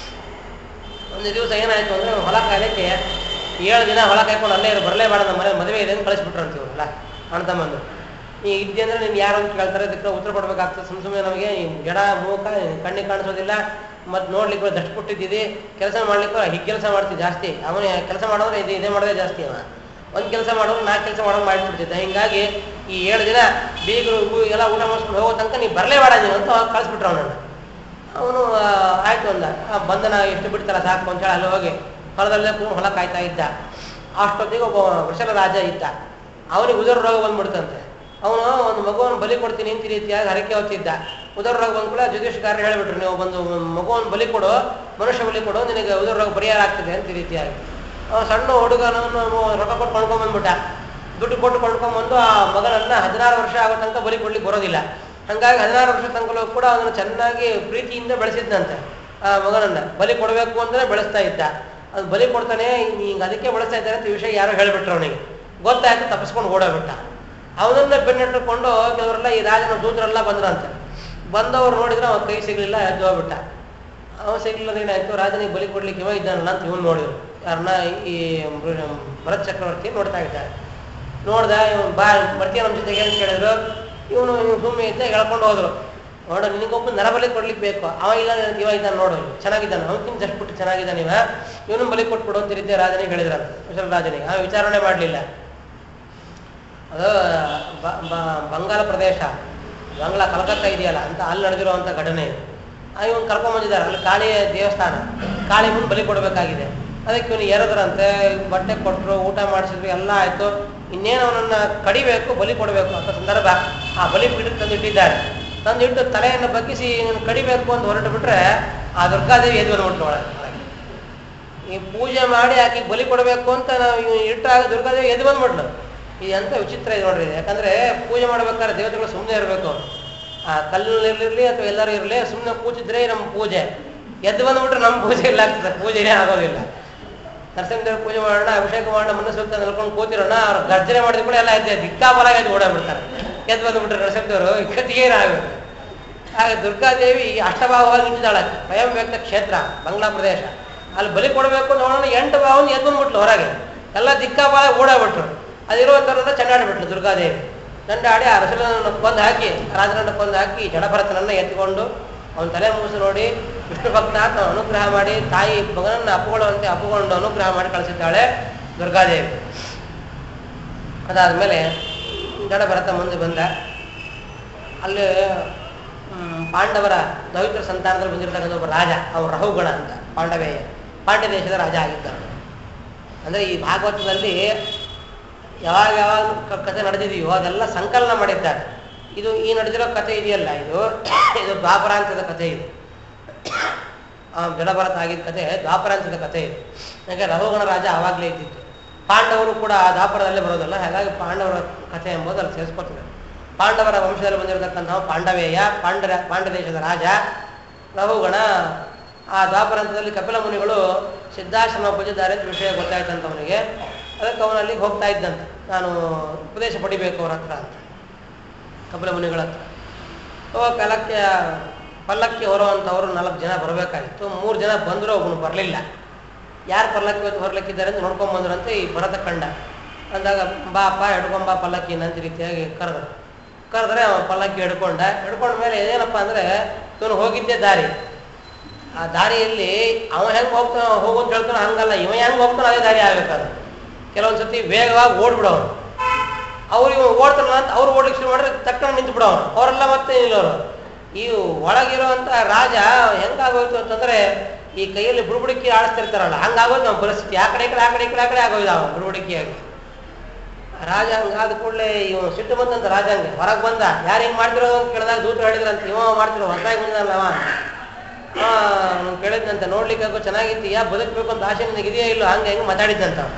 ಒಂದು ದಿವಸ ಏನಾಯ್ತು ಅಂದ್ರೆ ಹೊಲ ಕಾಯಲಿಕ್ಕೆ ಏಳು ದಿನ ಹೊಲ ಕಾಯ್ಕೊಂಡು ಅಲ್ಲೇ ಇರು ಬರಲೇಬೇಡ ನಮ್ಮ ಮನೆ ಮದುವೆ ಇದೆ ಅಂತ ಕಳಿಸ್ಬಿಟ್ರು ಅಂತೀವಲ್ಲ ಅಣ್ಣ ತಮ್ಮಂದು ನೀ ಇದ್ದೆ ಅಂದ್ರೆ ನೀನು ಯಾರು ಅಂತ ಕೇಳ್ತಾರೆ ಅದಕ್ಕೆ ಉತ್ತರ ಕೊಡ್ಬೇಕಾಗ್ತದೆ ಸುಮ್ ಸುಮ್ಮನೆ ನಮಗೆ ಈ ಜಡ ಮೂಕ ಕಣ್ಣಿಗೆ ಕಾಣಿಸೋದಿಲ್ಲ ಮತ್ತೆ ನೋಡ್ಲಿಕ್ಕೆ ದಷ್ಟು ಕೊಟ್ಟಿದ್ದೀವಿ ಕೆಲಸ ಮಾಡ್ಲಿಕ್ಕೆ ಹೀಗೆ ಕೆಲಸ ಮಾಡ್ತಿದ್ದೆ ಜಾಸ್ತಿ ಅವನೇ ಕೆಲಸ ಮಾಡೋದ್ರೆ ಇದು ಇದೇ ಮಾಡೋದೇ ಜಾಸ್ತಿ ಅವ ಒಂದು ಕೆಲಸ ಮಾಡೋರು ನಾಲ್ಕು ಕೆಲಸ ಮಾಡೋದು ಮಾಡಿಬಿಡ್ತಿದ್ದ ಹಿಂಗಾಗಿ ಈ ಏಳು ದಿನ ಬೀಗರು ಇವು ಎಲ್ಲ ಊಟ ಮಾಡಿಸ್ಕೊಂಡು ಹೋಗೋ ತನಕ ನೀ ಬರಲೇಬೇಡ ನೀನು ಅಂತ ಕಳಿಸ್ಬಿಟ್ರು ಅವನನ್ನು ಅವನು ಆ, ಆಯ್ತು ಅಂದ ಆ, ಬಂಧನ ಎಷ್ಟು ಬಿಡ್ತಾರ ಸಾಕು ಅಂತ ಹೇಳಿ ಅಲ್ಲಿ ಹೋಗಿ ಹೊಲದಲ್ಲೇ ಕೂತ್ಕೊಂಡು ಹೊಲ ಕಾಯ್ತಾ ಇದ್ದ ಅಷ್ಟೊತ್ತಿಗೆ ಒಬ್ಬ ವೃಷಲ ರಾಜ ಇದ್ದ ಅವನಿಗೆ ಉದರ ರೋಗ ಬಂದ್ಬಿಡ್ತಂತೆ ಅವನು ಒಂದು ಮಗುವನ್ನು ಬಲಿ ಕೊಡ್ತೀನಿ ಅಂತ ಈ ರೀತಿಯಾಗಿ ಹರಕೆ ಹೊತ್ತಿದ್ದ ಉದರ ರೋಗ ಬಂದ ಕೂಡ ಜ್ಯೋತಿಷ್ಕಾರರು ಹೇಳ್ಬಿಟ್ರು ನೀವು ಬಂದು ಮಗುವನ್ನು ಬಲಿ ಕೊಡು ಮನುಷ್ಯ ಬಲಿ ಕೊಡು ನಿನಗೆ ಉದರ ರೋಗ ಪರಿಹಾರ ಆಗ್ತದೆ ಅಂತ ಈ ರೀತಿಯಾಗಿ ಅವ ಸಣ್ಣ ಹುಡುಗನನ್ನು ರೊಕ್ಕ ಕೊಟ್ಟು ಕೊಂಡ್ಕೊಂಡ್ ಬಂದ್ಬಿಟ್ಟ ದುಡ್ಡು ಕೊಟ್ಟು ಕೊಂಡ್ಕೊಂಡ್ಬಂದು ಆ ಮಗನನ್ನ ಹದಿನಾರು ವರ್ಷ ಆಗೋ ತನಕ ಬಲಿ ಕೊಡ್ಲಿಕ್ಕೆ ಬರೋದಿಲ್ಲ ಹಂಗಾಗಿ ಹದಿನಾರು ವರ್ಷ ತನಕಲೂ ಕೂಡ ಅವನನ್ನು ಚೆನ್ನಾಗಿ ಪ್ರೀತಿಯಿಂದ ಬೆಳೆಸಿದ್ದಂತೆ ಆ ಮಗನನ್ನ ಬಲಿ ಕೊಡಬೇಕು ಅಂದ್ರೆ ಬೆಳೆಸ್ತಾ ಇದ್ದ ಅದು ಬಲಿ ಕೊಡ್ತಾನೆ ಹಿಂಗ ಅದಕ್ಕೆ ಬೆಳೆಸ್ತಾ ಇದ್ದಾರೆ ಅಂತ ಈ ವಿಷಯ ಯಾರೋ ಹೇಳ್ಬಿಟ್ರು ಅವನಿಗೆ ಗೊತ್ತಾಯ್ತು ತಪ್ಪಿಸ್ಕೊಂಡು ಓಡೋಗ್ಬಿಟ್ಟ ಅವನನ್ನ ಬೆನ್ನಿಟ್ಟುಕೊಂಡು ಕೆಲವರೆಲ್ಲ ಈ ರಾಜನ ದೂತರೆಲ್ಲ ಬಂದ್ರಂತೆ ಬಂದವ್ರು ನೋಡಿದ್ರೆ ಅವನ ಕೈ ಸಿಗ್ಲಿಲ್ಲ ಎದ್ದು ಹೋಗ್ಬಿಟ್ಟ ಅವ ಸಿಗ್ಲಿಲ್ಲ ಅಂದ್ರೆ ಏನಾಯ್ತು ರಾಜನಿಗೆ ಬಲಿ ಕೊಡ್ಲಿಕ್ಕೆ ಇವ ಇದ್ದಾನಲ್ಲ ಅಂತ ಇವನು ನೋಡಿದ್ರು ಯಾರನ್ನ ಈ ಮೃ- ಭರತ್ ಚಕ್ರವರ್ತಿ ನೋಡ್ತಾ ಇದ್ದಾರೆ ನೋಡ್ದ ಇವನು ಬಾ ಬರ್ತೀಯ ನಮ್ಮ ಜೊತೆಗೆ ಅಂತ ಕೇಳಿದ್ರು ಇವನು ಸುಮ್ಮನೆ ಇದ್ದ ಎಳ್ಕೊಂಡು ಹೋದ್ರು ನೋಡು ನಿನಗೊಬ್ಬ ನರಬಲಿ ಕೊಡ್ಲಿಕ್ಕೆ ಬೇಕು ಅವ ಇಲ್ಲ ಇವ ಇದ್ದಾನೆ ನೋಡು ಚೆನ್ನಾಗಿದ್ದಾನೆ ಅವಕ್ಕಿಂತ ಜಸ್ಟ್ ಬಿಟ್ಟು ಚೆನ್ನಾಗಿದ್ದಾನೆ ಇವ ಇವನು ಬಲಿ ಕೊಟ್ಬಿಡು ಅಂತ ರೀತಿಯ ರಾಜನಿಗೆ ಹೇಳಿದ್ರಂತ ಕುಶಲ ರಾಜನಿಗೆ ಆ ವಿಚಾರಣೆ ಮಾಡಲಿಲ್ಲ ಅದು ಬ- ಬ- ಬಂಗಾಳ ಪ್ರದೇಶ ಬಂಗ್ಲಾ ಕಲ್ಕತ್ತಾ ಇದೆಯಲ್ಲ ಅಂತ ಅಲ್ಲಿ ನಡೆದಿರುವಂಥ ಘಟನೆ ಇದು ಆ ಇವನು ಕರ್ಕೊಂಬಂದಿದ್ದಾರೆ ಅಲ್ಲಿ ಕಾಳಿಯ ದೇವಸ್ಥಾನ ಕಾಳಿ ಮುಂದೆ ಬಲಿ ಕೊಡಬೇಕಾಗಿದೆ ಅದಕ್ಕೆ ಇವನು ಎರದ್ರಂತೆ ಬಟ್ಟೆ ಕೊಟ್ಟರು ಊಟ ಮಾಡಿಸಿದ್ರು ಎಲ್ಲ ಆಯ್ತು ಇನ್ನೇನು ಅವನನ್ನ ಕಡಿಬೇಕು ಬಲಿ ಕೊಡಬೇಕು ಅಂತ ಸಂದರ್ಭ ಆ ಬಲಿ ಪೀಠಕ್ಕೆ ತಂದಿಟ್ಟಿದ್ದಾರೆ ತಂದಿಟ್ಟು ತಲೆಯನ್ನು ಬಗ್ಗಿಸಿ ಇವನು ಕಡಿಬೇಕು ಅಂತ ಹೊರಟು ಬಿಟ್ರೆ ಆ ದುರ್ಗಾದೇವಿ ಎದ್ದು ಬಂದ್ಬಿಟ್ಲು ಒಳಗೆ ಒಳಗೆ. ಈ ಪೂಜೆ ಮಾಡಿ ಆಕೆಗೆ ಬಲಿ ಕೊಡಬೇಕು ಅಂತ ನಾವು ಇವ್ನು ಇಟ್ಟಾಗ ದುರ್ಗಾದೇವಿ ಎದ್ದು ಬಂದ್ಬಿಟ್ಲು ಇದು ಎಂತ ವಿಚಿತ್ರ ಇದೆ ನೋಡ್ರಿ ಇದು. ಯಾಕಂದ್ರೆ ಪೂಜೆ ಮಾಡ್ಬೇಕಾದ್ರೆ ದೇವತೆಗಳು ಸುಮ್ಮನೆ ಇರಬೇಕು ಆ ಕಲ್ಲಿನಲ್ಲಿರಲಿ ಅಥವಾ ಎಲ್ಲರೂ ಇರಲಿ ಸುಮ್ಮನೆ ಕೂತಿದ್ರೆ ನಮ್ಮ ಪೂಜೆ ಎದ್ದು ಬಂದ್ಬಿಟ್ರೆ ನಮ್ಮ ಪೂಜೆ ಇಲ್ಲ ಆಗ್ತದೆ ಪೂಜೆನೇ ಆಗೋದಿಲ್ಲ ನರಸಿಂಹದೇವ್ರ ಪೂಜೆ ಮಾಡೋಣ ಅಭಿಷೇಕ ಮಾಡೋಣ ಮನಸ್ಸು ನಿಲ್ಕೊಂಡು ಕೂತಿರೋಣ ಅವ್ರು ಗರ್ಜನೆ ಮಾಡಿದ ಕೂಡ ಎಲ್ಲ ಎದ್ದು ದಿಕ್ಕಾಬಲಾಗಿ ಎದ್ದು ಓಡಾಡ್ಬಿಡ್ತಾರೆ ಎದ್ದು ಬಂದ್ಬಿಟ್ರೆ ನರಸಿಂಹದೇವರು ಕತ್ತಿಗೆ ಏನಾಗಬೇಕು ಆಗ ದುರ್ಗಾದೇವಿ ಅಷ್ಟಭಾವವಾಗಿ ನಿಂತಿದ್ದಾಳೆ ಸ್ವಯಂ ವ್ಯಕ್ತ ಕ್ಷೇತ್ರ ಬಾಂಗ್ಲಾ ಪ್ರದೇಶ ಅಲ್ಲಿ ಬಲಿ ಕೊಡಬೇಕು ನೋಡೋಣ ಎಂಟು ಭಾವನ ಎದ್ದು ಬಂದ್ಬಿಟ್ಲು ಹೊರಗೆ ಎಲ್ಲ ದಿಕ್ಕಾಬಾಲ ಓಡಾಡ್ಬಿಟ್ರು ಅದಿರುವಂಥವ್ರನ್ನ ಚಂಡಾಡಿಬಿಟ್ಲು ದುರ್ಗಾದೇವಿ ಚಂಡಾಡಿ ಆ ರಸಲನ್ನು ಕೊಂದು ಹಾಕಿ ರಾಜನನ್ನ ಕೊಂದು ಹಾಕಿ ಜಡಭರತನನ್ನ ಎತ್ತಿಕೊಂಡು ಅವನ ತಲೆ ಮೂಸು ನೋಡಿ ವಿಷ್ಣು ಭಕ್ತ ಅಂತ ಅನುಗ್ರಹ ಮಾಡಿ ತಾಯಿ ಮಗನನ್ನ ಅಪ್ಪುಕೊಳ್ಳುವಂತೆ ಅಪ್ಪುಕೊಂಡು ಅನುಗ್ರಹ ಮಾಡಿ ಕಳಿಸಿದ್ದಾಳೆ ದುರ್ಗಾದೇವಿ ಅದಾದ್ಮೇಲೆ ಜಡಭರತ ಮುಂದೆ ಬಂದ ಅಲ್ಲಿ ಹ್ಮ್, ಪಾಂಡವರ ದೈತ್ರ ಸಂತಾನದಲ್ಲಿ ಬಂದಿರತಕ್ಕಂಥ ಒಬ್ಬ ರಾಜ ಅವ್ರು ರಹುಗಣ ಅಂತ ಪಾಂಡವೇಯ ಪಾಂಡ್ಯ ದೇಶದ ರಾಜ ಆಗಿದ್ದಾನೆ ಅಂದ್ರೆ ಈ ಭಾಗವತದಲ್ಲಿ ಯಾವಾಗ ಯಾವಾಗ ಕ- ಕಥೆ ನಡೆದಿದೆಯೋ ಅದೆಲ್ಲ ಸಂಕಲನ ಮಾಡಿದ್ದಾರೆ ಇದು ಈ ನಡೆದಿರೋ ಕಥೆ ಇದೆಯಲ್ಲ ಇದು ಇದು ದ್ವಾಪರಾಂತದ ಕಥೆ ಇದು ಆ ಜಡಭರತ ಆಗಿದ್ದ ಕಥೆ ದ್ವಾಪರಾಂತದ ಕಥೆ ಇದು ಯಾಕೆ ರಹುಗಣ ರಾಜ ಆವಾಗಲೇ ಇದ್ದಿತ್ತು ಪಾಂಡವರು ಕೂಡ ಆ ದ್ವಾಪರದಲ್ಲೇ ಬರೋದಲ್ಲ ಹಾಗಾಗಿ ಪಾಂಡವರ ಕಥೆ ಎಂಬುದು ಅಲ್ಲಿ ಸೇರಿಸ್ಕೊತದೆ ಪಾಂಡವರ ವಂಶದಲ್ಲಿ ಬಂದಿರತಕ್ಕಂತಹ ಪಾಂಡವೇಯ ಪಾಂಡರ ಪಾಂಡ್ಯ ದೇಶದ ರಾಜ ರಹುಗಣ ಆ ದ್ವಾಪರಾಂತದಲ್ಲಿ ಕಪಿಲ ಮುನಿಗಳು ಸಿದ್ಧಾಶ್ರಮ ಪೂಜಿದ್ದಾರೆ ಅಂತ ವಿಷಯ ಗೊತ್ತಾಯ್ತಂತ ಅವನಿಗೆ ಅದಕ್ಕೆ ಅವನು ಅಲ್ಲಿಗೆ ಹೋಗ್ತಾ ಇದ್ದಂತೆ ನಾನು ಉಪದೇಶ ಪಡಿಬೇಕು ಅವ್ರ ಹತ್ರ ಅಂತ ಕಪಿಲ ಮುನಿಗಳ ಹತ್ರ ಓ ಕಲಕ್ಕೆ ಪಲ್ಲಕ್ಕಿ ಹೊರುವಂಥವ್ರು ನಾಲ್ಕು ಜನ ಬರಬೇಕಾಗಿತ್ತು ಮೂರು ಜನ ಬಂದರೂ ಒಬ್ಬನು ಬರಲಿಲ್ಲ ಯಾರು ಪಲ್ಲಕ್ಕಿ ಹೊತ್ತು ಹೊರಲಿಕ್ಕಿದ್ದಾರೆ ಅಂತ ನೋಡ್ಕೊಂಡ್ ಬಂದ್ರಂತೆ ಈ ಭರತ ಕಂಡ ಅಂದಾಗ ಬಾ ಅಪ್ಪ ಹಿಡ್ಕೊಂಬ ಪಲ್ಲಕ್ಕಿ ಅಂತ ರೀತಿಯಾಗಿ ಕರೆದ್ರು ಕರೆದ್ರೆ ಅವ ಪಲ್ಲಕ್ಕಿ ಹಿಡ್ಕೊಂಡ ಹಿಡ್ಕೊಂಡ ಮೇಲೆ ಏನಪ್ಪ ಅಂದ್ರೆ ಇವನು ಹೋಗಿದ್ದೆ ದಾರಿ ಆ ದಾರಿಯಲ್ಲಿ ಅವ ಹೆಂಗ್ ಹೋಗ್ತಾನ ಹೋಗೋದು ಹೇಳ್ತಾನ ಹಂಗಲ್ಲ ಇವ ಹೆಂಗ್ ಹೋಗ್ತಾನ ಅದೇ ದಾರಿ ಆಗ್ಬೇಕಾದ್ರೆ ಕೆಲವೊಂದ್ ಸತಿ ವೇಗವಾಗಿ ಓಡ್ಬಿಡೋನು ಅವ್ರು ಇವ ಓಡ್ತಾರಲ್ಲ ಅಂತ ಅವ್ರು ಓಡ್ಲಿಕ್ಕೆ ಶುರು ಮಾಡಿದ್ರೆ ತಕ್ಷಣ ನಿಂತು ಬಿಡೋನು ಅವರೆಲ್ಲ ಮತ್ತೆ ನಿಲ್ಲೋರು ಈ ಒಳಗಿರುವಂತ ರಾಜ ಹೆಂಗಾಗೋಯ್ತು ಅಂತಂದ್ರೆ ಈ ಕೈಯಲ್ಲಿ ಬುಡುಬುಡಿಕೆ ಆಡಿಸ್ತಿರ್ತಾರಲ್ಲ ಹಂಗಾಗೋದು ನಮ್ಮ ಪರಿಸ್ಥಿತಿ ಆ ಕಡೆ ಈ ಕಡೆ ಆ ಕಡೆ ಈ ಕಡೆ ಆ ಕಡೆ ಆಗೋಯ್ತು ಅವ ಬುಡುಬುಡಿಕೆಯಾಗಿ ರಾಜ ಹಂಗಾದ ಕೂಡಲೇ ಇವ ಸಿಟ್ಟು ಬಂದಂತ ರಾಜಂಗೆ ಹೊರಗೆ ಬಂದ ಯಾರು ಹಿಂಗ್ ಮಾಡ್ತಿರೋದು ಅಂತ ಕೇಳಿದಾಗ ದೂತರು ಹೇಳಿದ್ರಂತ ಇವ ಮಾಡ್ತಿರೋ ಹೊಸದಾಗಿ ಬಂದಲ್ಲ ಅವ ಆ ಅವ್ನು ಕೇಳಿದ್ನಂತೆ ನೋಡ್ಲಿಕ್ಕೆ ಆಗೋ ಚೆನ್ನಾಗಿದ್ದೀಯಾ ಬದುಕಬೇಕು ಅಂತ ಆಸೆ ನಿನಗೆ ಇದೆಯಾ ಇಲ್ಲೋ ಹಂಗೆ ಹೆಂಗೆ ಮಾತಾಡಿದ್ದಂತ ಅವ್ನು.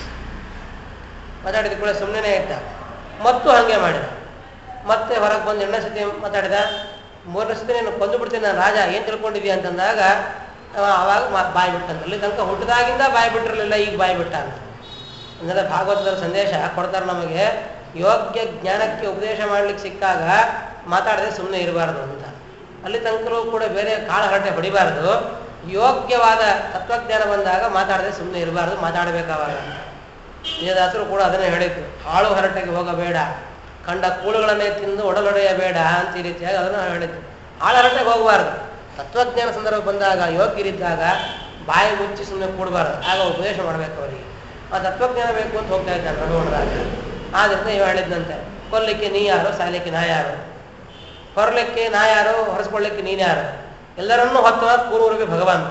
ಮಾತಾಡಿದ ಕೂಡ ಸುಮ್ಮನೆ ಇದ್ದ ಮತ್ತು ಹಾಗೆ ಮಾಡಿದ ಮತ್ತೆ ಹೊರಗೆ ಬಂದು ಎರಡನೇ ಸತಿ ಮಾತಾಡಿದ ಮೂರನೇ ಸತಿ ನೀನು ಕೊಂದು ಬಿಡ್ತೀನಿ ನಾನು ರಾಜ ಏನು ತಿಳ್ಕೊಂಡಿದ್ಯಾ ಅಂತಂದಾಗ ಅವ ಆವಾಗ ಮಾ- ಬಾಯಿ ಬಿಟ್ಟಂತ ಅಲ್ಲಿ ತನಕ ಹುಟ್ಟಿದಾಗಿಂದ ಬಾಯಿ ಬಿಟ್ಟಿರಲಿಲ್ಲ ಈಗ ಬಾಯಿ ಬಿಟ್ಟ ಅಂತ ಅಂದರೆ ಭಾಗವತದ ಸಂದೇಶ ಕೊಡ್ತಾರೆ ನಮಗೆ ಯೋಗ್ಯ ಜ್ಞಾನಕ್ಕೆ ಉಪದೇಶ ಮಾಡ್ಲಿಕ್ಕೆ ಸಿಕ್ಕಾಗ ಮಾತಾಡದೆ ಸುಮ್ಮನೆ ಇರಬಾರ್ದು ಅಂತ ಅಲ್ಲಿ ತನಕರೂ ಕೂಡ ಬೇರೆ ಕಾಳ ಹರಟೆ ಹೊಡಿಬಾರ್ದು ಯೋಗ್ಯವಾದ ತತ್ವಜ್ಞಾನ ಬಂದಾಗ ಮಾತಾಡದೆ ಸುಮ್ಮನೆ ಇರಬಾರ್ದು ಮಾತಾಡಬೇಕಾವಾಗ ವಿಜಯದಾಸರು ಕೂಡ ಅದನ್ನೇ ಹೇಳಿದ್ರು ಹಾಳು ಹರಟೆಗೆ ಹೋಗಬೇಡ ಕಂಡ ಕೂಳುಗಳನ್ನೇ ತಿಂದು ಒಡಲೊಡೆಯಬೇಡ ಅಂತ ಈ ರೀತಿಯಾಗಿ ಅದನ್ನು ಹೇಳಿದ್ರು ಹಾಳು ಹರಟೆಗೆ ಹೋಗಬಾರ್ದು ತತ್ವಜ್ಞಾನ ಸಂದರ್ಭ ಬಂದಾಗ ಯೋಗ್ಯರಿದ್ದಾಗ ಬಾಯಿ ಮುಚ್ಚಿ ಸುಮ್ಮನೆ ಕೂಡಬಾರ್ದು ಆಗ ಉಪದೇಶ ಮಾಡ್ಬೇಕು ಅವರಿಗೆ ಆ ತತ್ವಜ್ಞಾನ ಬೇಕು ಅಂತ ಹೋಗ್ತಾ ಇದ್ದಾನೆ ರಘುವಣ ರಾಜ ಆದ್ರಿಂದ ಇವ ಹೇಳಿದ್ನಂತೆ ಕೊಲ್ಲಿಕ್ಕೆ ನೀ ಯಾರು ಸಾಯಲಿಕ್ಕೆ ನಾ ಯಾರು ಹೊರಲಿಕ್ಕೆ ನಾ ಯಾರು ಹೊರಸ್ಕೊಳ್ಳಿಕ್ಕೆ ನೀನ್ ಯಾರು ಎಲ್ಲರನ್ನೂ ಹೊತ್ತವ ಕೂರುವರಿಗೆ ಭಗವಂತ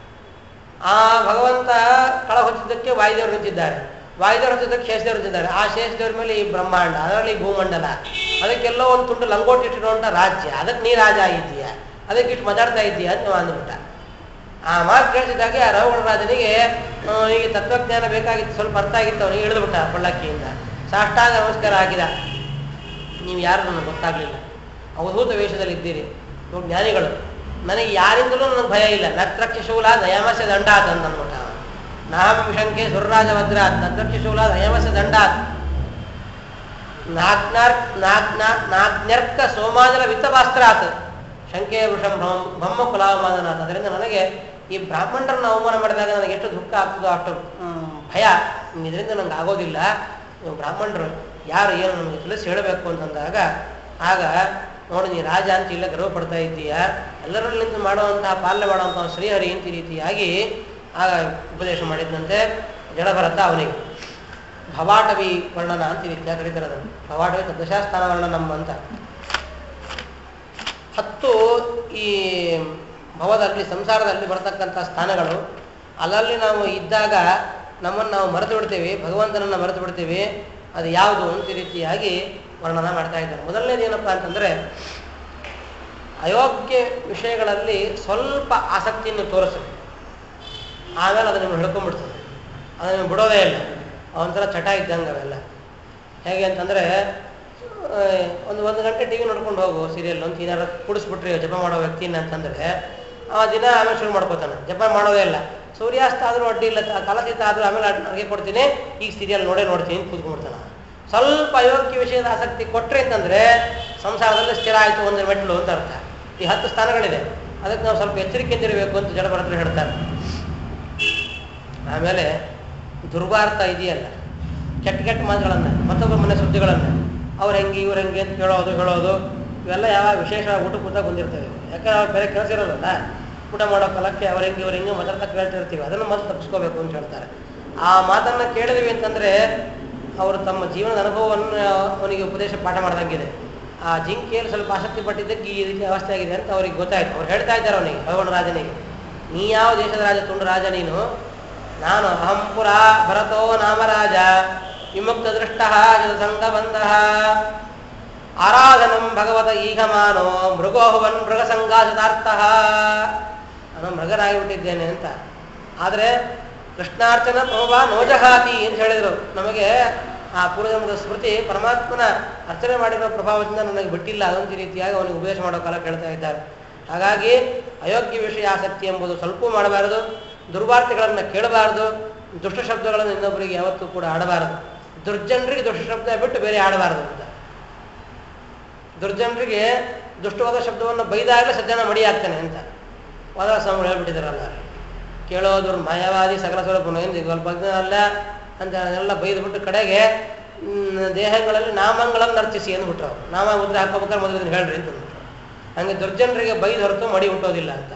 ಆ ಭಗವಂತ ಕಳ ಹೊತ್ತಿದ್ದಕ್ಕೆ ವಾಯುದೇವರು ನಿಂತಿದ್ದಾರೆ ವಾಯುದೇವರು ಹೊತ್ತಿದ್ದಕ್ಕೆ ಶೇಷದೇವರು ನಿಂತಿದ್ದಾರೆ ಆ ಶೇಷದೇವ್ರ ಮೇಲೆ ಈ ಬ್ರಹ್ಮಾಂಡ ಅದರಲ್ಲಿ ಈ ಭೂಮಂಡಲ ಅದಕ್ಕೆಲ್ಲೋ ಒಂದು ತುಂಡು ಲಂಗೋಟಿ ಇಟ್ಟಿರುವಂತ ರಾಜ್ಯ ಅದಕ್ಕೆ ನೀ ರಾಜ ಆಗಿದ್ದೀಯ ಅದಕ್ಕೆ ಇಟ್ಟು ಮಾತಾಡ್ತಾ ಇದ್ದೀಯ ಅಂತ ನೀವು ಅಂದ್ಬಿಟ್ಟ ಆ ಮಾತು ಕೇಳಿಸಿದಾಗೆ ಆ ರಘುಗಣ ರಾಜನಿಗೆ ಆ, ಈಗ ತತ್ವಜ್ಞಾನ ಬೇಕಾಗಿತ್ತು ಸ್ವಲ್ಪ ಅರ್ಥ ಆಗಿತ್ತು ಅವನಿಗೆ ಇಳಿದ್ಬಿಟ್ಟ ಪಳ್ಳಕ್ಕಿಯಿಂದ ಸಾಷ್ಟಾಂಗ ನಮಸ್ಕಾರ ಆಗಿದ ನೀವು ಯಾರು ನನಗೆ ಗೊತ್ತಾಗ್ಲಿಲ್ಲ ಅವಧೂತ ವೇಷದಲ್ಲಿ ಇದ್ದೀರಿ ನೀವು ಜ್ಞಾನಿಗಳು ನನಗೆ ಯಾರಿಂದಲೂ ನನಗೆ ಭಯ ಇಲ್ಲ ನತ್ರಕ್ಷ ಶೂಲ ದಯಾಮಸ್ಯ ದಂಡಾತ್ ಅಂತ ಅಂದ್ಬಿಟ್ಟ ಅವ. ನಾಹಂ ಶಂಕೆ ಸುರರಾಜ ಭದ್ರಾತ್ ನತ್ರಕ್ಷ ಶೂಲ ದಯಾಮಸ್ಯ ದಂಡಾತ್ ನಾಗ್ನಾರ್ ನಾಗ್ನಾ ನಾಗ್ನ್ಯರ್ಕ ಸೋಮಾಜಲ ವಿತ್ತವಾಸ್ತ್ರಾತ್ ಶಂಕೆ ವೃಷಂ ಬ್ರಹ್ಮ ಬ್ರಹ್ಮ ಕುಲಾವಮಾದನಾಥ್ ಅದರಿಂದ ನನಗೆ ಈ ಬ್ರಾಹ್ಮಣರನ್ನ ಅವಮಾನ ಮಾಡಿದಾಗ ನನಗೆ ಎಷ್ಟು ದುಃಖ ಆಗ್ತದೋ ಅಷ್ಟು ಹ್ಮ್, ಭಯ ಇದರಿಂದ ನಂಗೆ ಆಗೋದಿಲ್ಲ ನೀವು ಬ್ರಾಹ್ಮಣರು ಯಾರು ಏನು ನಮಗೆ ತಿಳಿಸಿ ಹೇಳಬೇಕು ಅಂತಂದಾಗ ಆಗ ನೋಡು ನೀ ರಾಜ ಅಂತ ಇಲ್ಲ ಗರ್ವ ಪಡ್ತಾ ಇದ್ದೀಯಾ ಎಲ್ಲರಲ್ಲಿ ನಿಂತು ಮಾಡುವಂತಹ ಪಾಲನೆ ಮಾಡುವಂತಹ ಶ್ರೀಹರಿ ಅಂತ ಈ ರೀತಿಯಾಗಿ ಆಗ ಉಪದೇಶ ಮಾಡಿದಂತೆ ಜಡಭರತ ಅವನಿಗೆ ಭವಾಟವಿ ವರ್ಣನ ಅಂತ ಈ ರೀತಿಯಾಗಿ ಕರೀತಾರೆ ಅದನ್ನು ಭವಾಟವಿ ದಶಾಸ್ಥಾನ ವರ್ಣನಂ ಅಂತ ಹತ್ತು ಈ ಭವದಲ್ಲಿ ಸಂಸಾರದಲ್ಲಿ ಬರ್ತಕ್ಕಂಥ ಸ್ಥಾನಗಳು ಅಲ್ಲಲ್ಲಿ ನಾವು ಇದ್ದಾಗ ನಮ್ಮನ್ನು ನಾವು ಮರೆತು ಬಿಡ್ತೇವೆ ಭಗವಂತನನ್ನು ಮರೆತು ಬಿಡ್ತೇವೆ ಅದು ಯಾವುದು ಅಂತ ಈ ರೀತಿಯಾಗಿ ವರ್ಣನ ಮಾಡ್ತಾ ಇದ್ದಾರೆ ಮೊದಲನೇದು ಏನಪ್ಪ ಅಂತಂದರೆ ಅಯೋಗ್ಯ ವಿಷಯಗಳಲ್ಲಿ ಸ್ವಲ್ಪ ಆಸಕ್ತಿಯನ್ನು ತೋರಿಸುತ್ತೆ ಆಮೇಲೆ ಅದು ನಿಮ್ಗೆ ಹಿಡ್ಕೊಂಡ್ಬಿಡ್ತದೆ ಅದನ್ನು ಬಿಡೋದೇ ಇಲ್ಲ ಒಂಥರ ಚಟ ಇದ್ದಂಗೆ ಅವೆಲ್ಲ ಹೇಗೆ ಅಂತಂದರೆ ಒಂದು ಒಂದು ಗಂಟೆ ಟಿ ವಿ ನೋಡ್ಕೊಂಡು ಹೋಗು ಸೀರಿಯಲ್ ಅಂತ ಏನಾರು ಕುಡಿಸ್ಬಿಟ್ರಿ ಜಪ ಮಾಡೋ ವ್ಯಕ್ತಿನ ಅಂತಂದರೆ ಆ ದಿನ ಆಮೇಲೆ ಶುರು ಮಾಡ್ಕೋತಾನೆ ಜಪ ಮಾಡೋದೇ ಇಲ್ಲ ಸೂರ್ಯಾಸ್ತ ಆದರೂ ಅಡ್ಡಿ ಇಲ್ಲ ತ- ಕಾಲತೀತ ಆದರೂ ಆಮೇಲೆ ಅಡುಗೆ ಕೊಡ್ತೀನಿ ಈಗ ಸೀರಿಯಲ್ ನೋಡೇ ನೋಡ್ತೀನಿ ಅಂತ ಕೂತ್ಕೊಂಡ್ಬಿಡ್ತಾನೆ ಸ್ವಲ್ಪ ಅಯೋಗ್ಯ ವಿಷಯದ ಆಸಕ್ತಿ ಕೊಟ್ರೆ ಅಂತಂದರೆ ಸಂಸಾರದಲ್ಲಿ ಸ್ಥಿರ ಆಯಿತು ಒಂದು ಮೆಟ್ಲು ಅಂತ ಅರ್ಥ ಈ ಹತ್ತು ಸ್ಥಾನಗಳಿದೆ ಅದಕ್ಕೆ ನಾವು ಸ್ವಲ್ಪ ಎಚ್ಚರಿಕೆಯಿಂದ ಇರಬೇಕು ಅಂತ ಜಡಭರತರು ಹೇಳ್ತಾರೆ ಆಮೇಲೆ ದುರ್ವಾರ್ಥ ಇದೆಯಲ್ಲ ಕೆಟ್ಟ ಕೆಟ್ಟ ಮಾತುಗಳನ್ನು ಮತ್ತೊಬ್ಬರ ಮನೆ ಸುದ್ದಿಗಳನ್ನು ಅವ್ರು ಹೆಂಗೆ ಇವ್ರು ಹೆಂಗೆ ಅಂತ ಹೇಳೋದು ಹೇಳೋದು ಇವೆಲ್ಲ ಯಾವ ವಿಶೇಷ ಊಟ ಕೂತ ಬಂದಿರ್ತವೆ ಯಾಕಂದ್ರೆ ಅವ್ರು ಬೇರೆ ಕೆಲಸ ಇರೋದಲ್ಲ ಊಟ ಮಾಡೋ ಕಾಲಕ್ಕೆ ಅವ್ರು ಹೆಂಗೆ ಇವ್ರು ಹೆಂಗೆ ಮಾತಾಡ್ತಾ ಕೇಳ್ತಿರ್ತೀವಿ ಅದನ್ನು ಮತ್ತೆ ತಪ್ಪಿಸ್ಕೋಬೇಕು ಅಂತ ಹೇಳ್ತಾರೆ ಆ ಮಾತನ್ನು ಕೇಳಿದ್ವಿ ಅಂತಂದರೆ ಅವರು ತಮ್ಮ ಜೀವನದ ಅನುಭವವನ್ನು ಅವನಿಗೆ ಉಪದೇಶ ಪಾಠ ಮಾಡ್ದಂಗಿದೆ ಆ ಜಿಂಕೆಯಲ್ಲಿ ಸ್ವಲ್ಪ ಆಸಕ್ತಿ ಪಟ್ಟಿದ್ದಕ್ಕೆ ಈ ರೀತಿ ಅವಸ್ಥೆ ಆಗಿದೆ ಅಂತ ಅವ್ರಿಗೆ ಗೊತ್ತಾಯ್ತು ಅವ್ರು ಹೇಳ್ತಾ ಇದ್ದಾರೆ ಅವನಿಗೆ ಭಗವಾನ್ ರಾಜನಿಗೆ ನೀ ಯಾವ ದೇಶದ ರಾಜ ತುಂಡು ರಾಜ ನೀನು ನಾನು ಅಹಂ ಪುರ ಭರತೋ ನಾಮರಾಜ ವಿಮುಕ್ತ ದೃಷ್ಟ ಸಂಘಬಂಧ ಆರಾಧನಂ ಭಗವತ ಈಗಮಾನೋ ಮೃಗೋಹುವನ್ ಮೃಗ ಸಂಘಾಸದಾರ್ಥ ನಾನು ಮೃಗನಾಗಿಬಿಟ್ಟಿದ್ದೇನೆ ಅಂತ ಆದರೆ ಕೃಷ್ಣಾರ್ಚನ ಪ್ರಭಾ ನೋಜಹಾತಿ ಅಂತ ಹೇಳಿದರು ನಮಗೆ ಆ ಪೂರ್ವಜನ್ಮದ ಸ್ಮೃತಿ ಪರಮಾತ್ಮನ ಅರ್ಚನೆ ಮಾಡಿರೋ ಪ್ರಭಾವದಿಂದ ನನಗೆ ಬಿಟ್ಟಿಲ್ಲ ಅದೊಂದು ರೀತಿಯಾಗಿ ಅವನಿಗೆ ಉಪದೇಶ ಮಾಡೋ ಕಾಲ ಕೇಳ್ತಾ ಇದ್ದಾರೆ ಹಾಗಾಗಿ ಅಯೋಗ್ಯ ವಿಷಯ ಆಸಕ್ತಿ ಎಂಬುದು ಸ್ವಲ್ಪ ಮಾಡಬಾರದು ದುರ್ವಾರ್ತೆಗಳನ್ನು ಕೇಳಬಾರದು ದುಷ್ಟ ಶಬ್ದಗಳನ್ನು ಇನ್ನೊಬ್ಬರಿಗೆ ಯಾವತ್ತೂ ಕೂಡ ಆಡಬಾರದು ದುರ್ಜನರಿಗೆ ದುಷ್ಟ ಶಬ್ದ ಬಿಟ್ಟು ಬೇರೆ ಆಡಬಾರದು ಅಂತ ದುರ್ಜನರಿಗೆ ದುಷ್ಟವಾದ ಶಬ್ದವನ್ನು ಬೈದಾಗಲೇ ಸಜ್ಜನ ಮಡಿಯಾಗ್ತಾನೆ ಅಂತ ವಾದ ಸ್ವಾಮಿಗಳು ಹೇಳ್ಬಿಟ್ಟಿದಾರಲ್ಲ ಕೇಳೋದ್ರ ಮಾಯವಾದಿ ಸಕಲ ಸ್ವರೂಪನು ಏನು ಸ್ವಲ್ಪ ಅಲ್ಲ ಅಂತ ಎಲ್ಲ ಬೈದ್ಬಿಟ್ಟು ಕಡೆಗೆ ಹ್ಮ್, ದೇಹಗಳಲ್ಲಿ ನಾಮಗಳನ್ನು ಅರ್ಚಿಸಿ ಅಂದ್ಬಿಟ್ರು ಅವ್ರು. ನಾಮ ಮುದ್ರೆ ಹಾಕೋಬೇಕಾದ್ರೆ ಮೊದಲು ಇದನ್ನ ಹೇಳ್ರಿ ಅಂತ ಅಂದ್ಬಿಟ್ರು ಹಂಗೆ ದುರ್ಜನರಿಗೆ ಬೈದ್ ಹೊರತು ಮಡಿ ಹುಟ್ಟೋದಿಲ್ಲ ಅಂತ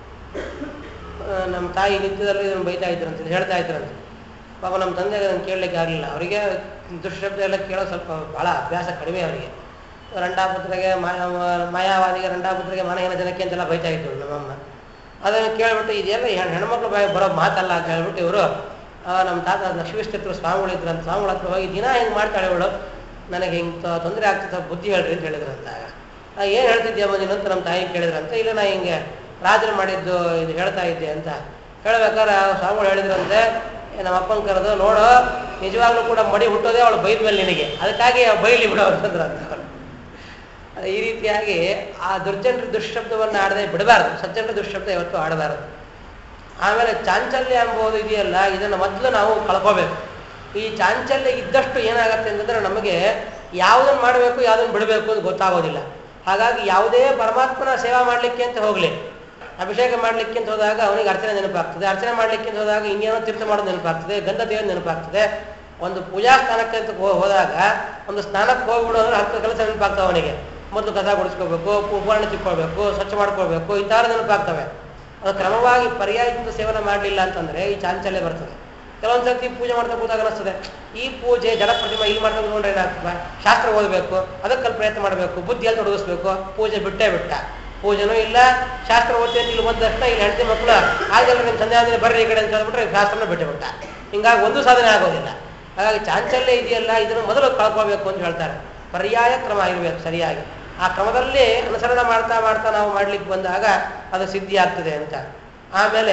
ಆ, ನಮ್ಮ ತಾಯಿ ನಿತ್ಯದಲ್ಲಿ ಇದನ್ನು ಬೈತಾ ಇದ್ರಂತ ಹೇಳ್ತಾ ಇದ್ರಂತೆ ಪಾಪ ನಮ್ಮ ತಂದೆಗೆ ಅದನ್ನು ಕೇಳಲಿಕ್ಕೆ ಆಗಲಿಲ್ಲ ಅವರಿಗೆ ದುಷ್ಟಶಬ್ದ ಎಲ್ಲ ಕೇಳೋ ಸ್ವಲ್ಪ ಭಾಳ ಅಭ್ಯಾಸ ಕಡಿಮೆ ಅವರಿಗೆ ರಂಡಾಪುತ್ರಿಗೆ ಮಾಯ ಮಾಯಾವಾದಿಗೆ ರಂಡಾಪುತ್ರಿಗೆ ಮಾನಹೀನ ಜನಕ್ಕೆ ಅಂತೆಲ್ಲ ಬೈತಾ ಇದ್ರು ನಮ್ಮಮ್ಮ ಅದನ್ನು ಕೇಳ್ಬಿಟ್ಟು ಇದೆಲ್ಲ ಹೆಣ್- ಹೆಣ್ಮಕ್ಳು ಬಾಯಿ ಬರೋ ಮಾತಲ್ಲ ಅಂತ ಹೇಳ್ಬಿಟ್ಟು ಇವರು ನಮ್ಮ ತಾತ ಲಕ್ಷ್ಮೀಸ್ತಿದ್ರು ಸ್ವಾಮಿಗಳು ಇದ್ರಂತ ಸ್ವಾಮಿಗಳ ಹತ್ರ ಹೋಗಿ ದಿನ ಹಿಂಗೆ ಮಾಡ್ತಾಳೆ ಇವಳು ನನಗೆ ಹಿಂಗೆ ತೊಂದರೆ ಆಗ್ತದೆ ಸ್ವಲ್ಪ ಬುದ್ಧಿ ಹೇಳ್ರಿ ಅಂತ ಹೇಳಿದ್ರಂತ ಏನು ಹೇಳ್ತಿದ್ಯಮ್ಮ ನೀನು ಅಂತ ನಮ್ಮ ತಾಯಿ ಕೇಳಿದ್ರಂತೆ ಇಲ್ಲ ನಾ ಹಿಂಗೆ ರಾಜರು ಮಾಡಿದ್ದು ಇದು ಹೇಳ್ತಾ ಇದ್ದೆ ಅಂತ ಹೇಳ್ಬೇಕಾದ್ರೆ ಆ ಸ್ವಾಮಿಗಳು ಹೇಳಿದ್ರಂತೆ ಏ, ನಮ್ಮ ಅಪ್ಪನ ಕರೆದು ನೋಡು ನಿಜವಾಗ್ಲೂ ಕೂಡ ಮಡಿ ಹುಟ್ಟೋದೇ ಅವಳು ಬೈದ ಮೇಲೆ ನಿನಗೆ ಅದಕ್ಕಾಗಿ ಅವ್ಳು ಬೈಲಿ ಬಿಡು ಅಂತಂದ್ರಂತ ಅವ್ರು ಅದು ಈ ರೀತಿಯಾಗಿ ಆ ದುರ್ಜನರ ದುಶ್ಶಬ್ದವನ್ನು ಆಡದೆ ಬಿಡಬಾರದು ಸಜ್ಜನರ ದುಶ್ಶಬ್ದ ಯಾವತ್ತೂ ಆಡಬಾರದು ಆಮೇಲೆ ಚಾಂಚಲ್ಯ ಎಂಬುದು ಇದೆಯಲ್ಲ ಇದನ್ನು ಮೊದಲು ನಾವು ಕಳ್ಕೋಬೇಕು ಈ ಚಾಂಚಲ್ಯ ಇದ್ದಷ್ಟು ಏನಾಗತ್ತೆ ಅಂತಂದ್ರೆ ನಮಗೆ ಯಾವುದನ್ನು ಮಾಡಬೇಕು ಯಾವುದನ್ನು ಬಿಡಬೇಕು ಅಂತ ಗೊತ್ತಾಗೋದಿಲ್ಲ ಹಾಗಾಗಿ ಯಾವುದೇ ಪರಮಾತ್ಮನ ಸೇವಾ ಮಾಡಲಿಕ್ಕೆ ಅಂತ ಹೋಗಲಿ ಅಭಿಷೇಕ ಮಾಡಲಿಕ್ಕೆ ಅಂತ ಹೋದಾಗ ಅವನಿಗೆ ಅರ್ಚನೆ ನೆನಪಾಗ್ತದೆ ಅರ್ಚನೆ ಮಾಡಲಿಕ್ಕೆ ಅಂತ ಹೋದಾಗ ಇನ್ನೇನೋ ತೀರ್ಥ ಮಾಡೋದು ನೆನಪಾಗ್ತದೆ ಗಂಧ ದೇವ ನೆನಪಾಗ್ತದೆ ಒಂದು ಪೂಜಾ ಸ್ಥಾನಕ್ಕೆ ಅಂತ ಹೋ- ಹೋದಾಗ ಒಂದು ಸ್ನಾನಕ್ಕೆ ಹೋಗ್ಬಿಡು ಅಂದ್ರೆ ಹತ್ತು ಕೆಲಸ ನೆನಪಾಗ್ತವೆ ಅವನಿಗೆ ಮೊದಲು ಕಸ ಗುಡಿಸ್ಕೋಬೇಕು ಉಪಕರಣ ತಿಕ್ಕೊಳ್ಬೇಕು ಸ್ವಚ್ಛ ಮಾಡ್ಕೊಳ್ಬೇಕು ಇಂಥವ್ರು ನೆನಪಾಗ್ತವೆ ಅದು ಕ್ರಮವಾಗಿ ಪರ್ಯಾಯದಿಂದ ಸೇವನೆ ಮಾಡಲಿಲ್ಲ ಅಂತಂದ್ರೆ ಈ ಚಾಂಚಲ್ಯ ಬರ್ತದೆ ಕೆಲವೊಂದು ಸರ್ತಿ ಪೂಜೆ ಮಾಡ್ತಾ ಕೂತಾಗ ಅನಿಸ್ತದೆ ಈ ಪೂಜೆ ಜಲ ಪ್ರತಿಮೆ ಇಲ್ಲಿ ಮಾಡ್ತಾ ಕೂತ್ಕೊಂಡ್ರೆ ಏನಾಗ್ತದೆ ಶಾಸ್ತ್ರ ಓದಬೇಕು ಅದಕ್ಕೆ ಪ್ರಯತ್ನ ಮಾಡಬೇಕು ಬುದ್ಧಿಯಲ್ಲಿ ತೊಡಗಿಸ್ಬೇಕು ಪೂಜೆ ಬಿಟ್ಟೇ ಬಿಟ್ಟ ಪೂಜೆನೂ ಇಲ್ಲ ಶಾಸ್ತ್ರ ಓದ್ತೀನಿ ಅಂತ ಇಲ್ಲಿ ಬಂದ ತಕ್ಷಣ ಇಲ್ಲಿ ಹೆಂಡತಿ ಮಕ್ಕಳು ಆಗಲ್ಲ ನಿಮ್ಮ ತಂದೆ ಆದ್ರೆ ಬರ್ರಿ ಈ ಕಡೆ ಅಂತ ಹೇಳ್ಬಿಟ್ರೆ ಶಾಸ್ತ್ರನ ಬಿಟ್ಟು ಬಿಟ್ಟ ಹಿಂಗಾಗಿ ಒಂದು ಸಾಧನೆ ಆಗೋದಿಲ್ಲ ಹಾಗಾಗಿ ಚಾಂಚಲ್ಯ ಇದೆಯಲ್ಲ ಇದನ್ನು ಮೊದಲು ಕಳ್ಕೊಳ್ಬೇಕು ಅಂತ ಹೇಳ್ತಾರೆ ಪರ್ಯಾಯ ಕ್ರಮ ಇರಬೇಕು ಸರಿಯಾಗಿ ಆ ಕ್ರಮದಲ್ಲಿ ಅನುಸರಣೆ ಮಾಡ್ತಾ ಮಾಡ್ತಾ ನಾವು ಮಾಡ್ಲಿಕ್ಕೆ ಬಂದಾಗ ಅದು ಸಿದ್ಧಿ ಆಗ್ತದೆ ಅಂತ ಆಮೇಲೆ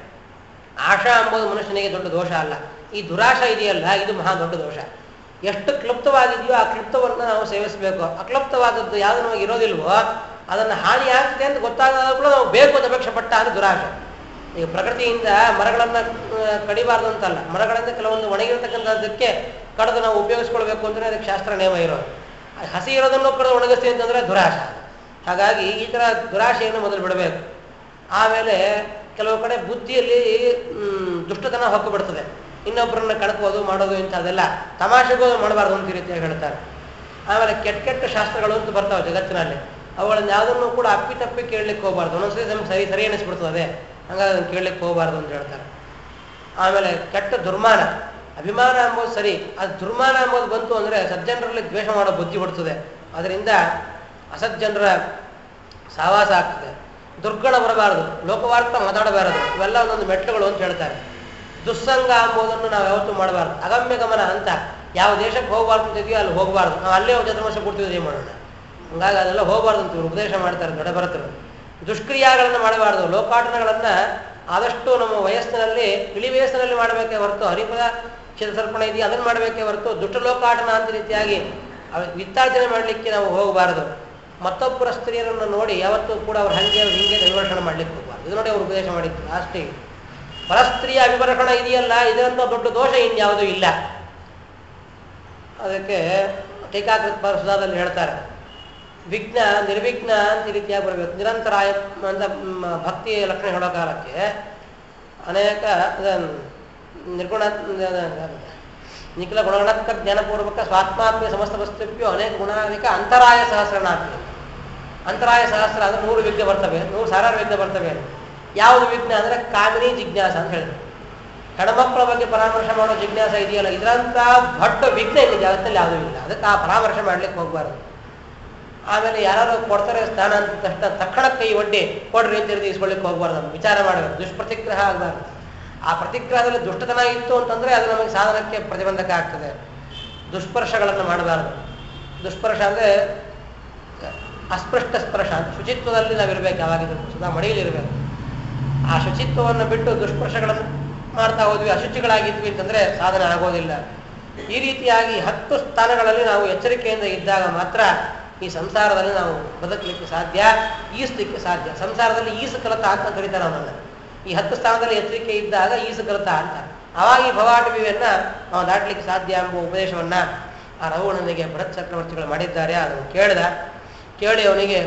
ಆಶಾ ಎಂಬುದು ಮನುಷ್ಯನಿಗೆ ದೊಡ್ಡ ದೋಷ ಅಲ್ಲ ಈ ದುರಾಶ ಇದೆಯಲ್ಲ ಇದು ಮಹಾ ದೊಡ್ಡ ದೋಷ ಎಷ್ಟು ಕ್ಲುಪ್ತವಾಗಿದೆಯೋ ಆ ಕ್ಲುಪ್ತವನ್ನು ನಾವು ಸೇವಿಸಬೇಕು ಅಕ್ಲುಪ್ತವಾದದ್ದು ಯಾವುದು ನಮಗೆ ಇರೋದಿಲ್ವೋ ಅದನ್ನು ಹಾನಿ ಆಗ್ತದೆ ಅಂತ ಗೊತ್ತಾದಾಗ ಕೂಡ ನಾವು ಬೇಕು ಅಂತ ಅಪೇಕ್ಷೆ ಪಟ್ಟ ಅದು ದುರಾಶ ಈಗ ಪ್ರಕೃತಿಯಿಂದ ಮರಗಳನ್ನು ಕಡಿಬಾರ್ದು ಅಂತಲ್ಲ ಮರಗಳಿಂದ ಕೆಲವೊಂದು ಒಣಗಿರ್ತಕ್ಕಂಥದ್ದಕ್ಕೆ ಕಡಿದು ನಾವು ಉಪಯೋಗಿಸ್ಕೊಳ್ಬೇಕು ಅಂತಲೇ ಅದಕ್ಕೆ ಶಾಸ್ತ್ರ ನಿಯಮ ಇರೋದು ಆ ಹಸಿ ಇರೋದನ್ನು ಕಡಿದು ಒಣಗಿಸ್ತೀವಿ ಅಂತಂದ್ರೆ ದುರಾಶ ಹಾಗಾಗಿ ಈ ಥರ ದುರಾಶೆಯನ್ನು ಮೊದಲು ಬಿಡಬೇಕು ಆಮೇಲೆ ಕೆಲವು ಕಡೆ ಬುದ್ಧಿಯಲ್ಲಿ ಮ್, ದುಷ್ಟತನ ಹೊಕ್ಕು ಬಿಡ್ತದೆ ಇನ್ನೊಬ್ಬರನ್ನ ಕಣಕೋದು ಮಾಡೋದು ಇಂಥದ್ದೆಲ್ಲ ತಮಾಷೆಗೂ ಮಾಡಬಾರ್ದು ಅಂತ ಈ ರೀತಿಯಾಗಿ ಹೇಳ್ತಾರೆ ಆಮೇಲೆ ಕೆಟ್ಟ ಕೆಟ್ಟ ಶಾಸ್ತ್ರಗಳು ಅಂತ ಬರ್ತಾವೆ ಜಗತ್ತಿನಲ್ಲಿ ಅವುಗಳನ್ನ ಯಾವುದನ್ನು ಕೂಡ ಅಪ್ಪಿತಪ್ಪಿ ಕೇಳಲಿಕ್ಕೆ ಹೋಗಬಾರ್ದು ಒಂದೊಂದ್ಸರಿ ನಮ್ಗೆ ಸರಿ ಸರಿ ಅನಿಸ್ಬಿಡ್ತದೆ ಅದೇ ಹಂಗಾಗಿ ಅದನ್ನು ಕೇಳಲಿಕ್ಕೆ ಹೋಗಬಾರ್ದು ಅಂತ ಹೇಳ್ತಾರೆ ಆಮೇಲೆ ಕೆಟ್ಟ ದುರ್ಮಾನ ಅಭಿಮಾನ ಎಂಬುದು ಸರಿ ಅದು ದುರ್ಮಾನ ಎಂಬುದು ಬಂತು ಅಂದರೆ ಸಜ್ಜನರಲ್ಲಿ ದ್ವೇಷ ಮಾಡೋ ಬುದ್ಧಿ ಬಿಡ್ತದೆ ಅದರಿಂದ ಅಸಜ್ಜನರ ಸಹವಾಸ ಆಗ್ತದೆ ದುರ್ಗಣ ಬರಬಾರದು ಲೋಕವಾರ್ತ ಮಾತಾಡಬಾರದು ಇವೆಲ್ಲ ಒಂದೊಂದು ಮೆಟ್ಲುಗಳು ಅಂತ ಹೇಳ್ತಾರೆ ದುಸ್ಸಂಗ ಎಂಬುದನ್ನು ನಾವು ಯಾವತ್ತೂ ಮಾಡಬಾರ್ದು ಅಗಮ್ಯ ಗಮನ ಅಂತ ಯಾವ ದೇಶಕ್ಕೆ ಹೋಗಬಾರ್ದು ಅಂತ ಇದೆಯೋ ಅಲ್ಲಿ ಹೋಗಬಾರ್ದು ನಾವು ಅಲ್ಲೇ ಚತುರ್ಮಾಸ ಕೊಡ್ತೀವಿ ಮಾಡೋಣ ಹಂಗಾಗಿ ಅದೆಲ್ಲ ಹೋಗಬಾರ್ದು ಅಂತ ಇವ್ರು ಉಪದೇಶ ಮಾಡ್ತಾರೆ ದೊಡ್ಡಬರತರು ದುಷ್ಕ್ರಿಯಾಗಳನ್ನು ಮಾಡಬಾರ್ದು ಲೋಕಾಟನಗಳನ್ನು ಆದಷ್ಟು ನಮ್ಮ ವಯಸ್ಸಿನಲ್ಲಿ ಇಳಿ ವಯಸ್ಸಿನಲ್ಲಿ ಮಾಡಬೇಕೇ ಹೊರತು ಹರಿಪದ ಚಿತ್ರಸರ್ಪಣ ಇದೆಯಾ ಅದನ್ನು ಮಾಡಬೇಕೇ ಹೊರತು ದುಷ್ಟ ಲೋಕಾಟನ ಅಂತ ರೀತಿಯಾಗಿ ಅವ್- ವಿತ್ತಾರ್ಜನೆ ಮಾಡಲಿಕ್ಕೆ ನಾವು ಹೋಗಬಾರದು ಮತ್ತೊಬ್ಬರ ಸ್ತ್ರೀಯರನ್ನು ನೋಡಿ ಯಾವತ್ತೂ ಕೂಡ ಅವ್ರು ಹಂಗೆ ಅವ್ರು ಹಿಂಗೆ ವಿಮರ್ಶನ ಮಾಡ್ಲಿಕ್ಕೆ ಹೋಗಬಾರ್ದು ಇದು ನೋಡಿ ಅವ್ರು ಉಪದೇಶ ಮಾಡಿದ್ದು ಅಷ್ಟೇ ಪರಸ್ತ್ರೀಯ ವಿಮರ್ಶನ ಇದೆಯಲ್ಲ ಇದರಂತ ದೊಡ್ಡ ದೋಷ ಇನ್ಯಾವುದೂ ಇಲ್ಲ ಅದಕ್ಕೆ ಟೀಕಾಕೃತ ಸುಧಾದಲ್ಲಿ ಹೇಳ್ತಾರೆ ವಿಘ್ನ ನಿರ್ವಿಘ್ನ ಅಂತ ಈ ರೀತಿಯಾಗಿ ಬರಬೇಕು ನಿರಂತರಾಯ ಅಂತ ಮ್, ಭಕ್ತಿ ಲಕ್ಷಣ ಹೇಳೋ ಕಾಲಕ್ಕೆ ಅನೇಕ ಅದನ್ ನಿರ್ಗುಣ ನಿಖಿಲ ಗುಣಗಣತ್ಕ ಜ್ಞಾನಪೂರ್ವಕ ಸ್ವಾತ್ಮಾತ್ಮ ಸಮಸ್ತ ವಸ್ತುಭ್ಯೋ ಅನೇಕ ಗುಣಾಧಿಕ ಅಂತರಾಯ ಸಹಸ್ರನಾಥಿ ಅಂತರಾಯ ಸಹಸ್ರ ಅಂದ್ರೆ ನೂರು ವಿಘ್ನ ಬರ್ತವೆ ನೂರು ಸಾವಿರಾರು ವಿಘ್ನ ಬರ್ತವೆ ಯಾವುದು ವಿಘ್ನ ಅಂದ್ರೆ ಕಾಮಿನಿ ಜಿಜ್ಞಾಸ ಅಂತ ಹೇಳಿದ್ರು ಹೆಣ್ಮಕ್ಳ ಬಗ್ಗೆ ಪರಾಮರ್ಶೆ ಮಾಡೋ ಜಿಜ್ಞಾಸ ಇದೆಯಲ್ಲ ಇದರಂತ ಭಟ್ಟ ವಿಘ್ನ ಇಲ್ಲಿ ಜಗತ್ತಲ್ಲಿ ಯಾವುದೂ ಇಲ್ಲ ಅದಕ್ಕೆ ಆ ಪರಾಮರ್ಶೆ ಮಾಡ್ಲಿಕ್ಕೆ ಹೋಗ್ಬಾರ್ದು ಆಮೇಲೆ ಯಾರು ಕೊಡ್ತಾರೆ ಸ್ಥಾನ ಅಂತ ತಕ್ಷಣ ತಕ್ಷಣ ಕೈ ಒಡ್ಡಿ ಕೊಡ್ರಿ ಅಂತ ಹೇಳಿ ಇಸ್ಕೊಳ್ಳಿಕ್ಕೆ ಹೋಗ್ಬಾರ್ದು ನಾವು ವಿಚಾರ ಮಾಡಬೇಕು ದುಷ್ಪ್ರತಿಗ್ರಹ ಆಗಬಾರ್ದು ಆ ಪ್ರತಿಗ್ರಹದಲ್ಲಿ ದುಷ್ಟತನ ಇತ್ತು ಅಂತಂದ್ರೆ ಅದು ನಮಗೆ ಸಾಧನಕ್ಕೆ ಪ್ರತಿಬಂಧಕ ಆಗ್ತದೆ ದುಷ್ಪರ್ಶಗಳನ್ನು ಮಾಡಬಾರದು ದುಷ್ಪರ್ಶ ಅಂದ್ರೆ ಅಸ್ಪೃಷ್ಟ ಸ್ಪರ್ಶ ಅಂತ ಶುಚಿತ್ವದಲ್ಲಿ ನಾವಿರ್ಬೇಕು ಯಾವಾಗಿದ್ರು ಸದಾ ಮಡಿಯಲ್ಲಿರ್ಬೇಕು ಆ ಶುಚಿತ್ವವನ್ನು ಬಿಟ್ಟು ದುಷ್ಪರ್ಶಗಳನ್ನು ಮಾಡ್ತಾ ಹೋದ್ವಿ ಅಶುಚಿಗಳಾಗಿದ್ವಿ ಅಂತಂದ್ರೆ ಸಾಧನೆ ಆಗೋದಿಲ್ಲ ಈ ರೀತಿಯಾಗಿ ಹತ್ತು ಸ್ಥಾನಗಳಲ್ಲಿ ನಾವು ಎಚ್ಚರಿಕೆಯಿಂದ ಇದ್ದಾಗ ಮಾತ್ರ ಈ ಸಂಸಾರದಲ್ಲಿ ನಾವು ಬದುಕಲಿಕ್ಕೆ ಸಾಧ್ಯ ಈಸ್ಲಿಕ್ಕೆ ಸಾಧ್ಯ ಸಂಸಾರದಲ್ಲಿ ಈಸು ಕಲತ ಅಂತ ಕರೀತಾರೆ ಅವನನ್ನ ಈ ಹತ್ತು ಸ್ಥಾನದಲ್ಲಿ ಎಚ್ಚರಿಕೆ ಇದ್ದಾಗ ಈಸು ಕಲತ ಅಂತ ಅವಾಗ ಈ ಭವಾಟವಿಯನ್ನ ನಾವು ದಾಟಲಿಕ್ಕೆ ಸಾಧ್ಯ ಎಂಬ ಉಪದೇಶವನ್ನ ಆ ರಘುವಣನಿಗೆ ಭರತ್ ಚಕ್ರವರ್ತಿಗಳು ಮಾಡಿದ್ದಾರೆ ಅದನ್ನು ಕೇಳಿದ ಕೇಳಿ ಅವನಿಗೆ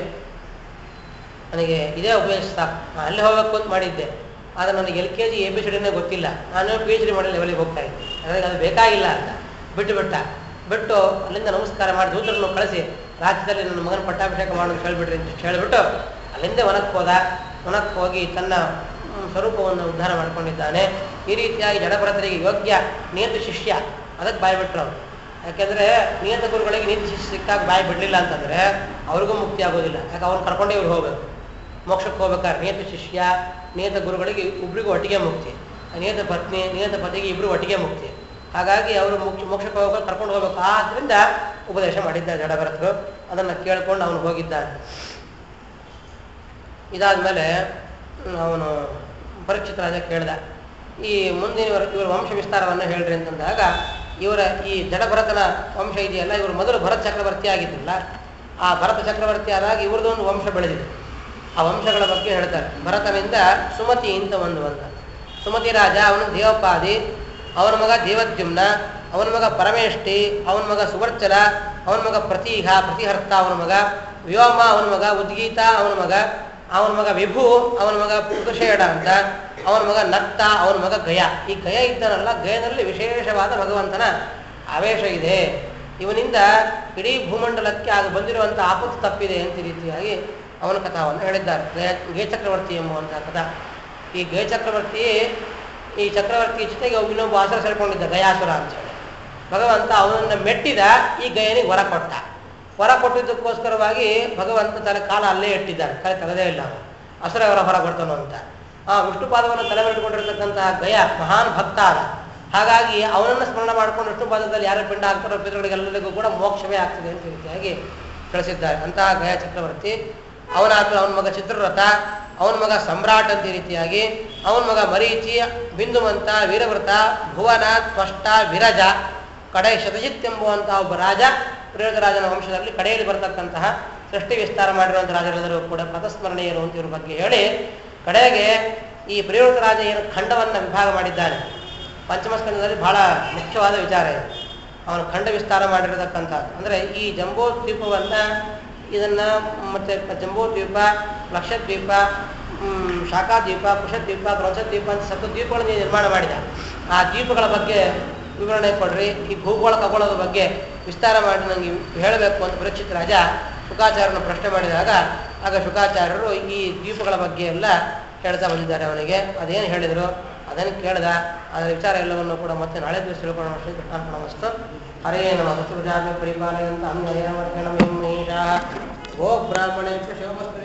ನನಗೆ ಇದೇ ಉಪದೇಶ ಸಾಕು ನಾನು ಅಲ್ಲಿ ಹೋಗಬೇಕು ಅಂತ ಮಾಡಿದ್ದೆ ಆದರೆ ನನಗೆ L K G A B ಸಿಡಿನೇ ಗೊತ್ತಿಲ್ಲ ನಾನು ಪಿ ಎಚ್ ಡಿ ಮಾಡೋ ಲೆವೆಲಿಗೆ ಹೋಗ್ತಾ ಇದ್ದೆ ನನಗೆ ಅದು ಬೇಕಾಗಿಲ್ಲ ಅಂತ ಬಿಟ್ಟು ಬಿಟ್ಟ ಬಿಟ್ಟು ಅಲ್ಲಿಂದ ನಮಸ್ಕಾರ ಮಾಡಿ ದೂತರನ್ನು ಕಳಿಸಿ ರಾಜ್ಯದಲ್ಲಿ ನನ್ನ ಮಗನ ಪಟ್ಟಾಭಿಷೇಕ ಮಾಡೋದು ಹೇಳ್ಬಿಡ್ರಿ ಅಂತ ಹೇಳಿಬಿಟ್ಟು ಅಲ್ಲಿಂದ ವನಕ್ಕೆ ಹೋದ ವನಕ್ಕೆ ಹೋಗಿ ತನ್ನ ಹ್ಮ್, ಸ್ವರೂಪವನ್ನು ಉದ್ಧಾರ ಮಾಡ್ಕೊಂಡಿದ್ದಾನೆ ಈ ರೀತಿಯಾಗಿ ಜಡಭರತರಿಗೆ ಯೋಗ್ಯ ನಿಯತ ಶಿಷ್ಯ ಅದಕ್ಕೆ ಬಾಯಿ ಬಿಟ್ರು ಅವ್ರು ಯಾಕೆಂದ್ರೆ ನಿಯತ ಗುರುಗಳಿಗೆ ನೀತಿ ಶಿಷ್ಯ ಸಿಕ್ಕಾಗ ಬಾಯಿ ಬಿಡಲಿಲ್ಲ ಅಂತಂದ್ರೆ ಅವ್ರಿಗೂ ಮುಕ್ತಿ ಆಗೋದಿಲ್ಲ ಯಾಕೆ ಅವ್ರು ಕರ್ಕೊಂಡೇ ಇವ್ರು ಹೋಗ್ಬೇಕು ಮೋಕ್ಷಕ್ಕೆ ಹೋಗ್ಬೇಕಾದ್ರೆ ನಿಯತ ಶಿಷ್ಯ ನಿಯತ ಗುರುಗಳಿಗೆ ಇಬ್ಬರಿಗೂ ಒಟ್ಟಿಗೆ ಮುಕ್ತಿ ನಿಯತ ಪತ್ನಿ ನಿಯತ ಪತಿಗೆ ಇಬ್ಬರು ಒಟ್ಟಿಗೆ ಮುಕ್ತಿ ಹಾಗಾಗಿ ಅವರು ಮುಖ್ಯ ಮೋಕ್ಷಕ್ಕೆ ಹೋಗ್ಬೇಕು ಕರ್ಕೊಂಡು ಹೋಗ್ಬೇಕು ಆದ್ರಿಂದ ಉಪದೇಶ ಮಾಡಿದ್ದಾರೆ ಜಡಭರತರು ಅದನ್ನು ಕೇಳ್ಕೊಂಡು ಅವನು ಹೋಗಿದ್ದಾನೆ ಇದಾದ್ಮೇಲೆ ಅವನು ಪರೀಕ್ಷಿತ ರಾಜ ಕೇಳ್ದ ಈ ಮುಂದಿನ ಇವ್ರ ಇವ್ರ ವಂಶ ವಿಸ್ತಾರವನ್ನು ಹೇಳ್ರಿ ಅಂತಂದಾಗ ಇವರ ಈ ಜಡಭರತನ ವಂಶ ಇದೆಯಲ್ಲ ಇವರು ಮೊದಲು ಭರತ ಚಕ್ರವರ್ತಿ ಆಗಿದ್ರಲ್ಲ ಆ ಭರತ ಚಕ್ರವರ್ತಿ ಆದಾಗ ಇವ್ರದ್ದೊಂದು ವಂಶ ಬೆಳೆದಿದೆ ಆ ವಂಶಗಳ ಬಗ್ಗೆ ಹೇಳ್ತಾರೆ ಭರತನಿಂದ ಸುಮತಿ ಅಂತ ಒಂದು ಬಂದ ಸುಮತಿ ರಾಜ ಅವನು ದೇವಪಾದಿ ಅವನ ಮಗ ದೇವದ್ಯುಮ್ನ ಅವನ ಮಗ ಪರಮೇಷ್ಠಿ ಅವನ ಮಗ ಸುವರ್ಚಲ ಅವನ ಮಗ ಪ್ರತೀಹ ಪ್ರತಿಹರ್ತ ಅವನ ಮಗ ವ್ಯೋಮ ಅವನ ಮಗ ಉದ್ಗೀತ ಅವನ ಮಗ ಅವನ ಮಗ ವಿಭು ಅವನ ಮಗ ಪುರುಷೇಡ ಅಂತ ಅವನ ಮಗ ನತ್ತ ಅವನ ಮಗ ಗಯ ಈ ಗಯ ಇದ್ದನಲ್ಲ ಗಯನಲ್ಲಿ ವಿಶೇಷವಾದ ಭಗವಂತನ ಆವೇಶ ಇದೆ ಇವನಿಂದ ಇಡೀ ಭೂಮಂಡಲಕ್ಕೆ ಆಗ ಬಂದಿರುವಂಥ ಆಪತ್ತು ತಪ್ಪಿದೆ ಅಂತ ಈ ರೀತಿಯಾಗಿ ಅವನ ಕಥಾವನ್ನು ಹೇಳಿದ್ದಾರೆ ಗಯ ಗೇ ಚಕ್ರವರ್ತಿ ಎಂಬುವಂತಹ ಕಥಾ ಈ ಗೇ ಚಕ್ರವರ್ತಿ ಈ ಚಕ್ರವರ್ತಿ ಜೊತೆಗೆ ಇನ್ನೊಬ್ಬ ಆಸರ ಸೇರ್ಕೊಂಡಿದ್ದ ಗಯಾಸುರ ಅಂತ ಹೇಳಿ ಭಗವಂತ ಅವನನ್ನು ಮೆಟ್ಟಿದ ಈ ಗಯನಿಗೆ ವರ ಕೊಟ್ಟ ವರ ಕೊಟ್ಟಿದ್ದಕ್ಕೋಸ್ಕರವಾಗಿ ಭಗವಂತ ತನ್ನ ಕಾಲ ಅಲ್ಲೇ ಇಟ್ಟಿದ್ದಾನೆ ಕಲೆ ತಗದೇ ಇಲ್ಲ ಅವನು ಅಸುರ ಅವರ ಹೊರ ಬರ್ತಾನೋ ಅಂತ ಆ ವಿಷ್ಣುಪಾದವನ್ನು ತಲೆ ಮೇಲಿಟ್ಕೊಂಡಿರ್ತಕ್ಕಂತಹ ಗಯ ಮಹಾನ್ ಭಕ್ತ ಆದ ಹಾಗಾಗಿ ಅವನನ್ನು ಸ್ಮರಣ ಮಾಡ್ಕೊಂಡು ವಿಷ್ಣುಪಾದದಲ್ಲಿ ಯಾರ ಪಿಂಡ ಆಗ್ತಾರೋ ಪಿತೃಗಳಿಗೆಲ್ಲರಿಗೂ ಕೂಡ ಮೋಕ್ಷವೇ ಆಗ್ತದೆ ಅಂತ ಈ ರೀತಿಯಾಗಿ ತಿಳಿಸಿದ್ದಾರೆ ಅಂತಹ ಗಯ ಚಕ್ರವರ್ತಿ ಅವನಾದ ಅವನ ಮಗ ಚಿತ್ರರಥ ಅವನ ಮಗ ಸಮ್ರಾಟ್ ಅಂತ ಈ ರೀತಿಯಾಗಿ ಅವನ ಮಗ ಮರೀಚಿ ಬಿಂದುವಂತ ವೀರವ್ರತ ಭುವನ ತ್ವಷ್ಟ ವಿರಜ ಕಡೆ ಶತಜಿತ್ ಎಂಬುವಂತಹ ಒಬ್ಬ ರಾಜ ರಾಜನ ವಂಶದಲ್ಲಿ ಕಡೆಯಲ್ಲಿ ಬರತಕ್ಕಂತಹ ಸೃಷ್ಟಿ ವಿಸ್ತಾರ ಮಾಡಿರುವಂತಹ ರಾಜರೆಲ್ಲರೂ ಕೂಡ ಪಥಸ್ಮರಣೀಯರು ಅಂತ ಇವ್ರ ಬಗ್ಗೆ ಹೇಳಿ ಕಡೆಗೆ ಈ ಪ್ರಿಯವೃತ ರಾಜ ಏನು ಖಂಡವನ್ನು ವಿಭಾಗ ಮಾಡಿದ್ದಾನೆ ಪಂಚಮಸ್ಕಂದದಲ್ಲಿ ಬಹಳ ಮುಖ್ಯವಾದ ವಿಚಾರ ಇದೆ ಅವನು ಖಂಡ ವಿಸ್ತಾರ ಮಾಡಿರತಕ್ಕಂಥದ್ದು ಅಂದರೆ ಈ ಜಂಬೂ ದ್ವೀಪವನ್ನ ಇದನ್ನ ಮತ್ತೆ ಜಂಬೂದ್ವೀಪ ಲಕ್ಷದ್ವೀಪ ಹ್ಮ್, ಶಾಖಾದ್ವೀಪ ಕುಶದ್ವೀಪ ಕ್ರೋಶದ್ವೀಪ ಅಂತ ಸಪ್ತ ದ್ವೀಪಗಳನ್ನು ನಿರ್ಮಾಣ ಮಾಡಿದ ಆ ದ್ವೀಪಗಳ ಬಗ್ಗೆ ವಿವರಣೆ ಕೊಡ್ರಿ ಈ ಭೂಗೋಳ ಖಗೋಳದ ಬಗ್ಗೆ ವಿಸ್ತಾರ ಮಾಡಿ ನನಗೆ ಹೇಳಬೇಕು ಅಂತ ಪರೀಕ್ಷಿತ ರಾಜ ಶುಕಾಚಾರ್ಯನ ಪ್ರಶ್ನೆ ಮಾಡಿದಾಗ ಆಗ ಶುಕಾಚಾರ್ಯರು ಈ ದ್ವೀಪಗಳ ಬಗ್ಗೆ ಎಲ್ಲ ಹೇಳ್ತಾ ಬಂದಿದ್ದಾರೆ ಅವನಿಗೆ ಅದೇನು ಹೇಳಿದರು ಅದನ್ನು ಕೇಳ್ದ ಅದರ ವಿಚಾರ ಎಲ್ಲವನ್ನು ಕೂಡ ಮತ್ತೆ ನಾಳೆ ದಿವಸ ತಿಳ್ಕೊಳ್ಳೋಣ ಶ್ರೀ ಕೃಷ್ಣಾರ್ಪಣಮಸ್ತು ಹರೇ ನಮ ಪ್ರಜಾಭ್ಯ ಪರಿಪಾಲಯಂತ ಅನ್ಯಯ ಗೋ ಬ್ರಾಹ್ಮಣೇಭ್ಯ ಶಿವಮಸ್ತು